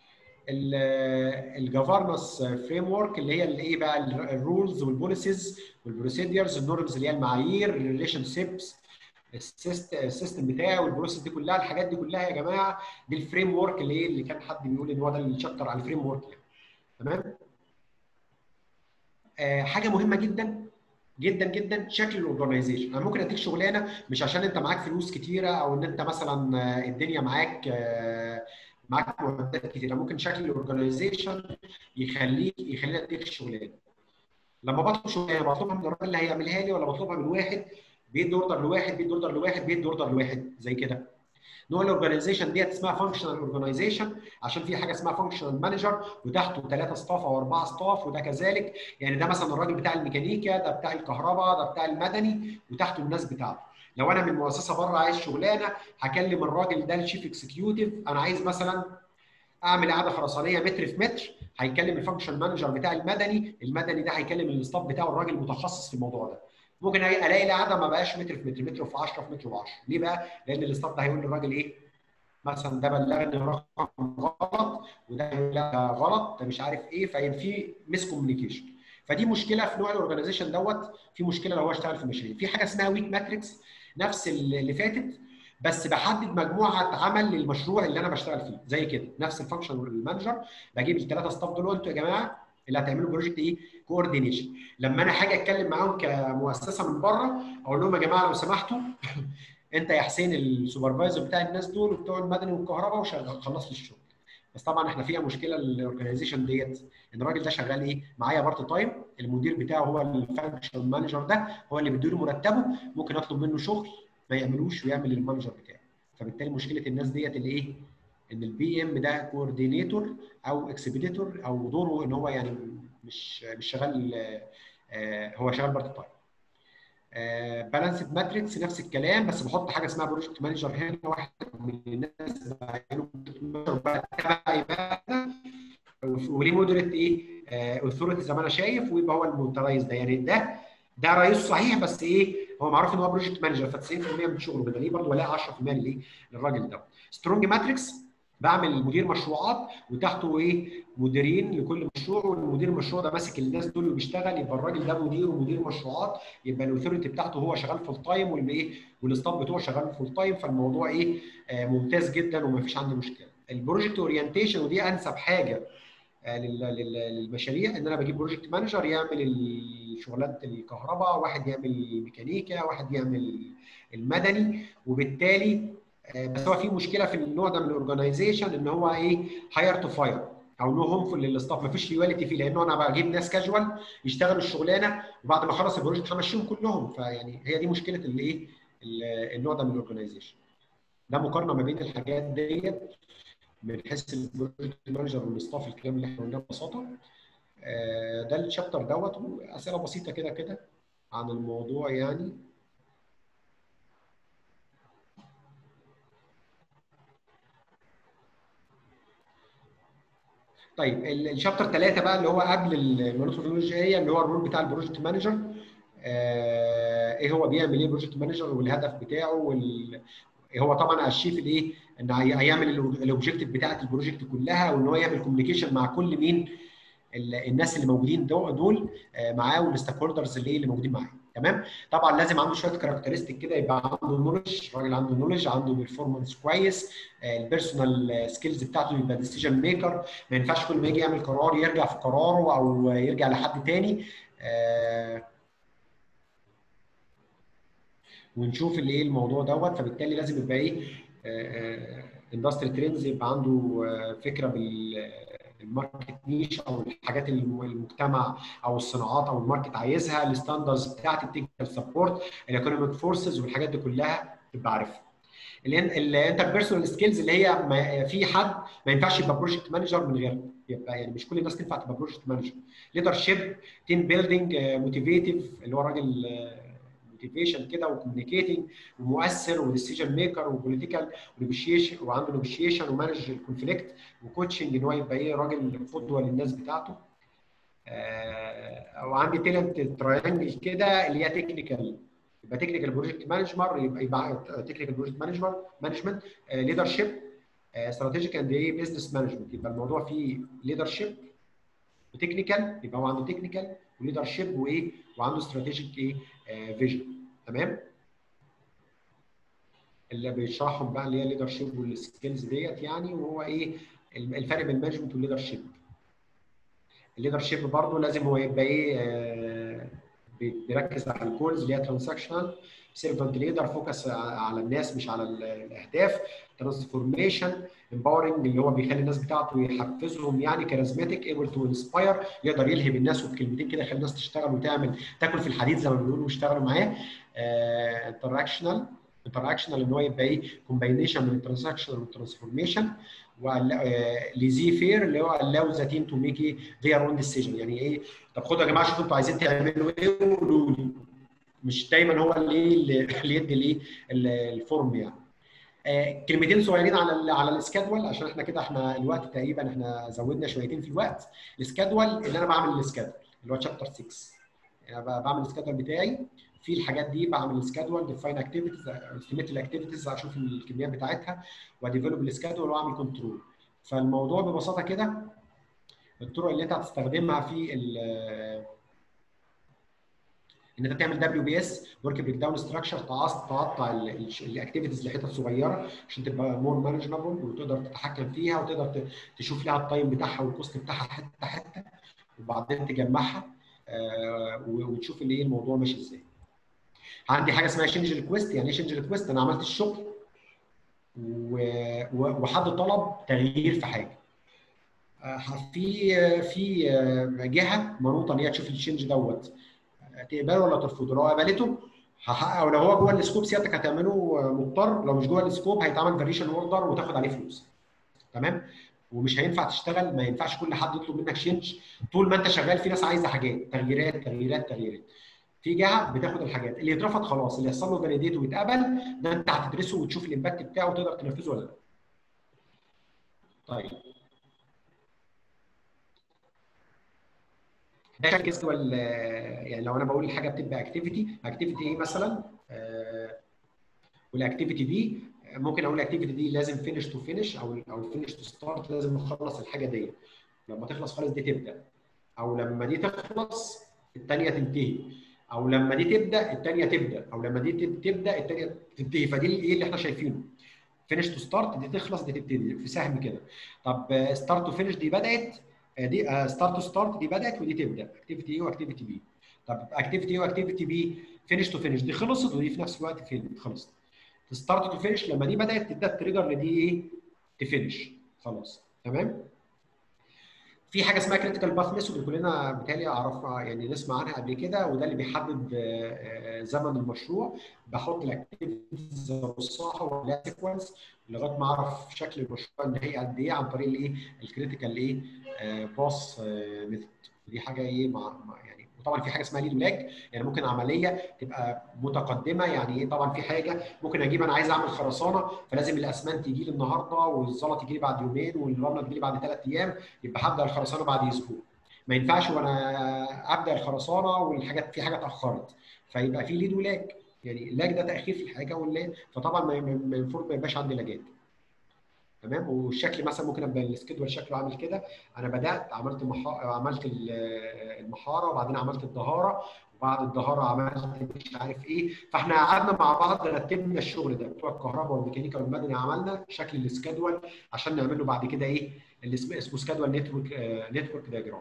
الجفرنس فريم ورك اللي هي الايه بقى الرولز والبوليسيز والبروسيدرز النورمز اللي هي المعايير الريليشن شيبس السيستم بتاعي والبروسيس دي كلها الحاجات دي كلها يا جماعه دي الفريم ورك اللي ايه اللي كان حد بيقول ان هو ده الشابتر على الفريم ورك يعني تمام آه حاجه مهمه جدا جدا جدا شكل الاورجنايزيشن انا ممكن اديك شغلانه مش عشان انت معاك فلوس كتيره او ان انت مثلا الدنيا معاك آه معاك معدات كتيره ممكن شكل الاورجنايزيشن يخليك يخليني اديك الشغلانه لما بطلب شغلانه بطلبها من الراجل اللي هيعملها لي ولا بطلبها من واحد بيدي اوردر لواحد بيدي اوردر لواحد بيدي اوردر لواحد زي كده نوع الاورجنايزيشن ديت اسمها فانكشنال اورجنايزيشن عشان في حاجه اسمها فانكشنال مانجر وتحته ثلاثه ستاف او اربعه ستاف وده كذلك يعني ده مثلا الراجل بتاع الميكانيكا ده بتاع الكهرباء ده بتاع المدني وتحته الناس بتاعته لو انا من مؤسسه بره عايز شغلانه هكلم الراجل ده الشيف اكسكيوتيف انا عايز مثلا اعمل قاعده خرسانيه متر في متر هيكلم الفانكشن مانجر بتاع المدني المدني ده هيكلم الستاف بتاعه الراجل المتخصص في الموضوع ده ممكن الاقي القعده ما بقاش متر في متر متر في 10 في متر في 10 ليه بقى؟ لان الاستاف ده هيقول للراجل ايه؟ مثلا ده بلغني رقم غلط وده لا غلط ده مش عارف ايه فيبقى في ميس كوميونيكيشن فدي مشكله في نوع الاورجنايزيشن دوت في مشكله لو هو اشتغل في مشاريع في حاجه اسمها ويك ماتريكس نفس اللي فاتت بس بحدد مجموعه عمل للمشروع اللي انا بشتغل فيه زي كده نفس الفانكشن مانجر بجيب الثلاثه ستاف دول انتوا يا جماعه اللي هتعملوا بروجكت ايه كوردينيشن لما انا حاجه اتكلم معاهم كمؤسسه من بره اقول لهم يا جماعه لو سمحتوا انت يا حسين السوبرفايزر بتاع الناس دول وبتوع المدني والكهرباء وشغال خلص لي الشغل بس طبعا احنا فيها مشكله الاورجنايزيشن ديت ان الراجل ده شغال ايه معايا بارت تايم المدير بتاعه هو الفانكشن مانجر ده هو اللي بيديله مرتبه ممكن اطلب منه شغل ما يعملوش ويعمل المانجر بتاعه فبالتالي مشكله الناس ديت اللي ايه ان البي ام ده كوردينيتور او اكسبيديتور او دوره ان هو يعني مش مش شغال آه هو شغال بارت تايم بالانسد ماتريكس نفس الكلام بس بحط حاجه اسمها بروجكت مانجر هنا واحد من الناس تبعي بقى وليه مودريت ايه اوثورتي زي ما انا شايف ويبقى هو الموترايز ده يعني ده ده رئيس صحيح بس ايه هو معروف ان هو بروجكت مانجر ف 90% من شغله بدليل برضه ولا 10% للايه للراجل ده سترونج ماتريكس بعمل مدير مشروعات وتحته ايه مديرين لكل مشروع والمدير المشروع ده ماسك الناس دول وبيشتغل يبقى الراجل ده مدير ومدير مشروعات يبقى الاوثوريتي بتاعته هو شغال فول تايم والايه والاستاف بتوعه شغال فول تايم فالموضوع ايه آه ممتاز جدا وما فيش عندي مشكله البروجكت اورينتيشن ودي انسب حاجه آه للمشاريع ان انا بجيب بروجكت مانجر يعمل الشغلات الكهرباء واحد يعمل الميكانيكا واحد يعمل المدني وبالتالي بس هو في مشكله في النوع ده من الاورجنايزيشن ان هو ايه هاير تو فاير او نو هومفول للاستاف ما فيش ريواليتي فيه لانه انا بجيب ناس كاجوال يشتغلوا الشغلانه وبعد ما اخلص البروجكت همشيهم كلهم فيعني هي دي مشكله الايه النوع ده من الاورجنايزيشن ده مقارنه ما بين الحاجات ديت من حيث البروجكت مانجر والاستاف الكلام اللي احنا قلناه ببساطه ده الشابتر دوت اسئله بسيطه كده كده عن الموضوع يعني طيب الشابتر 3 بقى اللي هو قبل الميثودولوجيا اللي هو الرول بتاع البروجكت مانجر آه ايه هو بيعمل ايه البروجكت مانجر والهدف بتاعه وال... هو طبعا اشيف الايه ان هيعمل الاوبجيكتيف بتاعه البروجكت كلها وان هو يعمل كوميونيكيشن مع كل مين الناس اللي موجودين دول معاه والستيك هولدرز اللي اللي موجودين معاه تمام طبعا لازم عنده شويه كاركترستيك كده يبقى عنده نولج راجل عنده نولج عنده بيرفورمانس كويس البيرسونال سكيلز بتاعته يبقى ديسيجن ميكر ما ينفعش كل ما يجي يعمل قرار يرجع في قراره او يرجع لحد تاني ونشوف اللي ايه الموضوع دوت فبالتالي لازم يبقى ايه اندستري ترندز يبقى عنده فكره بال الماركت نيش او الحاجات اللي المجتمع او الصناعات او الماركت عايزها الستاندرز بتاعت التكنيكال سبورت الايكونوميك فورسز والحاجات دي كلها تبقى عارفها الانتر بيرسونال سكيلز اللي هي في حد ما ينفعش يبقى بروجكت مانجر من غيره يبقى يعني مش كل الناس تنفع تبقى بروجكت مانجر ليدرشيب تيم بيلدينج موتيفيتيف اللي هو راجل موتيفيشن كده وكوميونيكيتنج ومؤثر وديسيجن ميكر وبوليتيكال ونيجوشيشن وعنده نيجوشيشن ومانج الكونفليكت وكوتشنج ان هو يبقى ايه راجل قدوه للناس بتاعته آه وعندي تالنت تراينجل كده اللي هي تكنيكال يبقى تكنيكال بروجكت مانجمر يبقى يبقى تكنيكال بروجكت مانجمر مانجمنت ليدرشيب استراتيجيك اند ايه بزنس مانجمنت يبقى الموضوع فيه ليدرشيب وتكنيكال يبقى هو عنده تكنيكال وليدرشيب وايه وعنده استراتيجيك ايه فيجن تمام اللي بيشرحهم بقى اللي هي الليدرشيب والسكيلز ديت يعني وهو ايه الفرق بين المانجمنت والليدرشيب الليدرشيب برضه لازم هو يبقى ايه آه بيركز على الجولز اللي هي ترانزاكشنال سيرفنت ليدر فوكس على الناس مش على الاهداف ترانسفورميشن امباورنج اللي هو بيخلي الناس بتاعته يحفزهم يعني كاريزماتيك ايبل تو انسباير يقدر يلهم الناس وبكلمتين كده يخلي الناس تشتغل وتعمل تاكل في الحديد زي ما بيقولوا ويشتغلوا معاه انتراكشنال انتراكشنال ان هو يبقى ايه كومباينيشن من الترانزاكشنال والترانسفورميشن وليزي فير اللي هو allow the team to make ايه their own decision يعني ايه طب خدوا يا جماعه شوفوا انتوا عايزين تعملوا ايه وقولوا لي مش دايما هو اللي اللي يدي الايه الفورم يعني آه كلمتين صغيرين على ال على السكادول عشان احنا كده احنا الوقت تقريبا احنا زودنا شويتين في الوقت السكادول اللي انا بعمل السكادول اللي هو شابتر 6 يعني بعمل السكادول بتاعي في الحاجات دي بعمل السكادول ديفاين اكتيفيتيز استيميت الاكتيفيتيز اشوف الكميات بتاعتها واديفلوب السكادول واعمل كنترول فالموضوع ببساطه كده الطرق اللي انت هتستخدمها في ان انت تعمل دبليو بي اس ورك بريك داون ستراكشر تقطع الاكتيفيتيز لحتت صغيره عشان تبقى مور مانجنبل وتقدر تتحكم فيها وتقدر تشوف لها التايم بتاعها والكوست بتاعها حته حته وبعدين تجمعها آه وتشوف اللي ايه الموضوع ماشي ازاي. عندي حاجه اسمها شنج ريكويست يعني ايه شنج ريكويست؟ انا عملت الشغل وحد طلب تغيير في حاجه. في في جهه منوطه ان هي تشوف الشنج دوت تقبله ولا ترفضه لو قبلته هحقق لو هو جوه السكوب سيادتك هتعمله مضطر لو مش جوه السكوب هيتعمل فاريشن اوردر وتاخد عليه فلوس تمام ومش هينفع تشتغل ما ينفعش كل حد يطلب منك شنج طول ما انت شغال في ناس عايزه حاجات تغييرات تغييرات تغييرات في جهه بتاخد الحاجات اللي يترفض خلاص اللي يحصل له فاليديت ويتقبل ده انت هتدرسه وتشوف الامباكت بتاعه وتقدر تنفذه ولا لا طيب ده شكل جدول يعني لو انا بقول الحاجه بتبقى اكتيفيتي اكتيفيتي ايه مثلا آه والاكتيفيتي دي ممكن اقول الاكتيفيتي دي لازم فينش تو فينش او او فينش تو ستارت لازم نخلص الحاجه دي لما تخلص خالص دي تبدا او لما دي تخلص الثانيه تنتهي او لما دي تبدا الثانيه تبدا او لما دي تبدا الثانيه تنتهي فدي ايه اللي احنا شايفينه فينش تو ستارت دي تخلص دي تبتدي في سهم كده طب ستارت تو فينش دي بدات دي ستارت تو ستارت دي بدات ودي تبدا اكتيفيتي ايه واكتيفيتي بي طب اكتيفيتي ايه واكتيفيتي بي فينش تو فينش دي خلصت ودي في نفس الوقت فين خلصت ستارت تو فينش لما دي بدات تبدا التريجر لدي ايه تفينش خلاص تمام في حاجه اسمها كريتيكال باث ميثود اللي كلنا بالتالي اعرفها يعني نسمع عنها قبل كده وده اللي بيحدد زمن المشروع بحط الاكتيفيتيز ارصها ولا سيكونس لغايه ما اعرف شكل المشروع ان هي قد ايه عن طريق الايه الكريتيكال ايه باث ميثود دي حاجه ايه مع يعني طبعا في حاجه اسمها ليد ولاج يعني ممكن عمليه تبقى متقدمه يعني ايه طبعا في حاجه ممكن اجيب انا عايز اعمل خرسانه فلازم الاسمنت يجي لي النهارده والزلط يجي لي بعد يومين والرمله تجي لي بعد ثلاث ايام يبقى هبدا الخرسانه بعد اسبوع ما ينفعش وانا ابدا الخرسانه والحاجات في حاجه اتاخرت فيبقى في ليد ولاج يعني اللاج ده تاخير في الحاجه واللاج فطبعا ما المفروض ما يبقاش عندي لاجات تمام والشكل مثلا ممكن ابقى السكيدول شكله عامل كده انا بدات عملت محا... عملت المحاره وبعدين عملت الدهاره وبعد الدهاره عملت مش عارف ايه فاحنا قعدنا مع بعض رتبنا الشغل ده بتوع الكهرباء والميكانيكا والمدني عملنا شكل السكيدول عشان نعمل له بعد كده ايه اللي اسمه اسمه سكيدول نتورك نتورك دايجرام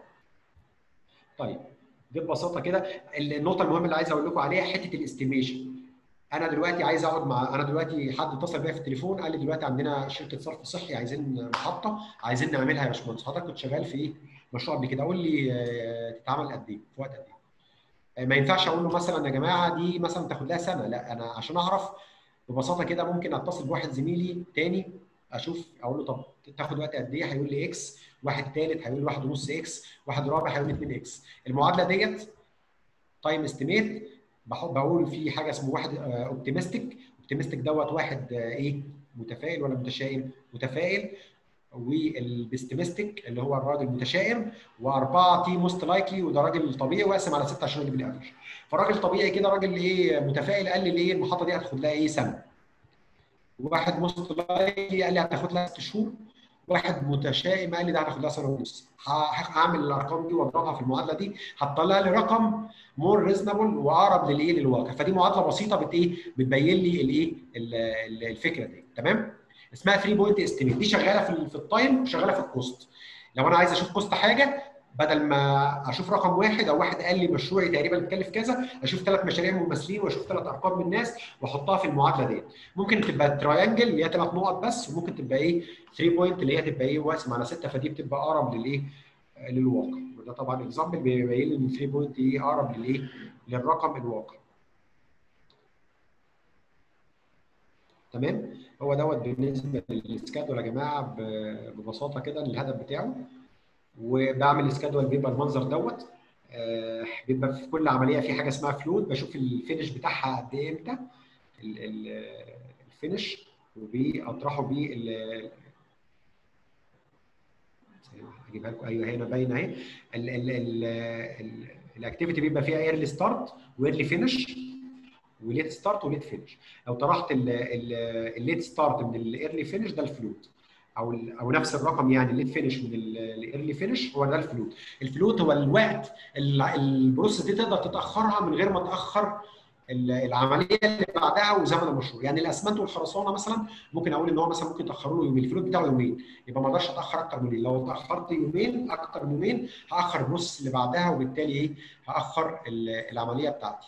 طيب دي ببساطه كده النقطه المهمه اللي عايز اقول لكم عليها حته الاستيميشن انا دلوقتي عايز اقعد مع انا دلوقتي حد اتصل بيا في التليفون قال لي دلوقتي عندنا شركه صرف صحي عايزين محطه عايزين نعملها يا باشمهندس حضرتك كنت شغال في ايه؟ مشروع قبل كده قول لي تتعمل قد ايه؟ في وقت قد ايه؟ ما ينفعش اقول له مثلا يا جماعه دي مثلا تاخد لها سنه لا انا عشان اعرف ببساطه كده ممكن اتصل بواحد زميلي تاني اشوف اقول له طب تاخد وقت قد ايه؟ هيقول لي اكس واحد ثالث هيقول لي واحد ونص اكس واحد رابع هيقول لي 2 اكس المعادله ديت تايم استيميت بقول في حاجه اسمه واحد اوبتيمستيك اوبتيمستيك دوت واحد ايه متفائل ولا متشائم متفائل والبستمستيك اللي هو الراجل متشائم واربعه تي موست لايكلي وده راجل طبيعي واقسم على سته عشان اجيب الافرج فراجل طبيعي كده راجل ايه متفائل قال لي ايه المحطه دي هتاخد لها ايه سنه واحد موست لايكلي قال لي هتاخد لها ست شهور واحد متشائم قال لي ده هتاخد لها سنه ونص هعمل الارقام دي واضربها في المعادله دي هتطلع لي رقم مور ريزونبل واقرب للايه للواقع فدي معادله بسيطه بت ايه بتبين لي الايه الفكره دي تمام اسمها 3 بوينت استيميت دي شغاله في في التايم وشغاله في الكوست لو انا عايز اشوف كوست حاجه بدل ما اشوف رقم واحد او واحد قال لي مشروعي تقريبا مكلف كذا اشوف ثلاث مشاريع مماثلين واشوف ثلاث ارقام من الناس واحطها في المعادله ديت ممكن تبقى تراينجل اللي هي ثلاث نقط بس وممكن تبقى ايه 3 بوينت اللي هي تبقى ايه واقسم على 6 فدي بتبقى اقرب للايه للواقع وده طبعا اكزامبل بيبين لي ان 3 بوينت ايه اقرب للايه للرقم الواقع تمام هو دوت بالنسبه للسكادول يا جماعه ببساطه كده الهدف بتاعه وبعمل السكادول بيبقى المنظر دوت آه بيبقى في كل عمليه في حاجه اسمها فلوت بشوف الفينش بتاعها قد ايه امتى الفينش وباطرحه بال هجيبها لكم ايوه هنا باينه اهي الاكتيفيتي بيبقى فيها ايرلي ستارت وايرلي فينش وليت ستارت وليت فينش لو طرحت الليت ستارت من الايرلي فينش ده الفلوت او او نفس الرقم يعني الليت فينش من الايرلي فينش هو ده الفلوت الفلوت هو الوقت البروسيس دي تقدر تتاخرها من غير ما تاخر العمليه اللي بعدها وزمن المشروع يعني الاسمنت والخرسانه مثلا ممكن اقول ان هو مثلا ممكن يتاخروا له يومين الفلوت بتاعه يومين يبقى ما اقدرش اتاخر اكتر من يومين لو اتاخرت يومين اكتر من يومين هاخر البروسيس اللي بعدها وبالتالي ايه هاخر العمليه بتاعتي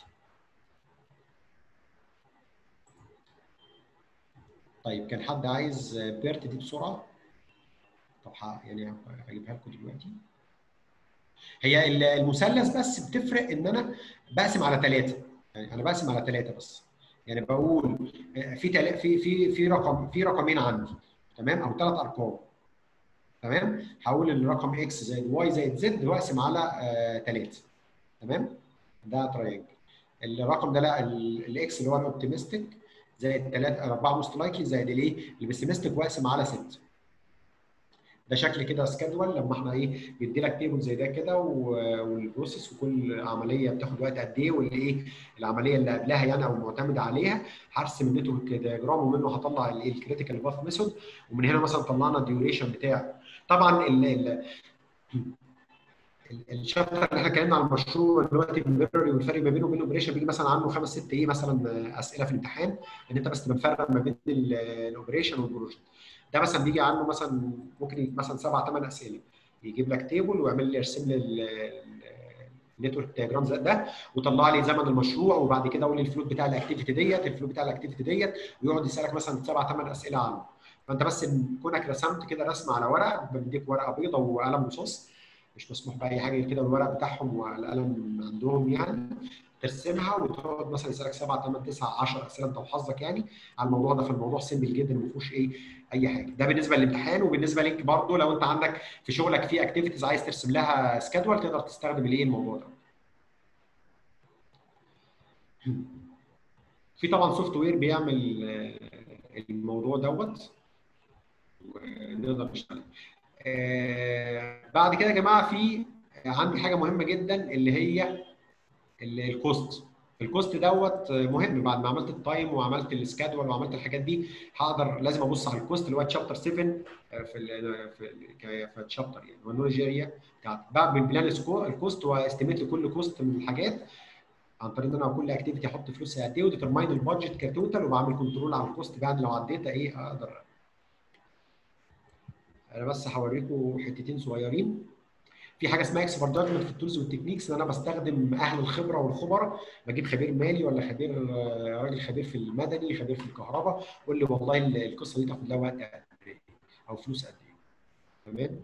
طيب كان حد عايز بيرت دي بسرعه طب يعني هجيبها لكم دلوقتي هي المثلث بس بتفرق ان انا بقسم على ثلاثه يعني انا بقسم على ثلاثه بس يعني بقول في تل... في في في رقم في رقمين عندي تمام او ثلاث ارقام تمام هقول الرقم اكس زائد واي زائد زد واقسم على ثلاثه تمام ده تراينجل الرقم ده لا الاكس اللي هو الاوبتيمستيك زائد 3 4 موست لايكلي زائد الايه البيسيمستيك واقسم على 6 ده شكل كده سكادول لما احنا ايه بيدي لك تيبل زي ده كده والبروسيس وكل عمليه بتاخد وقت قد ايه والايه العمليه اللي قبلها يعني او معتمده عليها هرسم النتورك دياجرام ومنه هطلع الايه الكريتيكال باث ميثود ومن هنا مثلا طلعنا الديوريشن بتاعه طبعا ال ال الشابتر اللي احنا اتكلمنا عن المشروع دلوقتي الميموري والفرق ما بينه وبين الاوبريشن بيجي مثلا عنه خمس ست ايه مثلا اسئله في الامتحان ان انت بس تبقى مفرق ما بين الاوبريشن والبروجكت ده مثلا بيجي عنه مثلا ممكن مثلا سبع ثمان اسئله يجيب لك تيبل ويعمل لي يرسم لي النتورك دياجرام ده وطلع لي زمن المشروع وبعد كده اقول لي الفلوت بتاع الاكتيفيتي ديت الفلوت بتاع الاكتيفيتي ديت ويقعد يسالك مثلا سبع ثمان اسئله عنه فانت بس كونك رسمت كده رسمه على ورقه بديك ورقه بيضاء وقلم رصاص مش مسموح باي حاجه كده بالورق بتاعهم والقلم عندهم يعني ترسمها وتقعد مثلا يسالك 7 8 9 10 اسئله انت وحظك يعني على الموضوع ده فالموضوع سيمبل جدا ما فيهوش ايه اي حاجه ده بالنسبه للامتحان وبالنسبه ليك برضه لو انت عندك في شغلك في اكتيفيتيز عايز ترسم لها سكادول تقدر تستخدم الايه الموضوع ده في طبعا سوفت وير بيعمل آه، الموضوع دوت ونقدر نشتغل آه، بعد كده يا جماعه في عندي حاجه مهمه جدا اللي هي ال- الكوست الكوست دوت مهم بعد ما عملت التايم وعملت السكادول وعملت الحاجات دي هقدر لازم ابص على الكوست اللي هو تشابتر 7 في ال في ال- ك- في الشابتر يعني والنولج اريا بتاعت بعمل بلان سكور الكوست واستيميت لكل كوست من الحاجات عن طريق ان انا كل اكتيفيتي احط فلوسها قد ايه وديترماين البادجت كتوتال وبعمل كنترول على الكوست بعد لو عديتها ايه اقدر انا بس هوريكم حتتين صغيرين في حاجه اسمها اكسبرت جادجمنت في التولز والتكنيكس ان انا بستخدم اهل الخبره والخبراء بجيب خبير مالي ولا خبير آه، راجل خبير في المدني خبير في الكهرباء قول لي والله ال- القصه دي تاخد لها وقت قد ايه او فلوس قد ايه تمام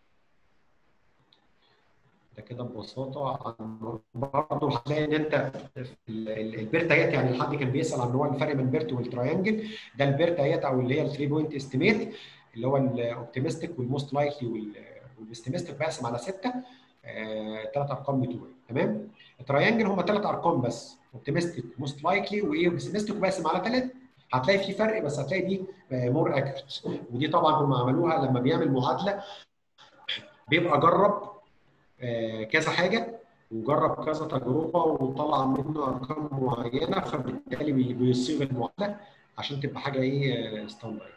ده كده ببساطه عن برضه هتلاقي ان انت في ال- ال- البيرتا يات يعني الحد كان بيسال عن هو الفرق بين البيرت والتراينجل ده البيرتا يات او اللي هي ال 3 بوينت استيميت اللي هو الاوبتيمستيك والموست لايكلي والاستيمستيك بقسم على سته ثلاث ارقام بتوعي تمام التراينجل هم ثلاث ارقام بس اوبتيمستيك موست لايكلي وايه وبيسمستيك وبقسم على ثلاثه هتلاقي في فرق بس هتلاقي دي مور اكيوريت ودي طبعا هم عملوها لما بيعمل معادله بيبقى جرب آه، كذا حاجه وجرب كذا تجربه وطلع منه ارقام معينه فبالتالي بي- بيصيغ المعادله عشان تبقى حاجه ايه ستاندرد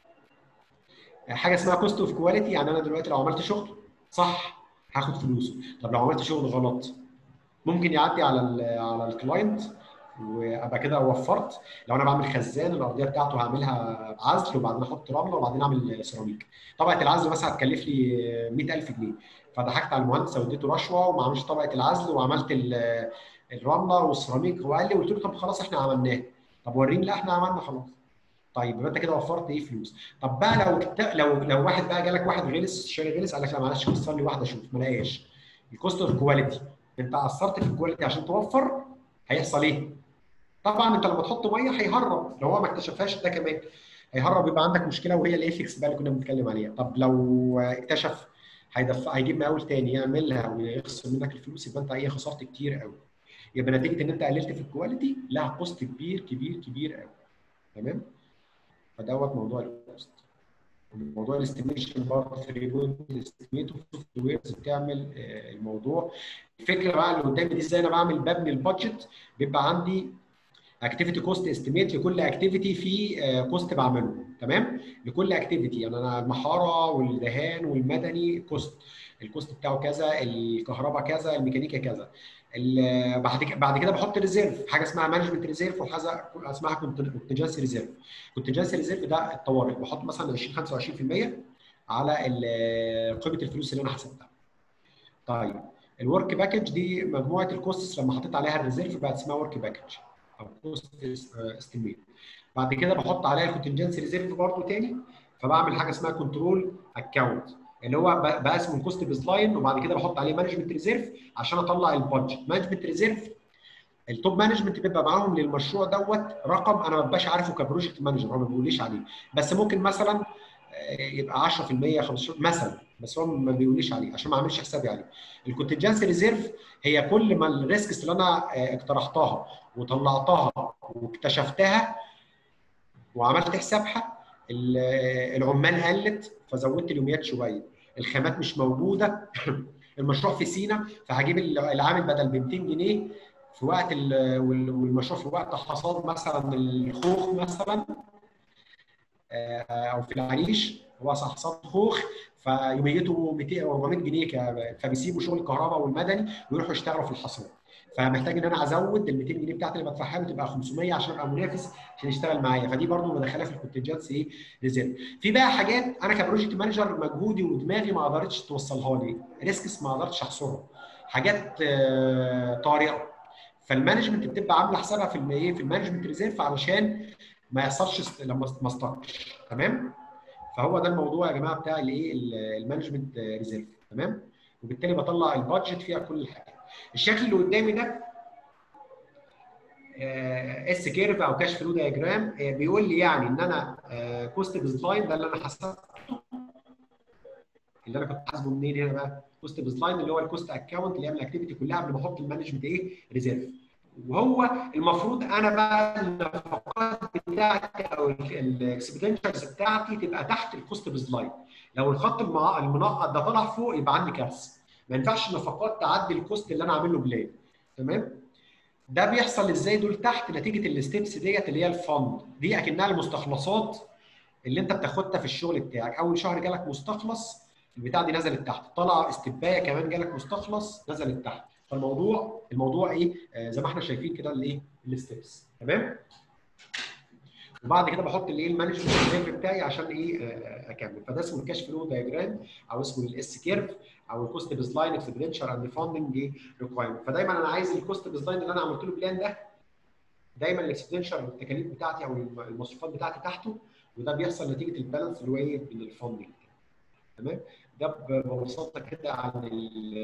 حاجه اسمها كوست اوف كواليتي يعني انا دلوقتي لو عملت شغل صح هاخد فلوسه طب لو عملت شغل غلط ممكن يعدي على ال على الكلاينت وابقى كده وفرت لو انا بعمل خزان الارضيه بتاعته هعملها عزل وبعدين احط رمله وبعدين اعمل سيراميك طبقه العزل مثلا هتكلف لي 100000 جنيه فضحكت على المهندس واديته رشوه وما عملش طبقه العزل وعملت ال- الرمله والسيراميك هو قال لي قلت له طب خلاص احنا عملناه طب وريني لا احنا عملنا خلاص طيب يبقى انت كده وفرت ايه فلوس طب بقى لو لو لو واحد بقى جالك واحد غلس شاري غلس قال لك لا معلش كسر لي واحده اشوف ما لقاش الكوست اوف كواليتي انت قصرت في الكواليتي عشان توفر هيحصل ايه؟ طبعا انت لما تحط ميه هيهرب لو هو ما اكتشفهاش ده كمان هيهرب يبقى عندك مشكله وهي الايثكس بقى اللي كنا بنتكلم عليها طب لو اكتشف هيدفع هيجيب مقاول تاني يعملها ويخسر منك الفلوس يبقى انت ايه خسرت كتير قوي يبقى نتيجه ان انت قللت في الكواليتي لها كوست كبير كبير كبير قوي تمام فدوت موضوع الكوست موضوع الاستيميشن برضه في بوينت الاستيميت سوفت ويرز بتعمل آه، الموضوع الفكره بقى اللي قدامي دي ازاي انا بعمل ببني البادجت بيبقى عندي اكتيفيتي كوست استيميت لكل اكتيفيتي في كوست بعمله تمام لكل اكتيفيتي يعني انا المحاره والدهان والمدني كوست الكوست بتاعه كذا الكهرباء كذا الميكانيكا كذا ال- بعد كده بعد كده بحط ريزيرف حاجه اسمها مانجمنت ريزيرف وحاجه اسمها كونتنجنسي ريزيرف كونتنجنسي ريزيرف ده الطوارئ بحط مثلا 20 25% على ال- قيمه الفلوس اللي انا حسبتها طيب الورك باكج دي مجموعه الكوستس لما حطيت عليها الريزيرف بقت اسمها ورك باكج او كوست استيميت بعد كده بحط عليها الكونتنجنسي ريزيرف برضه تاني فبعمل حاجه اسمها كنترول اكونت اللي هو ب- بقسم الكوست بيز لاين وبعد كده بحط عليه مانجمنت ريزيرف عشان اطلع البادجت مانجمنت ريزيرف التوب مانجمنت بيبقى معاهم للمشروع دوت رقم انا ما ببقاش عارفه كبروجكت مانجر هو ما بيقوليش عليه بس ممكن مثلا آه، يبقى 10% 15 مثلا بس هو ما بيقوليش عليه عشان ما اعملش حسابي عليه الكونتنجنسي ريزيرف هي كل ما الريسكس اللي انا آه، اقترحتها وطلعتها واكتشفتها وعملت حسابها ال- العمال قلت فزودت اليوميات شويه الخامات مش موجوده المشروع في سينا فهجيب العامل بدل ب 200 جنيه في وقت ال- وال- والمشروع في وقت حصاد مثلا الخوخ مثلا آه، او في العريش هو حصاد خوخ فيوميته 200 او 400 جنيه ك- فبيسيبوا شغل الكهرباء والمدني ويروحوا يشتغلوا في الحصاد فمحتاج ان انا ازود ال 200 جنيه بتاعتي اللي بدفعها له تبقى 500 عشان ابقى منافس عشان يشتغل معايا فدي برضو بدخلها في الكونتنجنس ايه ريزيرف في بقى حاجات انا كبروجكت مانجر مجهودي ودماغي ما قدرتش توصلها لي ريسكس ما قدرتش احصرها حاجات آه، طارئه فالمانجمنت بتبقى عامله حسابها في الم- ايه في المانجمنت ريزيرف علشان ما يحصلش است- لما ما استقش تمام فهو ده الموضوع يا جماعه بتاع الايه المانجمنت ريزيرف تمام وبالتالي بطلع البادجت فيها كل حاجه الشكل اللي قدامي ده اس كيرف او كاش فلو دايجرام بيقول لي يعني ان انا كوست بيز لاين ده اللي انا حسبته اللي انا كنت حاسبه منين هنا بقى كوست بيز لاين اللي هو الكوست اكونت اللي يعمل الاكتيفيتي كلها قبل ما احط المانجمنت ايه ريزيرف وهو المفروض انا بقى النفقات بتاعتي او الاكسبندشرز بتاعتي تبقى تحت الكوست بسلايد لو الخط المنقط ده طلع فوق يبقى عندي كارثه ما ينفعش النفقات تعدي الكوست اللي انا عامل له بلان تمام ده بيحصل ازاي دول تحت نتيجه الستبس ديت اللي هي الفند دي اكنها المستخلصات اللي انت بتاخدها في الشغل بتاعك اول شهر جالك مستخلص البتاع دي نزلت تحت طلع استبايه كمان جالك مستخلص نزلت تحت فالموضوع الموضوع ايه آه زي ما احنا شايفين كده الايه الستبس تمام وبعد كده بحط الايه المانجمنت كيرف بتاعي عشان ايه آه اكمل فده اسمه الكاش فلو دايجرام او اسمه الاس كيرف او الكوست بيز لاين اكسبندشر اند فاندنج ريكوايرمنت فدايما انا عايز الكوست بيز لاين اللي انا عملت له بلان ده دايما الاكسبندشر التكاليف بتاعتي او المصروفات بتاعتي تحته وده بيحصل نتيجه البالانس اللي هو ايه من الفاندنج تمام ده ببساطه كده عن ال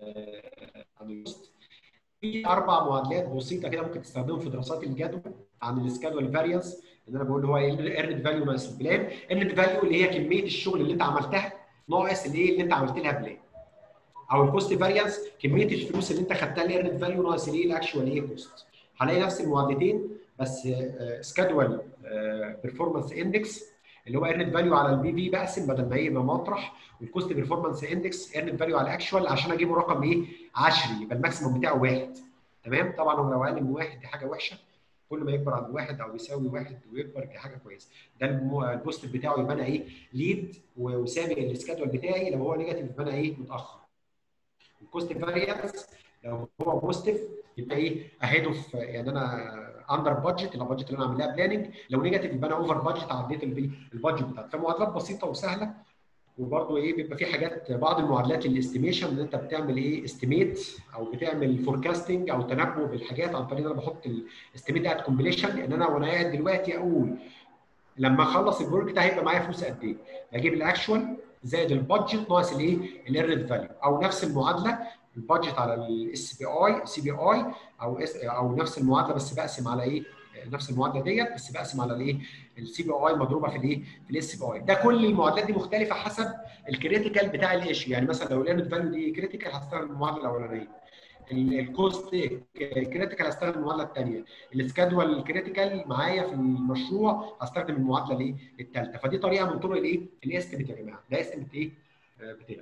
عن الكوست في اربع معادلات بسيطه كده ممكن تستخدمهم في دراسات الجدوى عن السكادول فاريانس ان انا بقول هو ايرنت فاليو ناقص البلان ايرنت فاليو اللي هي كميه الشغل اللي انت عملتها ناقص الايه اللي انت عملت لها بلان او الكوست فاريانس كميه الفلوس اللي انت خدتها الايرنت فاليو ناقص الايه الاكشوال ايه كوست هلاقي نفس المعادلتين بس سكادول بيرفورمانس اندكس اللي هو ايرنت فاليو على البي في بقسم بدل ما يبقى مطرح والكوست بيرفورمانس اندكس ايرنت فاليو على الاكشوال عشان اجيبه رقم ايه 10 يبقى الماكسيموم بتاعه واحد تمام طبعا هو لو اقل من واحد دي حاجه وحشه كل ما يكبر عن واحد او يساوي واحد ويكبر دي حاجه كويسه ده البوست بتاعه يبقى انا ايه ليد وسابق السكادول بتاعي لو هو نيجاتيف يبقى انا ايه متاخر الكوست فاريانس لو هو بوزيتيف يبقى ايه اهيد اوف يعني انا اندر بادجت البادجت اللي انا عامل لها بلاننج لو نيجاتيف يبقى انا اوفر بادجت عديت البادجت بتاعتي فمعادلات بسيطه وسهله وبرده ايه بيبقى في حاجات بعض المعادلات للاستيميشن ان انت بتعمل ايه استيميت او بتعمل فوركاستنج او تنبؤ بالحاجات عن طريق ان انا بحط الاستيميت ات كومبليشن ان انا وانا قاعد دلوقتي اقول لما اخلص الورك ده هيبقى معايا فلوس قد ايه؟ بجيب الاكشوال زائد البادجت ناقص الايه؟ الايرنت فاليو او نفس المعادله البادجت على الاس بي اي سي بي اي او اس او نفس المعادله بس بقسم على ايه؟ نفس المعادله ديت بس بقسم على الايه؟ السي بي اي مضروبه في الايه؟ في الاس بي اي ده كل المعادلات دي مختلفه حسب الكريتيكال بتاع الايشيو يعني مثلا لو الايرنت فاليو دي كريتيكال هتستخدم المعادله الاولانيه الكوست كريتيكال هستخدم المعادله الثانيه السكادول الكريتيكال معايا في المشروع هستخدم المعادله الايه؟ الثالثه فدي طريقه من طرق الايه؟ الاستيميت يا جماعه ده استيميت ايه؟ بتاعي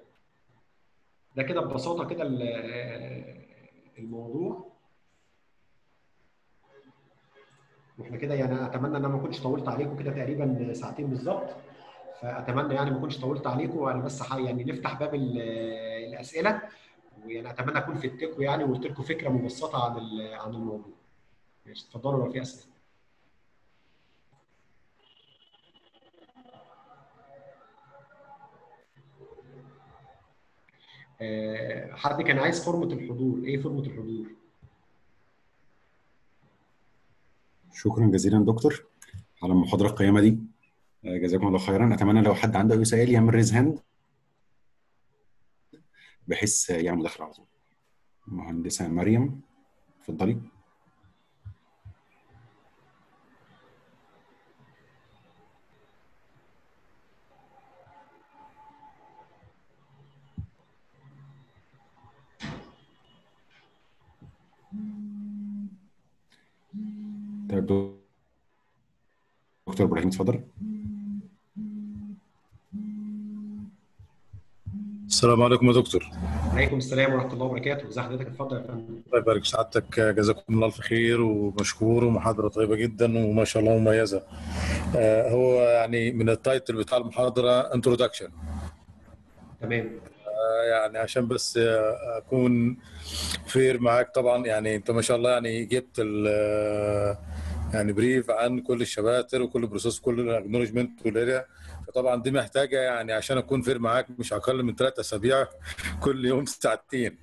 ده كده ببساطه كده الموضوع واحنا كده يعني اتمنى ان انا ما كنتش طولت عليكم كده تقريبا ساعتين بالظبط فاتمنى يعني ما كنتش طولت عليكم انا بس يعني نفتح باب الاسئله ويعني اتمنى اكون فدتكم يعني وقلت لكم فكره مبسطه عن عن الموضوع ماشي اتفضلوا لو في اسئله حد كان عايز فورمه الحضور ايه فورمه الحضور شكرا جزيلا دكتور على المحاضره القيمه دي جزاكم الله خيرا اتمنى لو حد عنده اي سؤال يعمل ريز هاند بحيث يعمل مداخله على طول مهندسه مريم اتفضلي طيب دكتور ابراهيم اتفضل السلام عليكم يا دكتور وعليكم السلام ورحمه الله وبركاته ازي حضرتك اتفضل يا فندم الله يبارك سعادتك جزاكم الله الف خير ومشكور ومحاضره طيبه جدا وما شاء الله مميزه آه هو يعني من التايتل بتاع المحاضره انتروداكشن تمام آه يعني عشان بس اكون فير معاك طبعا يعني انت ما شاء الله يعني جبت يعني بريف عن كل الشباتر وكل بروسيس كل الاكنولجمنت والاريا فطبعا دي محتاجه يعني عشان اكون فير معاك مش اقل من ثلاث اسابيع كل يوم ساعتين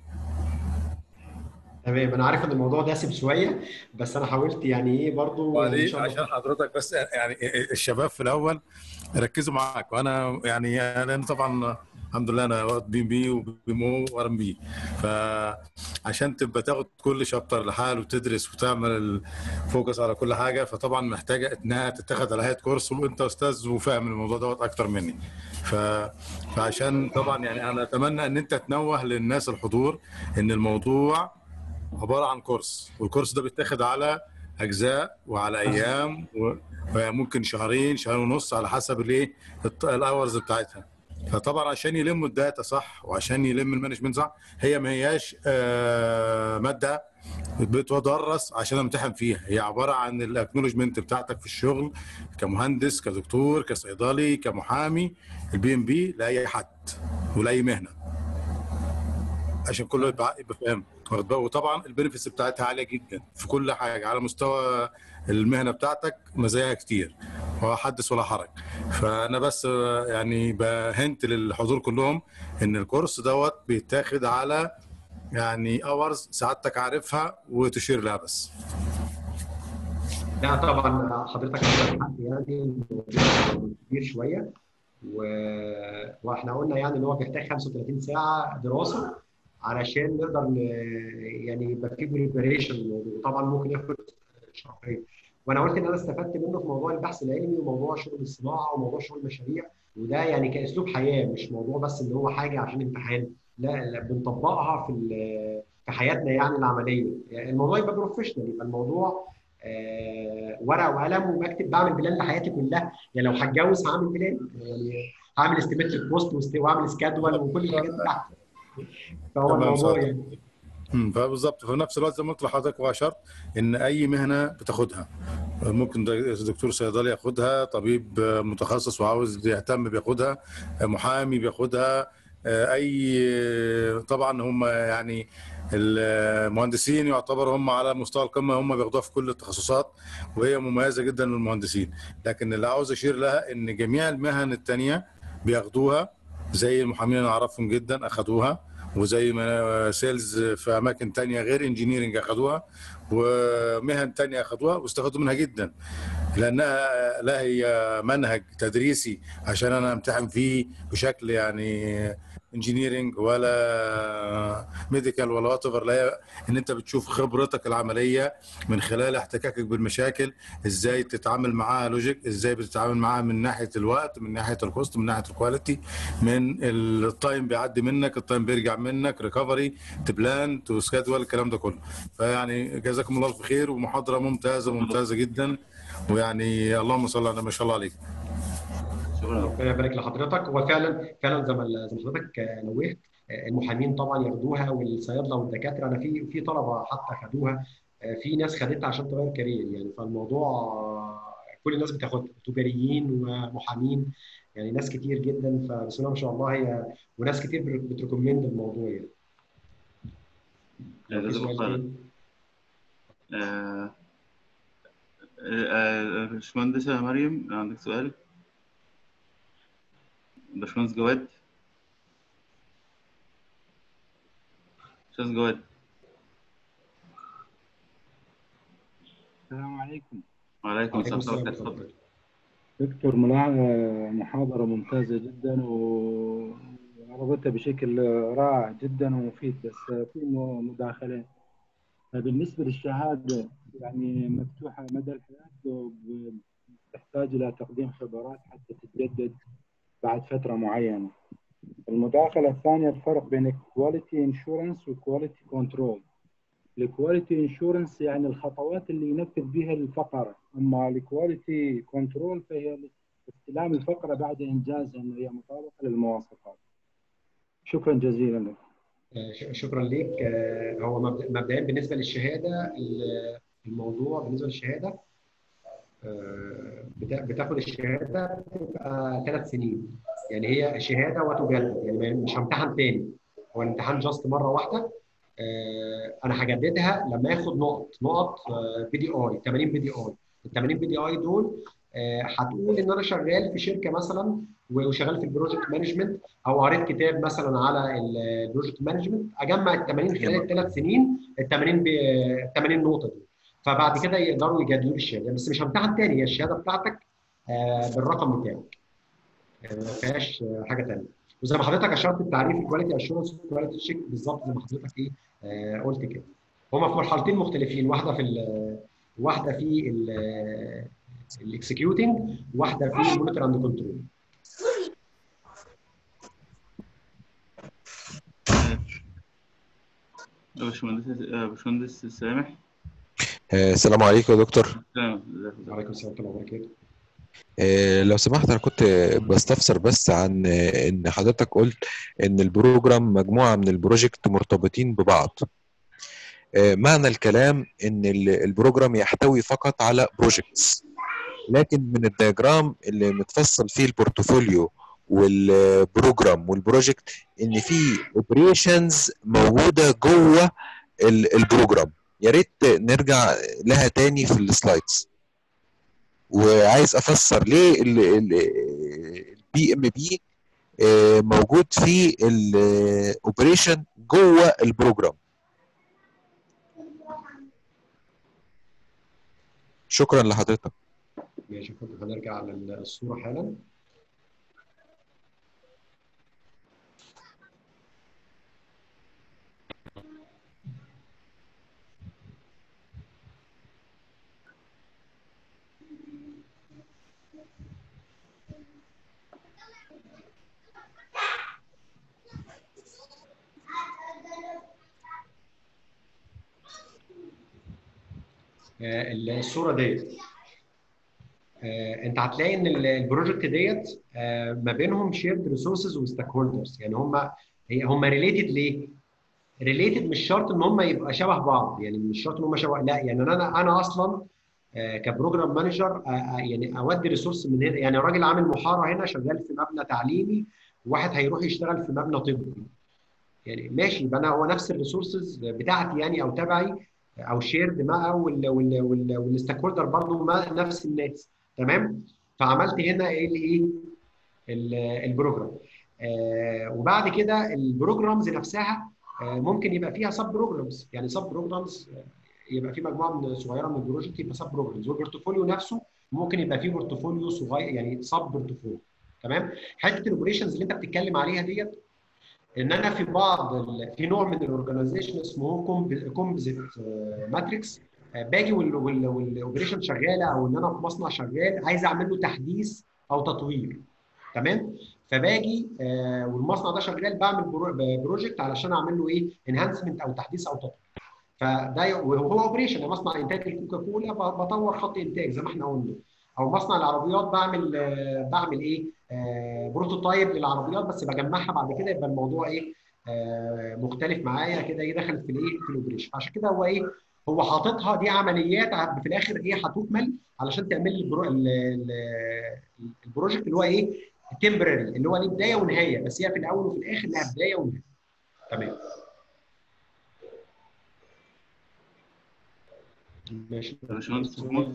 تمام انا عارف ان الموضوع دسم شويه بس انا حاولت يعني ايه برضو عشان حضرتك بس يعني الشباب في الاول ركزوا معاك وانا يعني لان طبعا الحمد لله انا بي بي وبيمو وار ام بي فعشان تبقى تاخد كل شابتر لحاله وتدرس وتعمل الفوكس على كل حاجه فطبعا محتاجه انها تتاخد على هيئه كورس وانت استاذ وفاهم الموضوع دوت اكتر مني ف... فعشان طبعا يعني انا اتمنى ان انت تنوه للناس الحضور ان الموضوع عباره عن كورس والكورس ده بيتاخد على اجزاء وعلى ايام وممكن شهرين شهر ونص على حسب الايه الاورز بتاعتها فطبعا عشان يلموا الداتا صح وعشان يلم المانجمنت صح هي ما هياش آه، ماده بتدرس عشان امتحن فيها هي عباره عن الاكنولجمنت بتاعتك في الشغل كمهندس كدكتور كصيدلي كمحامي البي ام بي لاي حد ولاي مهنه عشان كله يبقى يبقى فاهم واخد بالك؟ وطبعا البنفيتس بتاعتها عاليه جدا في كل حاجه على مستوى المهنه بتاعتك مزاياها كتير وحدث ولا حرج فانا بس آه، يعني بهنت للحضور كلهم ان الكورس دوت بيتاخد على يعني اورز سعادتك عارفها وتشير لها بس لا طبعا حضرتك عندك حق يعني الموضوع كبير شويه و... واحنا قلنا يعني ان هو بيحتاج 35 ساعه دراسه علشان نقدر ن... يعني يبقى في بريبريشن وطبعا ممكن ياخد شهرين وانا قلت ان انا استفدت منه في موضوع البحث العلمي وموضوع شغل الصناعه وموضوع شغل المشاريع وده يعني كاسلوب حياه مش موضوع بس ان هو حاجه عشان امتحان لا, لا بنطبقها في ال- في حياتنا يعني العمليه يعني الموضوع يبقى بروفيشنال يبقى الموضوع آه، ورقه وقلم وبكتب بعمل بلان لحياتي كلها يعني لو هتجوز هعمل بلان يعني هعمل استيميت بوست واعمل سكادول وكل الحاجات بتاعتي فهو تمام، الموضوع صح. يعني مم، فبالظبط في نفس الوقت زي ما قلت لحضرتك واشرت ان اي مهنه بتاخدها ممكن دكتور صيدلي ياخدها طبيب متخصص وعاوز يهتم بياخدها محامي بياخدها اي طبعا هم يعني المهندسين يعتبر هم على مستوى القمه هم بياخدوها في كل التخصصات وهي مميزه جدا للمهندسين لكن اللي عاوز اشير لها ان جميع المهن التانية بياخدوها زي المحامين انا اعرفهم جدا اخدوها وزي ما سيلز في اماكن تانية غير انجينيرنج اخدوها ومهن تانية اخدوها واستفادوا منها جدا لانها لا هي منهج تدريسي عشان انا امتحن فيه بشكل يعني انجينيرنج ولا ميديكال ولا وات لا هي ان انت بتشوف خبرتك العمليه من خلال احتكاكك بالمشاكل ازاي تتعامل معاها لوجيك ازاي بتتعامل معاها من ناحيه الوقت من ناحيه الكوست من ناحيه الكواليتي من التايم بيعدي منك التايم بيرجع منك ريكفري تبلان تو سكادول الكلام ده كله فيعني جزاكم الله بخير ومحاضره ممتازه ممتازه جدا ويعني اللهم صل على ما شاء الله عليك شكرا ربنا يبارك لحضرتك هو فعلا فعلا زي ما زي ما حضرتك نوهت المحامين طبعا ياخدوها والصيادله والدكاتره انا في في طلبه حتى خدوها في ناس خدتها عشان تغير كارير يعني فالموضوع كل الناس بتاخدها تجاريين ومحامين يعني ناس كتير جدا فبسم الله ما شاء الله هي وناس كتير بتريكومند الموضوع يعني لا، في جزاك سؤال الله خير تاني؟ آه، آه، باشمهندسة مريم عندك سؤال؟ باشمهندس جواد باشمهندس جواد السلام عليكم وعليكم وعليكم السلام السلام ورحمة الله ورحمة وبركاته الله دكتور ملا- محاضرة ممتازة جدا وعرضتها بشكل رائع جدا ومفيد بس في م- مداخلين بالنسبة للشهادة يعني مفتوحة مدى الحياة تحتاج إلى تقديم خبرات حتى تتجدد بعد فترة معينة المداخلة الثانية الفرق بين كواليتي انشورنس وكواليتي كنترول الكواليتي انشورنس يعني الخطوات اللي ينفذ بها الفقره اما الكواليتي كنترول فهي استلام الفقره بعد انجازها انه هي مطابقه للمواصفات شكرا جزيلا لك آه، ش- شكرا ليك آه، هو مبد- مبدئيا بالنسبه للشهاده ال- الموضوع بالنسبه للشهاده آه، بتا- بتاخد الشهاده بتبقى ثلاث سنين يعني هي شهاده وتجدد يعني ما- مش همتحن تاني هو الامتحان جاست مره واحده آه، انا هجددها لما اخد نقط نقط بي دي اي 80 بي دي اي ال 80 بي دي اي دول آه، هتقول ان انا شغال في شركه مثلا وشغال في البروجكت مانجمنت او قريت كتاب مثلا على البروجكت مانجمنت اجمع ال 80 خلال الثلاث سنين ال 80 ب 80 نقطه دي فبعد كده يقدروا يجددوا لي الشهاده بس مش همتحن تاني هي الشهاده بتاعتك آه، بالرقم بتاعك آه، ما فيهاش آه، حاجه ثانيه وزي ما حضرتك اشرت التعريف الكواليتي اشورنس والكواليتي تشيك بالظبط زي ما حضرتك ايه آه، قلت كده هما في مرحلتين مختلفين واحده في ال- واحده في الاكسكيوتنج واحده في المونيتور اند كنترول يا باشمهندس يا باشمهندس سامح آه، السلام عليكم يا دكتور تمام ازيك يا وعليكم السلام ورحمه الله وبركاته آه، لو سمحت انا كنت بستفسر بس عن آه، ان حضرتك قلت ان البروجرام مجموعة من البروجكت مرتبطين ببعض آه، معنى الكلام ان ال- البروجرام يحتوي فقط على بروجكتس لكن من الدياجرام اللي متفصل فيه البورتفوليو والبروجرام والبروجكت ان في اوبريشنز موجوده جوه ال- البروجرام يا ريت نرجع لها تاني في السلايدز وعايز افسر ليه البي ام بي موجود في الاوبريشن جوه البروجرام شكرا لحضرتك ماشي اتفضل هنرجع للصوره حالا آه، الصوره ديت آه، انت هتلاقي ان ال- البروجكت ديت آه، ما بينهم شيرد ريسورسز وستيك هولدرز يعني هم هي هم ريليتد ليه؟ ريليتد مش شرط ان هم يبقى شبه بعض يعني مش شرط ان هم شبه لا يعني انا انا اصلا آه، كبروجرام مانجر يعني اودي ريسورس من هنا يعني راجل عامل محاره هنا شغال في مبنى تعليمي وواحد هيروح يشتغل في مبنى طبي يعني ماشي يبقى انا هو نفس الريسورسز بتاعتي يعني او تبعي او شيرد مع والستيك هولدر برضه مع نفس الناس تمام فعملت هنا ايه الايه ال- البروجرام آه وبعد كده البروجرامز نفسها آه ممكن يبقى فيها سب بروجرامز يعني سب بروجرامز يبقى في مجموعه من صغيره من البروجكت يبقى سب بروجرامز والبورتفوليو نفسه ممكن يبقى فيه بورتفوليو صغير يعني سب بورتفوليو تمام حته الاوبريشنز اللي انت بتتكلم عليها ديت ان انا في بعض ال- في نوع من الاورجنايزيشن اسمه كومبوزيت ماتريكس باجي والاوبريشن شغاله او ان انا في مصنع شغال عايز اعمل له تحديث او تطوير تمام فباجي آه، والمصنع ده شغال بعمل برو- بروجكت علشان اعمل له ايه انهانسمنت او تحديث او تطوير فده وهو اوبريشن مصنع انتاج الكوكاكولا ب- بطور خط انتاج زي ما احنا قلنا او مصنع العربيات بعمل آه، بعمل ايه آه، بروتوتايب للعربيات بس بجمعها بعد كده يبقى الموضوع ايه آه، مختلف معايا كده ايه دخل في الايه في الاوبريشن عشان كده هو ايه هو حاططها دي عمليات ع- في الاخر ايه هتكمل علشان تعمل لي البرو... ال- ال- البروجكت اللي هو ايه تمبرري اللي هو ليه بدايه ونهايه بس هي في الاول وفي الاخر لها بدايه ونهايه تمام ماشي يا باشمهندس محمود.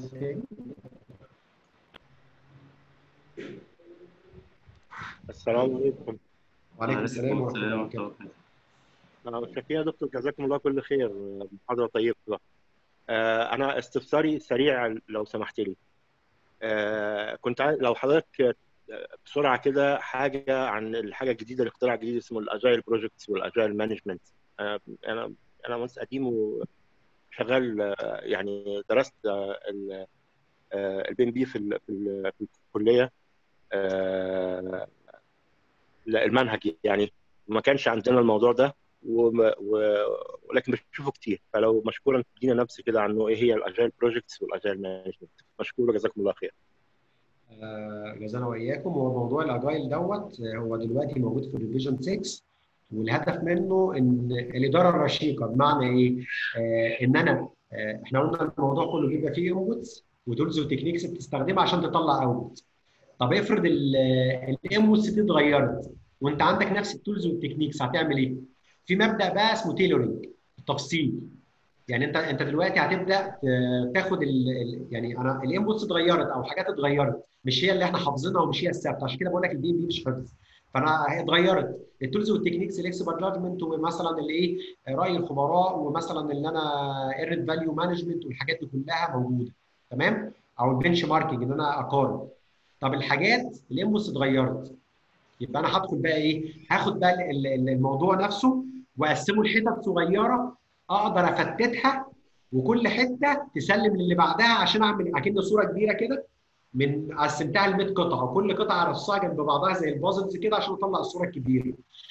السلام عليكم وعليكم السلام ورحمه الله ورحمة وبركاته وبركاته. شكرا يا دكتور جزاكم الله كل خير محاضرة طيبة آه، أنا استفساري سريع لو سمحت لي آه، كنت عايز لو حضرتك آه، بسرعة كده حاجة عن الحاجة الجديدة الاختراع الجديد اسمه الأجايل بروجكتس والأجايل مانجمنت أنا أنا مهندس قديم وشغال آه، يعني درست البي ام بي في ال- في ال- في الكلية آه، لا، المنهج يعني ما كانش عندنا الموضوع ده وما و... ولكن بشوفه كتير فلو مشكورا تدينا نبذه كده عنه ايه هي الاجايل بروجكتس والاجايل مانجمنت مشكور جزاكم الله خير آه، جزانا واياكم هو موضوع الاجايل دوت آه، هو دلوقتي موجود في ريفيجن 6 والهدف منه ان الاداره الرشيقه بمعنى ايه؟ آه ان انا آه احنا قلنا الموضوع كله بيبقى فيه انبوتس وتولز وتكنيكس بتستخدمها عشان تطلع اوتبوت طب افرض الانبوتس دي اتغيرت وانت عندك نفس التولز والتكنيكس هتعمل ايه؟ في مبدا بقى اسمه تيلورنج التفصيل يعني انت انت دلوقتي هتبدا ت- تاخد ال ال يعني انا الانبوتس اتغيرت او حاجات اتغيرت مش هي اللي احنا حافظينها ومش هي الثابته عشان كده بقول لك البي ام بي مش حفظ فانا هي اتغيرت التولز والتكنيكس الاكسبرت جادجمنت ومثلا الايه راي الخبراء ومثلا اللي انا ايرد فاليو مانجمنت والحاجات دي كلها موجوده تمام او البنش ماركينج ان انا اقارن طب الحاجات الانبوتس اتغيرت يبقى انا هدخل بقى ايه هاخد بقى ال- ال- الموضوع نفسه واقسمه لحتت صغيره اقدر افتتها وكل حته تسلم للي بعدها عشان اعمل اكن صوره كبيره كده من قسمتها ل 100 قطعه وكل قطعه رصها جنب بعضها زي البازلز كده عشان اطلع الصوره الكبيره.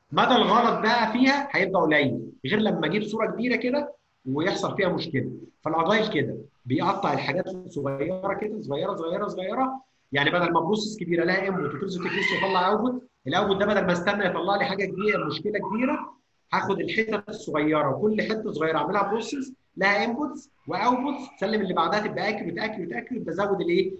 مدى الغلط بقى فيها هيبقى قليل غير لما اجيب صوره كبيره كده ويحصل فيها مشكله فالاجايل كده بيقطع الحاجات صغيره كده صغيره صغيره صغيره يعني بدل ما بروسس كبيره لها انبوت وترزق تكنيس ويطلع اوتبوت الاوتبوت ده بدل ما استنى يطلع لي حاجه كبيره مشكله كبيره هاخد الحتت الصغيره كل حته صغيره اعملها بروسس لها انبوتس واوتبوتس تسلم اللي بعدها تبقى اكيوريت اكيوريت اكيوريت بزود الايه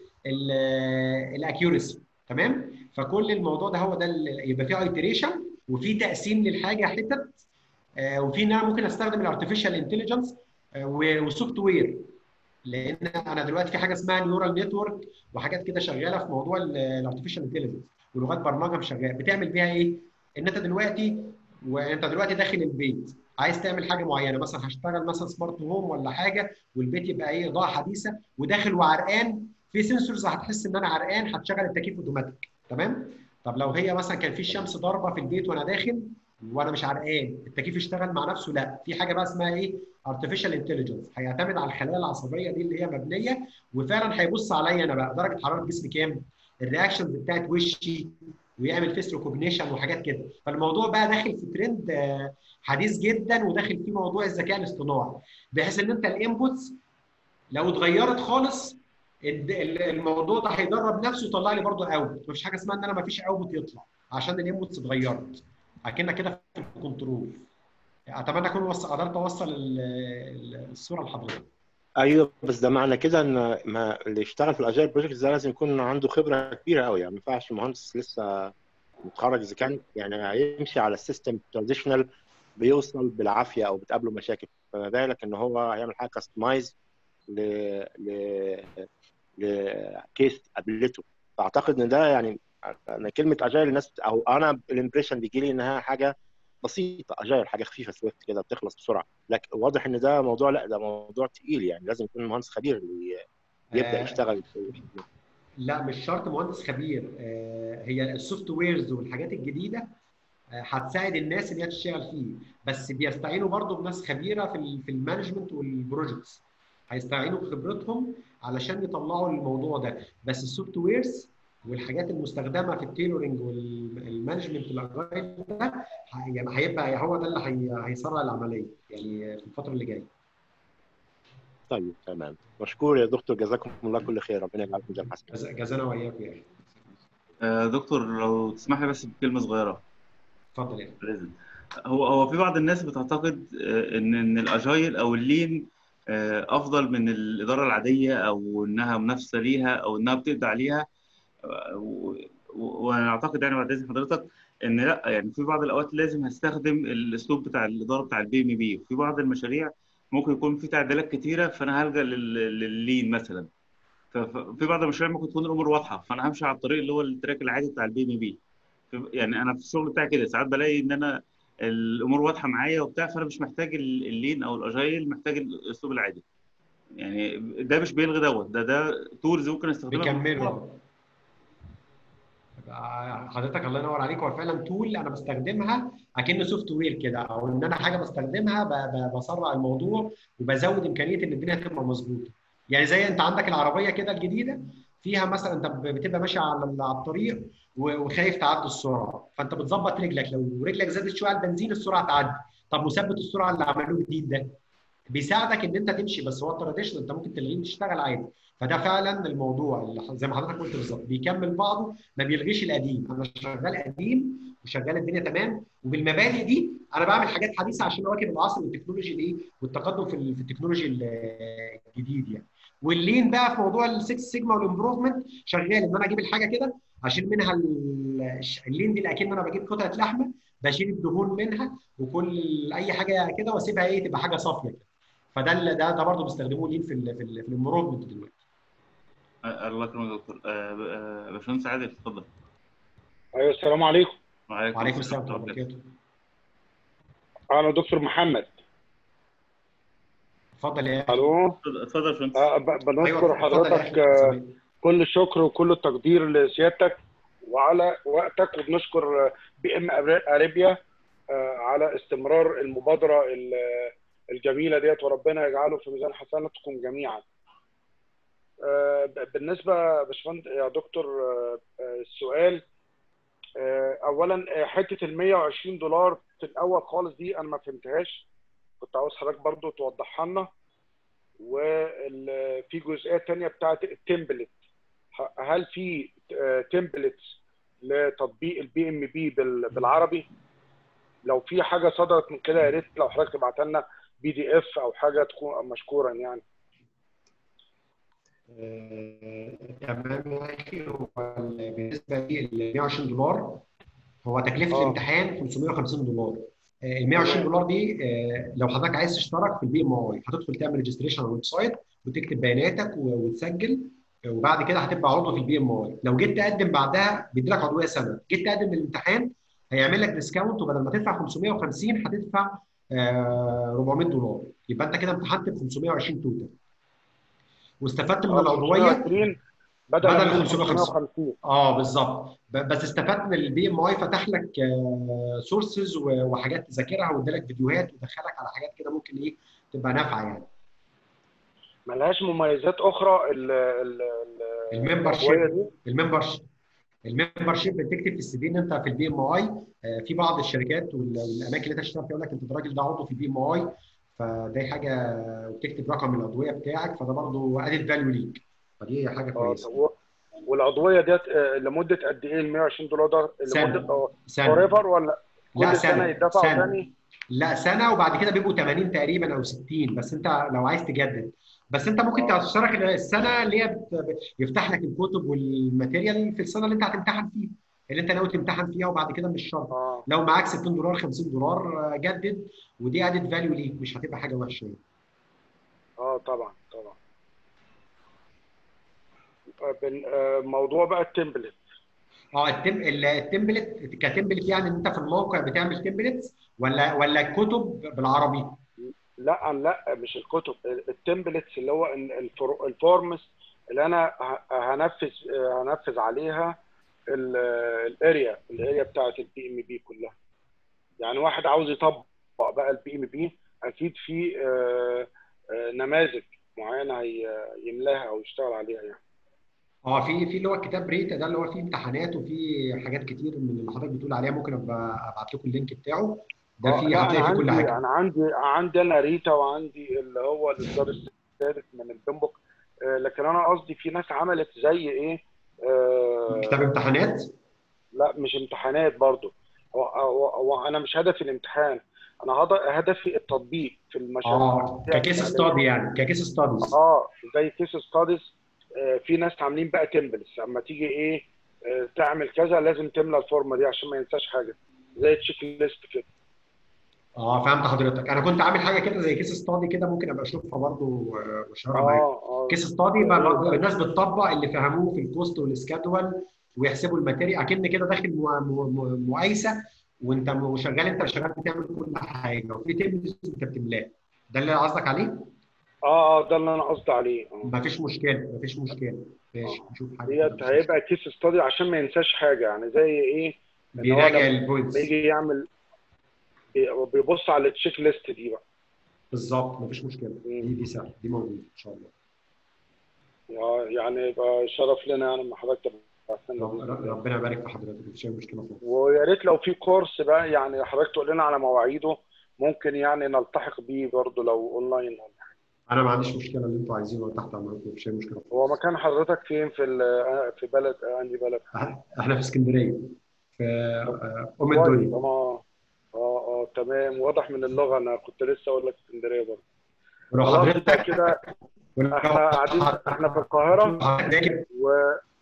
الاكيوريسي تمام فكل الموضوع ده هو ده يبقى فيه ايتريشن وفي تقسيم للحاجه حتت آه وفي ان انا ممكن استخدم الارتفيشال انتليجنس والسوفت وير لان انا دلوقتي في حاجه اسمها نيورال نتورك وحاجات كده شغاله في موضوع الارتفيشال انتليجنس ولغات برمجه شغاله بتعمل بيها ايه؟ ان انت دلوقتي وانت دلوقتي داخل البيت عايز تعمل حاجه معينه مثلا هشتغل مثلا سمارت هوم ولا حاجه والبيت يبقى ايه اضاءه حديثه وداخل وعرقان في سنسورز هتحس ان انا عرقان هتشغل التكييف اوتوماتيك تمام؟ طب لو هي مثلا كان في الشمس ضاربه في البيت وانا داخل وانا مش عرقان التكييف يشتغل مع نفسه لا في حاجه بقى اسمها ايه ارتفيشال انتليجنس هيعتمد على الخلايا العصبيه دي اللي هي مبنيه وفعلا هيبص عليا انا بقى درجه حراره جسمي كام الرياكشنز بتاعت وشي ويعمل فيس ريكوجنيشن وحاجات كده فالموضوع بقى داخل في ترند حديث جدا وداخل فيه موضوع الذكاء الاصطناعي بحيث ان انت الانبوتس لو اتغيرت خالص الموضوع ده هيدرب نفسه يطلع لي برضه اوت مفيش حاجه اسمها ان انا مفيش اوت يطلع عشان الانبوتس اتغيرت اكنك كده في الكنترول اتمنى اكون وص... قدرت اوصل الصوره لحضرتك ايوه بس ده معنى كده ان ما اللي يشتغل في الاجايل بروجكت ده لازم يكون عنده خبره كبيره قوي يعني ما ينفعش مهندس لسه متخرج اذا كان يعني هيمشي على السيستم تراديشنال بيوصل بالعافيه او بتقابله مشاكل فما بالك ان هو هيعمل حاجه كاستمايز ل ل لكيس قابلته فاعتقد ان ده يعني انا كلمه اجايل الناس او انا الامبريشن بيجي لي انها حاجه بسيطه اجايل حاجه خفيفه سويفت كده بتخلص بسرعه لكن واضح ان ده موضوع لا ده موضوع تقيل يعني لازم يكون مهندس خبير اللي يبدا يشتغل لا مش شرط مهندس خبير هي السوفت ويرز والحاجات الجديده هتساعد الناس ان هي تشتغل فيه بس بيستعينوا برضه بناس خبيره في في المانجمنت والبروجكتس هيستعينوا بخبرتهم علشان يطلعوا الموضوع ده بس السوفت ويرز والحاجات المستخدمه في التيلورنج والمانجمنت الاجايل ده يعني هيبقى هو ده اللي هيسرع العمليه يعني في الفتره اللي جايه. طيب تمام مشكور يا دكتور جزاكم الله كل خير ربنا يجعلكم جزاء حسن جزانا واياكم يا اخي. دكتور لو تسمح لي بس بكلمه صغيره. اتفضل يا هو هو في بعض الناس بتعتقد ان ان الاجايل او اللين افضل من الاداره العاديه او انها منافسه ليها او انها بتقضي عليها وانا اعتقد يعني بعد اذن حضرتك ان لا يعني في بعض الاوقات لازم هستخدم الاسلوب بتاع الاداره بتاع البي ام بي وفي بعض المشاريع ممكن يكون في تعديلات كتيره فانا هلجا لللين مثلا ففي بعض المشاريع ممكن تكون الامور واضحه فانا همشي على الطريق اللي هو التراك العادي بتاع البي ام بي يعني انا في الشغل بتاعي كده ساعات بلاقي ان انا الامور واضحه معايا وبتاع فانا مش محتاج اللين او الاجايل محتاج الاسلوب العادي يعني ده مش بيلغي دوت ده ده تولز ممكن استخدمها بيكملوا حضرتك الله ينور عليك هو فعلا تول انا بستخدمها اكن سوفت وير كده او ان انا حاجه بستخدمها بسرع الموضوع وبزود امكانيه ان الدنيا تبقى مظبوطه يعني زي انت عندك العربيه كده الجديده فيها مثلا انت بتبقى ماشي على الطريق وخايف تعدي السرعه فانت بتظبط رجلك لو رجلك زادت شويه على البنزين السرعه تعدي طب مثبت السرعه اللي عملوه جديد ده بيساعدك ان انت تمشي بس هو التراديشنال انت ممكن تلغيه تشتغل عادي فده فعلا الموضوع اللي زي ما حضرتك قلت بالظبط بيكمل بعضه ما بيلغيش القديم انا شغال قديم وشغال الدنيا تمام وبالمبادئ دي انا بعمل حاجات حديثه عشان اواكب العصر والتكنولوجي الايه والتقدم في التكنولوجي الجديد يعني واللين بقى في موضوع السكس سيجما والامبروفمنت شغال ان انا اجيب الحاجه كده اشيل منها اللين دي اكن انا بجيب قطعه لحمه بشيل الدهون منها وكل اي حاجه كده واسيبها ايه تبقى حاجه صافيه كده فده ده ده برضه بيستخدموه لين في ال في, ال في الامبروفمنت دلوقتي الله يكرمك يا دكتور باشمهندس عادل اتفضل ايوه السلام عليكم وعليكم السلام ورحمه الله وبركاته انا دكتور محمد اتفضل يا الو اتفضل يا باشمهندس آه بنشكر حضرتك آه كل الشكر وكل التقدير لسيادتك وعلى وقتك وبنشكر بي ام اريبيا آه على استمرار المبادره الجميله ديت وربنا يجعله في ميزان حسناتكم جميعا. بالنسبه يا باشمهندس يا دكتور السؤال آه، اولا آه، حته ال 120 دولار في الاول خالص دي انا ما فهمتهاش كنت عاوز حضرتك برضو توضحها لنا وفي جزئيه تانية بتاعت التمبلت ه- هل في تمبلتس لتطبيق البي ام بي بالعربي لو في حاجه صدرت من كده يا ريت لو حضرتك تبعتها لنا بي دي اف او حاجه تكون مشكورا يعني آه، تمام ماشي هو ال- بالنسبه لل 120 دولار هو تكلفه آه. الامتحان 550 دولار آه، ال 120 دولار دي آه، لو حضرتك عايز تشترك في البي ام اي هتدخل تعمل ريجستريشن على الويب سايت وتكتب بياناتك و- وتسجل آه، وبعد كده هتبقى عضو في البي ام اي لو جيت تقدم بعدها بيدي لك عضويه سنه جيت تقدم للامتحان هيعمل لك ديسكاونت وبدل ما تدفع 550 هتدفع آه، 400 دولار يبقى انت كده امتحنت ب 520 توتال واستفدت من آه، العضويه 520 بدل بدل من 550. 550 اه بالظبط ب- بس استفدت من البي ام اي فتح لك سورسز وحاجات تذاكرها وادالك فيديوهات ودخلك على حاجات كده ممكن ايه تبقى نافعه يعني ملهاش مميزات اخرى ال ال ال- الممبر العضوية شيب دي الممبر شيب الممبر شيب بتكتب في السي في ان انت في البي ام اي في بعض الشركات وال- والاماكن اللي انت تشتغل فيها يقول لك انت الراجل ده عضو في البي ام اي فدي حاجه وبتكتب رقم العضويه بتاعك فده برضه ادد فاليو ليك فدي حاجه اه كويسه و- والعضويه ديت آه، لمده قد ايه ال 120 دولار ده سنة. لمده فور سنه ايفر ولا لا كل سنه سنه يدفع سنه تاني لا سنه وبعد كده بيبقوا 80 تقريبا او 60 بس انت لو عايز تجدد بس انت ممكن آه. تشترك السنه اللي هي بت- يفتح لك الكتب والماتيريال في السنه اللي انت هتمتحن فيها اللي انت ناوي تمتحن فيها وبعد كده مش شرط اه لو معاك 60 دولار 50 دولار آه، جدد ودي ادد فاليو ليك مش هتبقى حاجه وحشه يعني. اه طبعا طبعا آه، بن- آه، موضوع بقى التمبلت اه التم ال- التمبلت كتمبلت يعني ان انت في الموقع بتعمل تمبلتس ولا ولا كتب بالعربي لا لا مش الكتب التمبلتس اللي هو ال- الفور- الفورمز اللي انا ه- هنفذ آه، هنفذ عليها ال- الاريا الاريا بتاعت البي ام بي كلها يعني واحد عاوز يطبق بقى البي ام بي اكيد في آه، آه، نماذج معينه هي- يملاها او يشتغل عليها يعني اه في في اللي هو الكتاب ريتا ده اللي هو فيه امتحانات وفيه حاجات كتير من اللي حضرتك بتقول عليها ممكن ابقى ابعت لكم اللينك بتاعه ده آه، فيه لا هتلاقي انا فيه كل عندي حاجه انا عندي عندي انا ريتا وعندي اللي هو الاصدار الثالث من البنبوك آه، لكن انا قصدي في ناس عملت زي ايه آه، كتاب امتحانات لا مش امتحانات برضو هو هو- هو انا مش هدفي الامتحان انا هد- هدفي التطبيق في المشاريع اه ككيس ستادي يعني ككيس ستاديز اه زي كيس ستاديز في ناس عاملين بقى تمبلز اما تيجي ايه آه، تعمل كذا لازم تملى الفورمه دي عشان ما ينساش حاجه زي تشيك ليست كده اه فهمت حضرتك انا كنت عامل حاجه كده زي كيس ستادي كده ممكن ابقى اشوفها برضو آه، واشارها معاك اه اه كيس ستادي بقى الناس بتطبق اللي فهموه في الكوست والسكادول ويحسبوا الماتيريال اكن كده داخل مو- مو- مو- مقايسه وانت م- شغال انت شغال بتعمل كل حاجه وفي تمبلز انت بتملاه ده اللي قصدك عليه؟ اه اه ده اللي انا قصدي عليه اه مفيش مشكله مفيش مشكله ماشي نشوف حاجه ديت كده. هيبقى كيس ستادي عشان ما ينساش حاجه يعني زي ايه إن هو بيراجع لما البوينتس بيجي يعمل بي- بيبص على التشيك ليست دي بقى بالظبط مفيش مشكله دي دي سهله دي موجوده ان شاء الله آه، يعني يبقى شرف لنا يعني لما حضرتك تبعت لنا رب- بإذن الله. ربنا يبارك في حضرتك مفيش اي مشكله خالص ويا ريت لو في كورس بقى يعني حضرتك تقول لنا على مواعيده ممكن يعني نلتحق بيه برضه لو اونلاين ولا حاجة. انا ما عنديش مشكله اللي انتوا عايزينه تحت امركم مفيش اي مشكله خالص هو مكان حضرتك فين في ال- في بلد عندي بلد احنا في اسكندريه في آه، ام كويس الدنيا اه اه اه تمام واضح من اللغه انا كنت لسه اقول لك اسكندريه برضه ولو خلاص ده حضرتك كده ولو احنا قاعدين احنا في القاهره حضرتك راكب و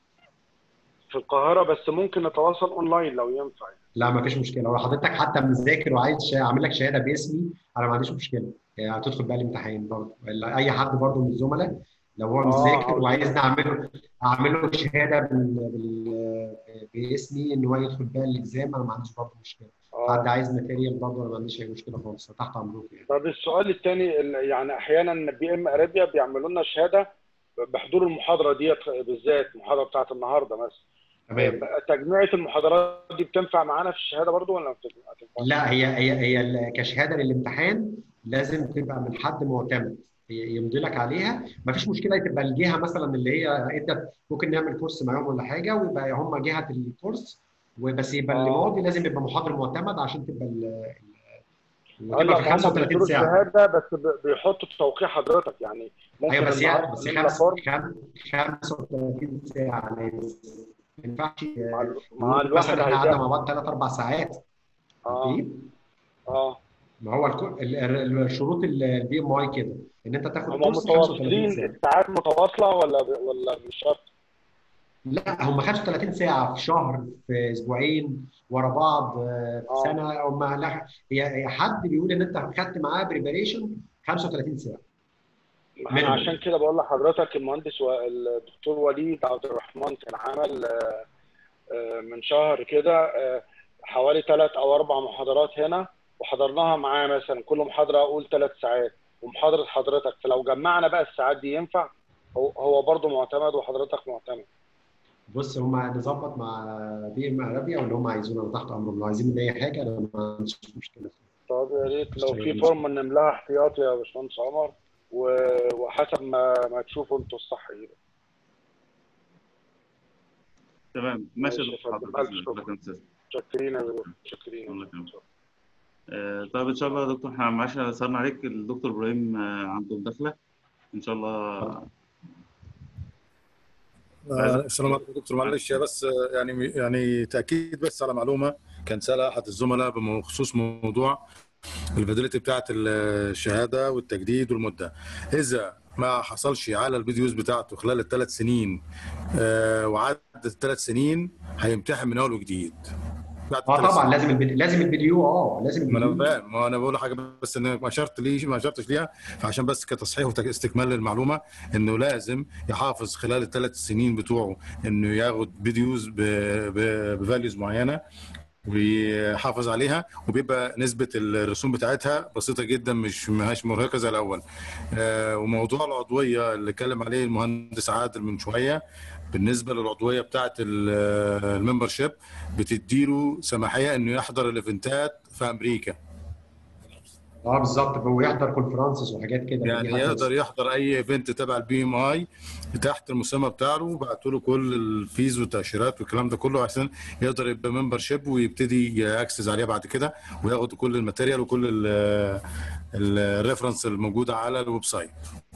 في القاهره بس ممكن نتواصل اونلاين لو ينفع لا مفيش مشكله لو حضرتك حتى مذاكر وعايز شا- اعمل لك شهاده باسمي انا ما عنديش مشكله يعني هتدخل بقى الامتحان برضه ولا اي حد برضه من الزملاء لو هو آه، مذاكر عاوز- وعايزني اعمل له اعمل له شهاده بال... بال... باسمي ان هو يدخل بقى الاكزام انا ما عنديش برضه مشكله حد اه عايز ماتيريال برضه انا ما عنديش اي مشكله خالص تحت امركم يعني طب السؤال الثاني يعني احيانا بي ام ارابيا بيعملوا لنا شهاده بحضور المحاضره ديت بالذات المحاضره بتاعت النهارده مثلا تمام تجميعة المحاضرات دي بتنفع معانا في الشهاده برضو ولا ما بتنفعش؟ لا هي هي هي ال- كشهاده للامتحان لازم تبقى من حد معتمد ي- يمضي لك عليها ما فيش مشكله تبقى الجهه مثلا اللي هي انت ممكن نعمل كورس معاهم ولا حاجه ويبقى هم جهه الكورس وبس يبقى اللي آه. ماضي لازم يبقى محاضر معتمد عشان تبقى ال ال- قال وتبقى لك في هم 35 بيدوا ساعه الشهاده بس ب- بيحطوا توقيع حضرتك يعني ممكن ايوه بس النهارده هي بس يملى خمس فورم خم- 35 ساعه لازم ما ينفعش مع, ال- مع نقول الواحد مثلا احنا قعدنا مع هيجاوب بعض ثلاث اربع ساعات اه ايه اه ما هو الكو- ال- ال- الشروط البي ام اي كده ان انت تاخد هم كورس 35 متواصلين ساعه الساعات متواصله ولا ولا مش شرط؟ لا هم 35 ساعه في شهر في اسبوعين ورا بعض آه، في اه سنه او ما لا هي هي حد بيقول ان انت خدت معاه بريباريشن 35 ساعه ما انا مينيموم عشان كده بقول لحضرتك المهندس و- الدكتور وليد عبد الرحمن كان عمل آه، آه، من شهر كده آه، حوالي ثلاث او اربع محاضرات هنا وحضرناها معاه مثلا كل محاضره اقول ثلاث ساعات ومحاضره حضرتك فلو جمعنا بقى الساعات دي ينفع هو هو برضه معتمد وحضرتك معتمد بص هم نظبط مع بي ام ارابيا واللي هم عايزينه انا تحت امرهم لو عايزين مني اي حاجه انا ما عنديش مشكله طب يا ريت لو في اشتغل فورم نملاها احتياطي يا باشمهندس عمر و- وحسب ما ما تشوفوا انتوا الصح ايه تمام ماشي يا ماشي يا دكتور فندم حاضر الف باذن الله شكر الله يسلمك. متشكرين يا دكتور متشكرين الله يكرمك آه، طيب ان شاء الله يا دكتور احنا معلش اثرنا عليك الدكتور ابراهيم آه، عنده مداخله ان شاء الله عايز آه، السلام عليكم دكتور معلش بس آه، يعني يعني تاكيد بس على معلومه كان سالها احد الزملاء بخصوص موضوع الفاليديتي بتاعت الشهاده والتجديد والمده اذا ما حصلش على الفيديوز بتاعته خلال الثلاث سنين آه، وعدت الثلاث سنين هيمتحن من اول وجديد بعد اه الثلاث طبعا سنين لازم الفيديو لازم الفيديو اه لازم ما انا الفيديو فاهم ما انا بقول حاجه بس ان ما اشرت ليش ما اشرتش ليها فعشان بس كتصحيح واستكمال للمعلومه انه لازم يحافظ خلال الثلاث سنين بتوعه انه ياخد فيديوز بفاليوز معينه ويحافظ عليها وبيبقى نسبة الرسوم بتاعتها بسيطة جدا مش مش مرهقة زي الأول آه، وموضوع العضوية اللي اتكلم عليه المهندس عادل من شوية بالنسبة للعضوية بتاعت الممبر شيب بتديله سماحية انه يحضر الايفنتات في امريكا اه بالظبط هو يحضر كونفرنسز وحاجات كده يعني دي حاجة يقدر يحضر اي ايفنت تبع البي ام اي تحت المسمى بتاعه وبعتوا له كل الفيز والتاشيرات والكلام ده كله عشان يقدر يبقى ممبر شيب ويبتدي ياكسس عليها بعد كده وياخد كل الماتيريال وكل الريفرنس الموجوده على الويب سايت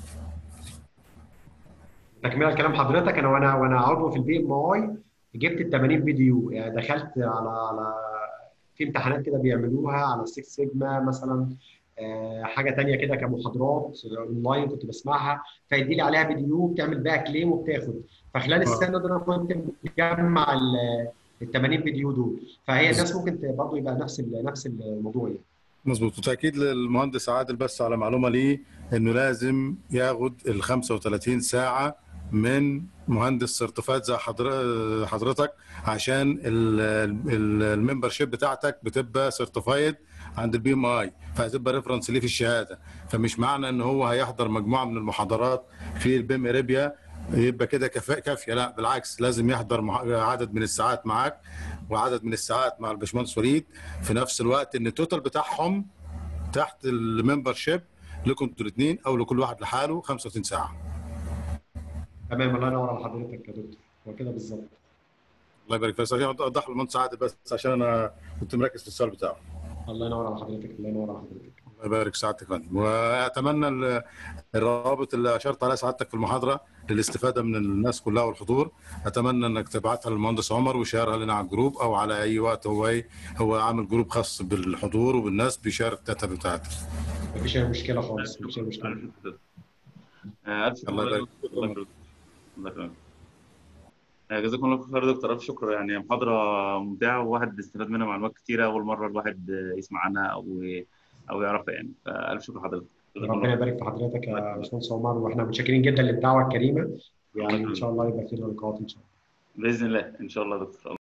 تكمله كلام حضرتك انا وانا وانا عضو في البي ام اي جبت ال 80 فيديو يعني دخلت على على في امتحانات كده بيعملوها على 6 سيجما مثلا آه، حاجه تانية كده كمحاضرات اونلاين كنت بسمعها فيدي لي عليها فيديو بتعمل بيها كليم وبتاخد فخلال السنه دي انا كنت مجمع ال 80 فيديو دول فهي الناس ممكن ت- برضه يبقى نفس ال- نفس الموضوع يعني مظبوط وتاكيد للمهندس عادل بس على معلومه ليه انه لازم ياخد ال 35 ساعه من مهندس سيرتيفايد زي حضر- حضرتك عشان الممبر شيب بتاعتك بتبقى سيرتيفايد عند البي ام اي فهتبقى ريفرنس ليه في الشهاده فمش معنى ان هو هيحضر مجموعه من المحاضرات في البيم اريبيا يبقى كده كفاء كافيه لا بالعكس لازم يحضر مع- عدد من الساعات معاك وعدد من الساعات مع الباشمهندس وليد في نفس الوقت ان التوتال بتاعهم تحت الممبر شيب لكم انتوا الاثنين او لكل واحد لحاله 35 ساعه تمام الله ينور على حضرتك يا دكتور هو كده بالظبط الله يبارك فيك عشان اوضح للمهندس عادل بس عشان انا كنت مركز في السؤال بتاعه الله ينور على حضرتك الله ينور على حضرتك الله يبارك سعادتك يا فندم واتمنى ال- الروابط اللي اشرت عليها سعادتك في المحاضره للاستفاده من الناس كلها والحضور اتمنى انك تبعتها للمهندس عمر ويشيرها لنا على الجروب او على اي وقت هو ايه هو عامل جروب خاص بالحضور وبالناس بيشارك الداتا بتاعته مفيش اي مشكله خالص مفيش اي مشكله آه، ألف شكر الله يبارك لك. الله يكرمك الله يكرمك آه، جزاكم الله خير يا دكتور ألف شكر يعني محاضرة ممتعة وواحد استفاد منها معلومات كتيرة أول مرة الواحد آه، يسمع عنها أو أو يعرفها يعني فألف شكر حضرتك جزاكم ربنا الله يبارك في حضرتك يا باشمهندس عمر واحنا متشكرين جدا للدعوه الكريمه يعني ان شاء الله يبقى في لقاءات ان شاء الله بإذن الله إن شاء الله يا دكتور